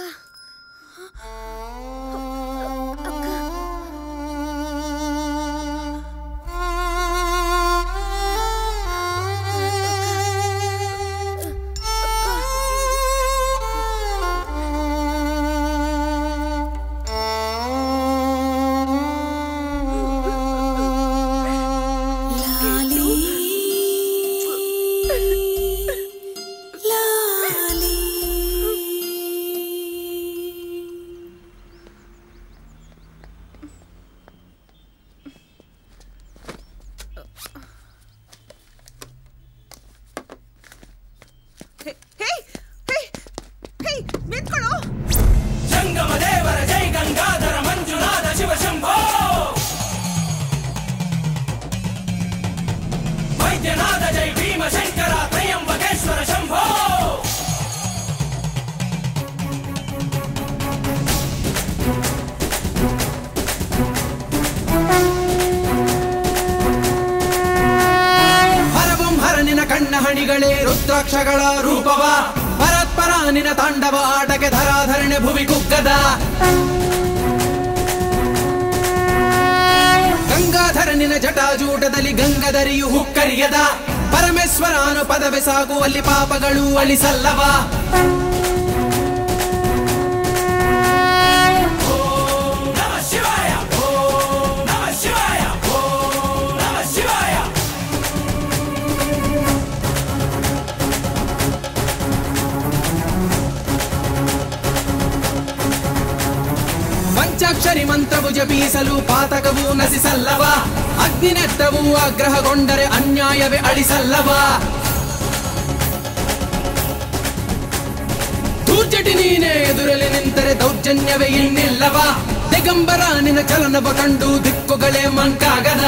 S15: ಹೇ ಹೇ ಹೇ ಹೇ ನಿಂತ್ಕೊಳ್ಳೋ
S14: ಜಂಗಮ ದೇವರ ಜೈ ಗಂಗಾಧರ ಮಂಜುನಾಥ ಶಿವ ಶಂಭೋ ವೈದ್ಯನಾಥ ಜೈ ಭೀಮಶಂಕರ ತ್ರಯಂಬಕೇಶ್ವರ ಶಂಭೋ
S20: ಹರಬಂ ಹರನಿನ ಕಣ್ಣ ಹಣಿಗಳೇ ರುದ್ರಾಕ್ಷಗಳ ರೂಪವ ಪರತ್ಪರ ನಿನ ತಾಂಡವ ಆಟಕ್ಕೆ ಧರಾಧರಣೆ ಭುವಿ ಕುಗ್ಗದ ಗಂಗಾಧರನಿನ ಜಟಾಜೂಟದಲ್ಲಿ ಗಂಗದರಿಯು ಹುಕ್ಕರಿಯದ ಪರಮೇಶ್ವರನು ಪದವಿ ಸಾಗುವಲ್ಲಿ ಪಾಪಗಳು ಅಳಿಸಲ್ಲವ
S14: ನಮ ಶಿವಾಯ ಓಂ ನಮ ಶಿವಾಯ ಓಂ ನಮ ಶಿವಾಯ
S20: ಪಂಚಾಕ್ಷರಿ ಮಂತ್ರವು ಜಪಿಸಲು ಪಾತಕವು ನಸಿಸಲ್ಲವ ಅಗ್ನಿನೆತ್ತವು ಆಗ್ರಹಗೊಂಡರೆ ಅನ್ಯಾಯವೇ ಅಳಿಸಲ್ಲವ ದೂರ್ಜಟಿ ನೀನೇ ಎದುರಲಿ ನಿಂತರೆ ದೌರ್ಜನ್ಯವೇ ಇನ್ನಿಲ್ಲವ ದಿಗಂಬರ ನಿನ್ನ ಚಲನವ ಕಂಡು ದಿಕ್ಕುಗಳೇ ಮಂಕಾಗದ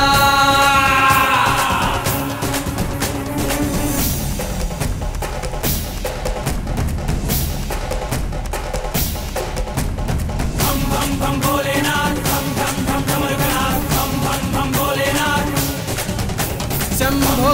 S14: ಭಂ ಭಂ ಭಂ ಭೋಲೆನಾಥ್ ಭಂ ಭಂ ಭಂ ಢಮರುಕನಾಥ್ ಭಂ ಭಂ ಭಂ ಭೋಲೆನಾಥ್
S20: ಶಂಭೋ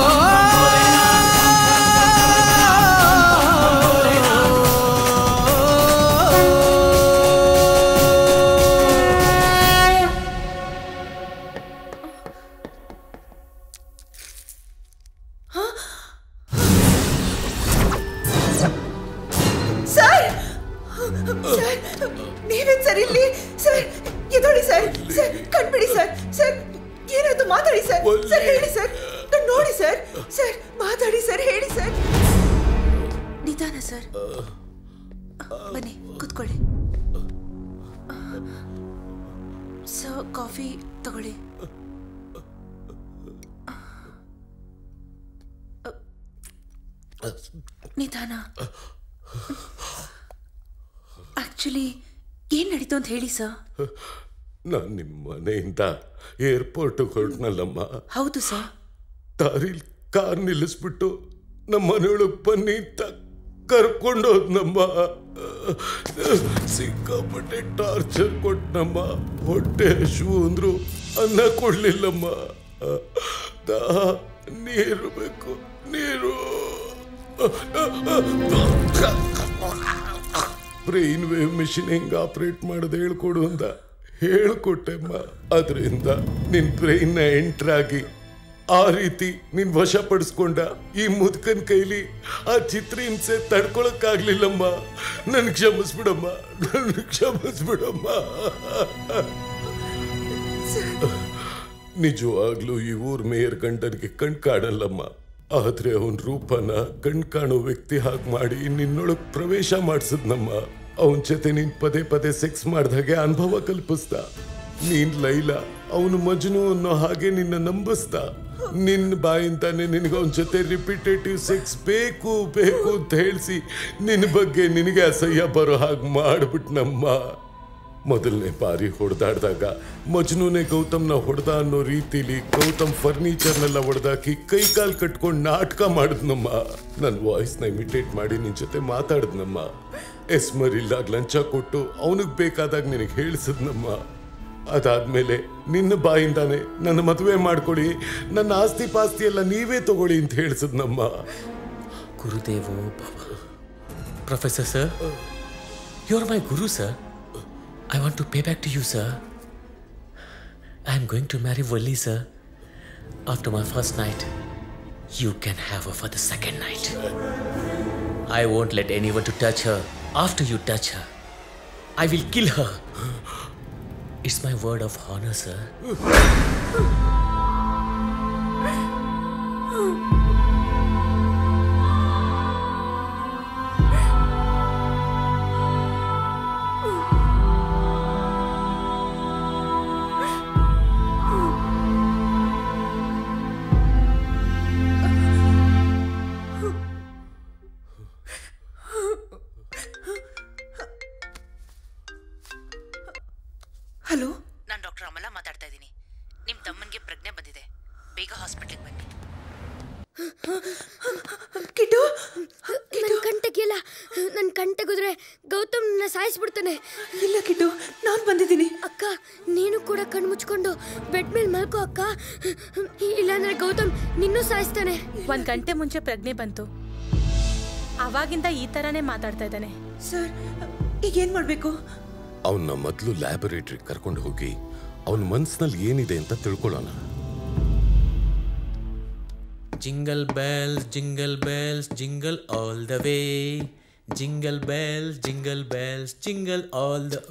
S10: ಮಾತಾಡಿ ಸರ್ ಹೇಳಿ ಸರ್ ನಿಧಾನ ಸರ್ ಬನ್ನಿ ಕೂತ್ಕೊಳ್ಳಿ ಸರ್ ಕಾಫಿ ತಗೊಳ್ಳಿ ನಿಧಾನ ಆಕ್ಚುಲಿ ಏನ್ ನಡೀತು ಅಂತ ಹೇಳಿ ಸರ್
S5: ನಾನು ನಿಮ್ಮ ಮನೆಯಿಂದ ಏರ್ಪೋರ್ಟ್ ಹೊರಟ್ನಲ್ಲಮ್ಮ
S10: ಹೌದು ಸರ್
S5: ದಾರಿಲ್ ಕಾರ್ ನಿಲ್ಲಿಸ್ಬಿಟ್ಟು ನಮ್ಮ ಮನೆಯೊಳಗೆ ಬನ್ನಿ ಅಂತ ಕರ್ಕೊಂಡೋದ್ನಮ್ಮ ಸಿಕ್ಕಾಪಟ್ಟೆ ಟಾರ್ಚರ್ ಕೊಟ್ನಮ್ಮ ಹೊಟ್ಟೆ ಹಶು ಅಂದ್ರು ಅನ್ನ ಕೊಡ್ಲಿಲ್ಲಮ್ಮ ದಾಹ ನೀರು ಬೇಕು ನೀರು ಬ್ರೈನ್ ವೇವ್ ಮಿಷಿನ್ ಹೆಂಗ್ ಆಪರೇಟ್ ಮಾಡೋದು ಹೇಳ್ಕೊಡು ಅಂತ ಹೇಳ್ಕೊಟ್ಟೆಮ್ಮ ಅದರಿಂದ ನಿನ್ ಬ್ರೈನ್ ನ ಎಂಟರ್ ಆಗಿ ಆ ರೀತಿ ನಿನ್ ವಶಪಡಿಸ್ಕೊಂಡ ಈ ಮುದ್ಕನ್ ಕೈಲಿ ಆ ಚಿತ್ರಹಿಂಸೆ ತಡ್ಕೊಳಕ್ಕಾಗ್ಲಿಲ್ಲಮ್ಮ ನನ್ ಕ್ಷಮಿಸ್ಬಿಡಮ್ಮ ನನ್ ಕ್ಷಮಿಸ್ಬಿಡಮ್ಮ ನಿಜವಾಗ್ಲೂ ಈ ಊರ್ ಮೇಯರ್ ಗಂಡನಿಗೆ ಕಣ್ ಕಾಣಲ್ಲಮ್ಮ ಆದ್ರೆ ಅವನ್ ರೂಪನ ಕಣ್ ಕಾಣೋ ವ್ಯಕ್ತಿ ಹಾಗೆ ಮಾಡಿ ನಿನ್ನೊಳಗ್ ಪ್ರವೇಶ ಮಾಡ್ಸದ್ನಮ್ಮ ಅವನ್ ಜೊತೆ ನೀನ್ ಪದೇ ಪದೇ ಸೆಕ್ಸ್ ಮಾಡ್ದಾಗೆ ಅನುಭವ ಕಲ್ಪಿಸ್ದ ನೀನ್ ಲೈಲಾ ಅವನು ಮಜ್ನು ಅನ್ನೋ ಹಾಗೆ ನಿನ್ನ ನಂಬಿಸ್ದ ನಿನ್ನ ಬಾಯಿಂದಾನೆ ನಿನಗೆ ಅವನ ಜೊತೆ ರಿಪಿಟೇಟಿವ್ ಸೆಕ್ಸ್ ಬೇಕು ಬೇಕು ಅಂತ ಹೇಳಿಸಿ ನಿನ್ನ ಬಗ್ಗೆ ನಿನಗೆ ಅಸಹ್ಯ ಬರೋ ಹಾಗೆ ಮಾಡ್ಬಿಟ್ನಮ್ಮ ಮೊದಲನೇ ಬಾರಿ ಹೊಡೆದಾಡ್ದಾಗ ಮಜ್ನುನೇ ಗೌತಮ್ನ ಹೊಡೆದ ಅನ್ನೋ ರೀತಿಲಿ ಗೌತಮ್ ಫರ್ನಿಚರ್ನೆಲ್ಲ ಹೊಡೆದಾಕಿ ಕೈ ಕಾಲ್ ಕಟ್ಕೊಂಡು ನಾಟಕ ಮಾಡಿದ್ನಮ್ಮ ನನ್ನ ವಾಯ್ಸ್ನ ಇಮಿಟೇಟ್ ಮಾಡಿ ನಿನ್ ಜೊತೆ ಮಾತಾಡಿದ್ನಮ್ಮ ಎಸ್ಮರ್ ಇಲ್ದಾಗ ಲಂಚ ಕೊಟ್ಟು ಅವನಿಗೆ ಬೇಕಾದಾಗ ನಿನಗೆ ಹೇಳಿಸಿದ್ನಮ್ಮ ಅದಾದ್ಮೇಲೆ ನಿನ್ನ ಬಾಯಿಂದಾನೆ ನನ್ನ ಮದುವೆ ಮಾಡ್ಕೊಳ್ಳಿ ನನ್ನ ಆಸ್ತಿ ಪಾಸ್ತಿ ಎಲ್ಲ ನೀವೇ ತಗೊಳ್ಳಿ ಅಂತ ಹೇಳಿಸಿದ್ನಮ್ಮ
S13: ಗುರುದೇವೋ ಭವ professor sir you are my guru sir I want to pay back to you, sir. I am going to marry Wali, sir. After my first night, you can have her for the second night. I won't let anyone to touch her after you touch her. I will kill her. It's my word of honor, sir.
S10: ಹಲೋ
S18: ನಾನು doctor Amala ಮಾತಾಡ್ತಾ ಇದ್ದೀನಿ ನಿಮ್ಮ ತಮ್ಮನಿಗೆ ಪ್ರಜ್ಞೆ ಬಂದಿದೆ ಬೇಗ ಹಾಸ್ಪಿಟ್ಲಿಗೆ ಬನ್ನಿ
S10: ಕಿಟ್ಟು
S3: ನನ್ನ ಕಂಟಕ್ಕಿಲ್ಲ ನನ್ನ ಕಂಟಗಿದ್ರೆ ಗೌತಮ್ ನನ್ನ ಸಾಯಿಸ್ಬಿಡ್ತಾನೆ
S10: ಇಲ್ಲ ಕಿಟ್ಟು ನಾನು ಬಂದಿದ್ದೀನಿ
S3: ಅಕ್ಕ ನೀನು ಕೂಡ ಕಣ್ಣು ಮುಚ್ಕೊಂಡು ಬೆಡ್ ಮೇಲೆ ಮಲ್ಕೋ ಅಕ್ಕ ಇಲ್ಲಾಂದ್ರೆ ಗೌತಮ್ ನಿನ್ನೂ ಸಾಯಿಸ್ತಾನೆ
S11: ಒಂದ್ ಗಂಟೆ ಮುಂಚೆ ಪ್ರಜ್ಞೆ ಬಂತು ಅವಾಗಿಂದ ಈ ತರಾನೇ ಮಾತಾಡ್ತಾ ಇದ್ದಾನೆ
S10: ಸರ್ ಈಗ ಏನ್ ಮಾಡ್ಬೇಕು
S5: ಅವನ್ನ ಮೊದಲು ಲ್ಯಾಬೊರೇಟರಿ ಕರ್ಕೊಂಡು ಹೋಗಿ ಅವನ ಮನ್ಸಿನಲ್ಲಿ ಏನಿದೆ ಅಂತ ತಿಳ್ಕೊಳ್ಳೋಣ
S13: Jingle bells, jingle bells, jingle all the way. Jingle bells, jingle bells, jingle all the.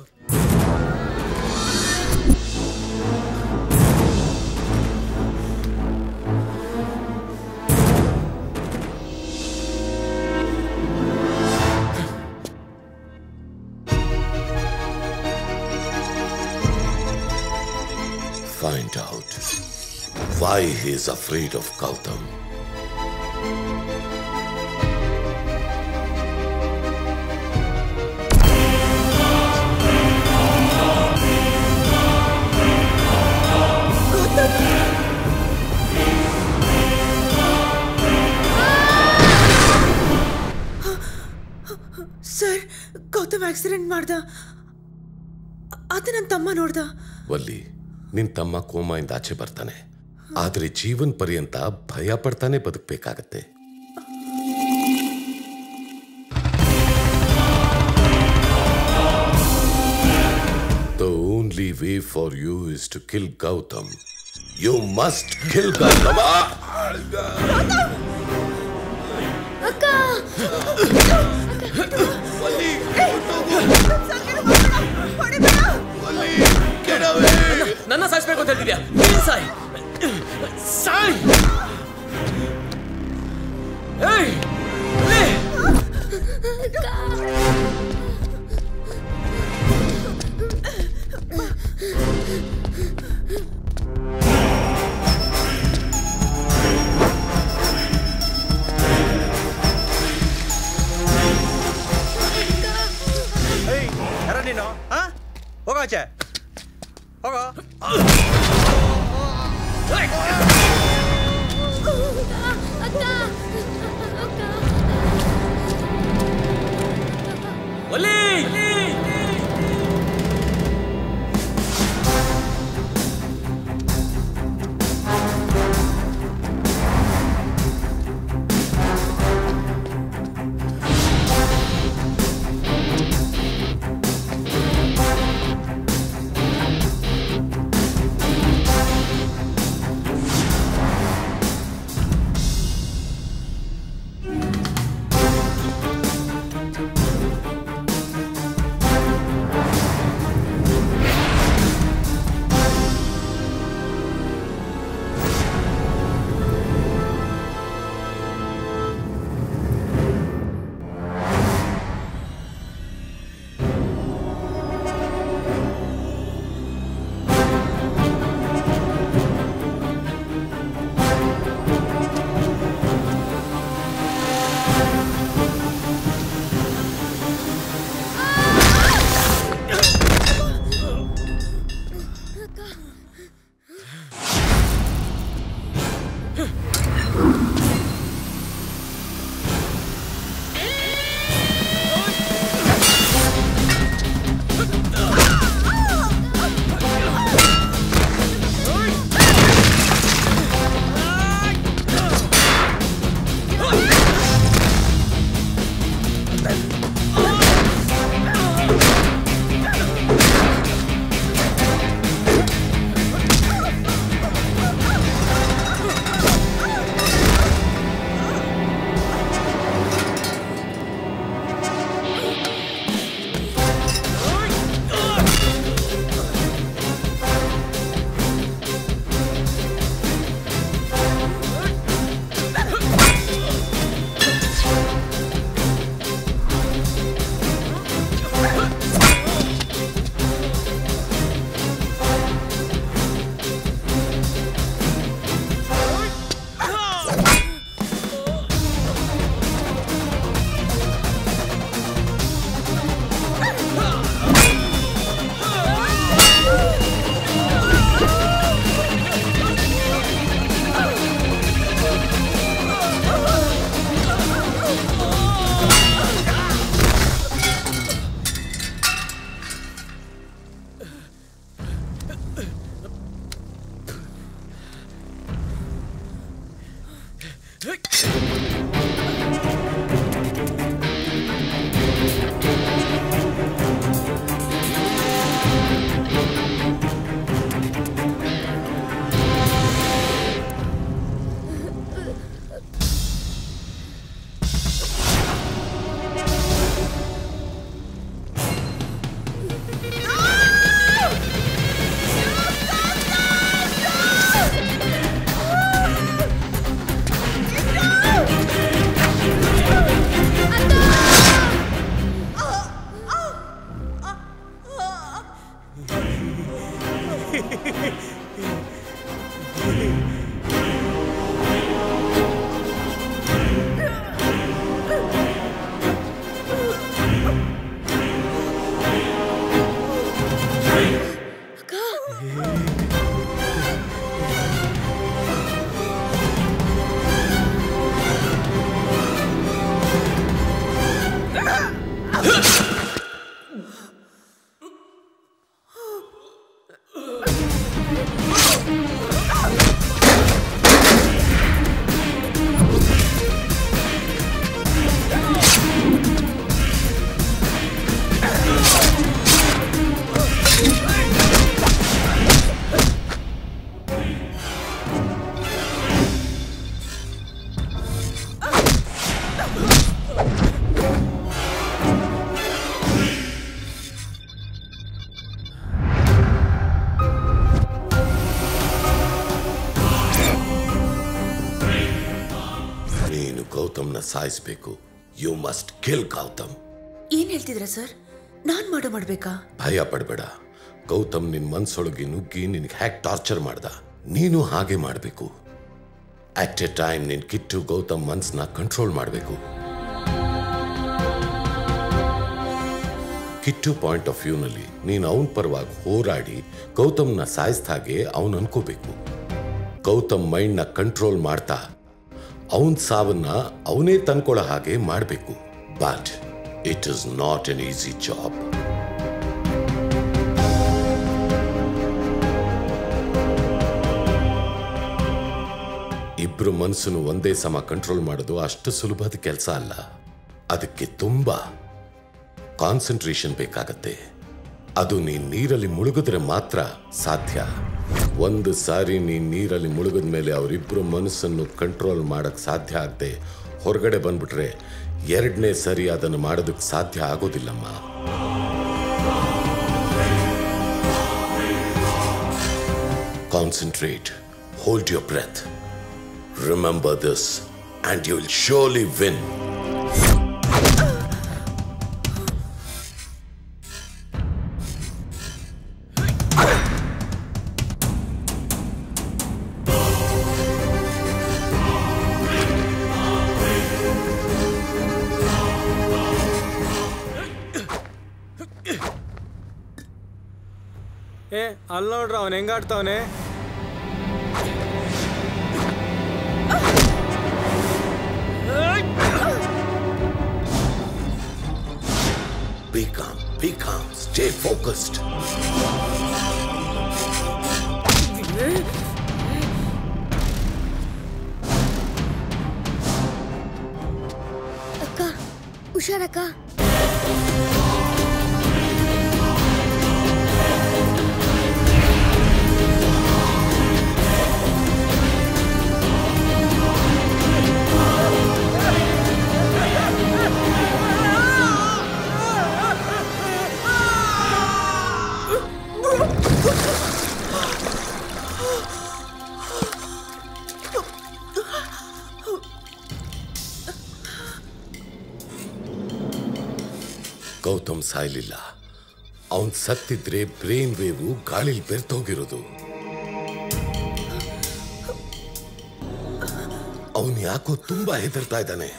S5: Find out why he is afraid of Gautam.
S10: Sir Gautam accident ಮಾಡ್ದ ಅದು ನನ್ನ ತಮ್ಮ ನೋಡ್ದ
S5: ವಲ್ಲಿ ನಿನ್ ತಮ್ಮ ಕೋಮಾಯಿಂದ ಆಚೆ ಬರ್ತಾನೆ ಆದ್ರೆ ಜೀವನ್ ಪರ್ಯಂತ ಭಯ ಪಡ್ತಾನೆ ಬದುಕಬೇಕಾಗತ್ತೆ The only way for you is to kill Gautam. You must kill Gautam.
S3: ಅಕ್ಕ
S13: ನನ್ನ ಸಾಯಿಸ್ಬೇಕು ಅಂತ ಹೇಳ್ತಿದ್ಯಾ ನೀನ್ ಸಾಯ್ ಸಾಯ್ ಏಯ್ ಒಲ್ಲಿ!
S21: ಏಯ್ ಯಾರ ನೀನು ಹಾ ಹೋಗೋ ಆಚೆ ಹೋಗೋ
S13: ಒಲ್ಲಿ!
S5: ಗೌತಮ್ನ ಸಾಯಿಸ್ಬೇಕು ಯು ಮಸ್ಟ್ ಕಿಲ್ ಗೌತಮ್
S18: ಏನ್ ಹೇಳ್ತಿದ್ರ ಸರ್ ನಾನ್ ಮಾಡೋ ಮಾಡ್ಬೇಕಾ
S5: ಭಯ ಪಡಬೇಡ ಗೌತಮ್ ನಿನ್ ಮನ್ಸೊಳಗೆ ನುಗ್ಗಿ ನಿನಗೆ ಹ್ಯಾಕ್ ಟಾರ್ಚರ್ ಮಾಡ್ದ ನೀನು ಹಾಗೆ ಮಾಡಬೇಕು ಅಟ್ ಎ ಟೈಮ್ ನಿನ್ ಕಿಟ್ಟು ಗೌತಮ್ ಮನ್ಸ್ನ ಕಂಟ್ರೋಲ್ ಮಾಡಬೇಕು ಕಿಟ್ಟು ಪಾಯಿಂಟ್ ಆಫ್ ವ್ಯೂನಲ್ಲಿ ನೀನು ಅವನ ಪರವಾಗಿ ಹೋರಾಡಿ ಗೌತಮ್ನ ಸಾಯಿಸ್ದ ಹಾಗೆ ಅವನು ಅನ್ಕೋಬೇಕು ಗೌತಮ್ ಮೈಂಡ್ನ ಕಂಟ್ರೋಲ್ ಮಾಡ್ತಾ ಅವನ್ ಸಾವನ್ನ ಅವನೇ ತಂದ್ಕೊಳ್ಳೋ ಹಾಗೆ ಮಾಡಬೇಕು but it is not an easy job ಇಬ್ರು ಮನಸ್ಸನ್ನು ಒಂದೇ ಸಮ ಕಂಟ್ರೋಲ್ ಮಾಡೋದು ಅಷ್ಟು ಸುಲಭದ ಕೆಲಸ ಅಲ್ಲ ಅದಕ್ಕೆ ತುಂಬಾ ಕಾನ್ಸಂಟ್ರೇಷನ್ ಬೇಕಾಗತ್ತೆ ಅದು ನೀನ್ ನೀರಲ್ಲಿ ಮುಳುಗಿದ್ರೆ ಮಾತ್ರ ಸಾಧ್ಯ ಒಂದು ಸಾರಿ ನೀನ್ ನೀರಲ್ಲಿ ಮುಳುಗಿದ ಮೇಲೆ ಅವರಿಬ್ರು ಮನಸ್ಸನ್ನು ಕಂಟ್ರೋಲ್ ಮಾಡಕ್ ಸಾಧ್ಯ ಆಗದೆ ಹೊರಗಡೆ ಬಂದ್ಬಿಟ್ರೆ ಎರಡನೇ ಸರಿ ಅದನ್ನು ಮಾಡೋದಕ್ಕೆ ಸಾಧ್ಯ ಆಗೋದಿಲ್ಲಮ್ಮ concentrate hold your breath remember this and you will surely win
S21: ಏ ಅಲ್ಲಿ ನೋಡ್ರ ಅವ್ನು ಹೆಂಗಾಡ್ತಾವನೆ
S5: Be calm, be calm, stay focused.
S3: ಅಕ್ಕ ಹುಷಾರಕ್ಕ
S5: ಗೌತಮ್ ಸಾಯ್ಲಿಲ್ಲ ಅವನ್ ಸತ್ತಿದ್ರೆ ಬ್ರೇನ್ ವೇವು ಗಾಳಿಲಿ ಬೆರ್ತೋಗಿರೋದು ಅವನ್ ಯಾಕೋ ತುಂಬಾ ಹೆದರ್ತಾ ಇದ್ದಾನೆ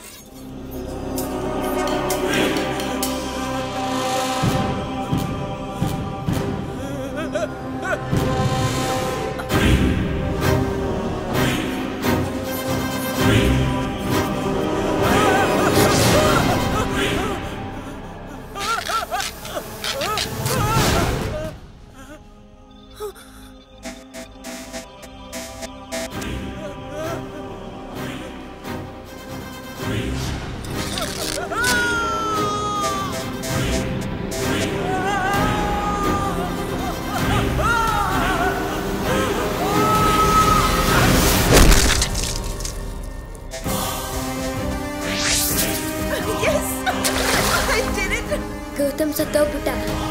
S5: ಗೌತಮ್ ಸತ್ತೋಗ್ಬಿಟ್ಟ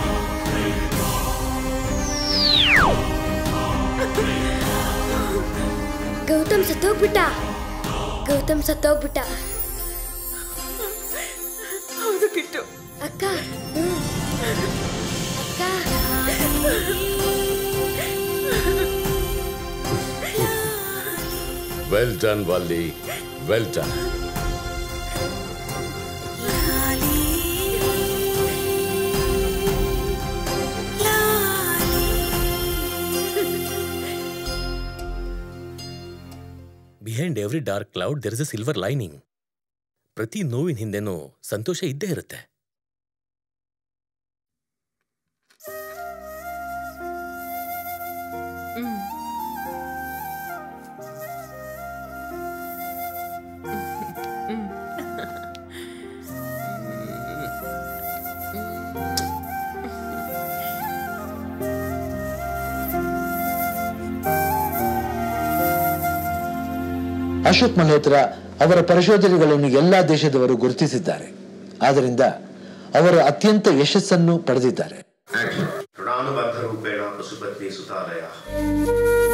S5: ಗೌತಮ್ ಸತ್ತೋಗ್ಬಿಟ್ಟ ಗೌತಮ್ ಸತ್ತೋಗ್ಬಿಟ್ಟ
S10: ಹೌದು ಕಿಟ್ಟು
S3: ಅಕ್ಕ ಹ್ಮ್. ಅಕ್ಕ
S5: well done Valli well done
S9: behind every dark cloud there is a silver lining ಪ್ರತಿ ನೋವಿನ ಹಿಂದೆನೂ ಸಂತೋಷ ಇದ್ದೇ ಇರುತ್ತೆ
S8: ಅಶೋಕ್ ಮಲ್ಹೋತ್ರ ಅವರ ಪರಿಶೋಧನೆಗಳನ್ನು ಎಲ್ಲಾ ದೇಶದವರು ಗುರುತಿಸಿದ್ದಾರೆ ಆದ್ದರಿಂದ ಅವರು ಅತ್ಯಂತ ಯಶಸ್ಸನ್ನು ಪಡೆದಿದ್ದಾರೆ
S5: ಋಣಾನುಬಂಧ ರೂಪೇಣ ಪಶುಪತ್ನಿ ಸುತಾಲಯ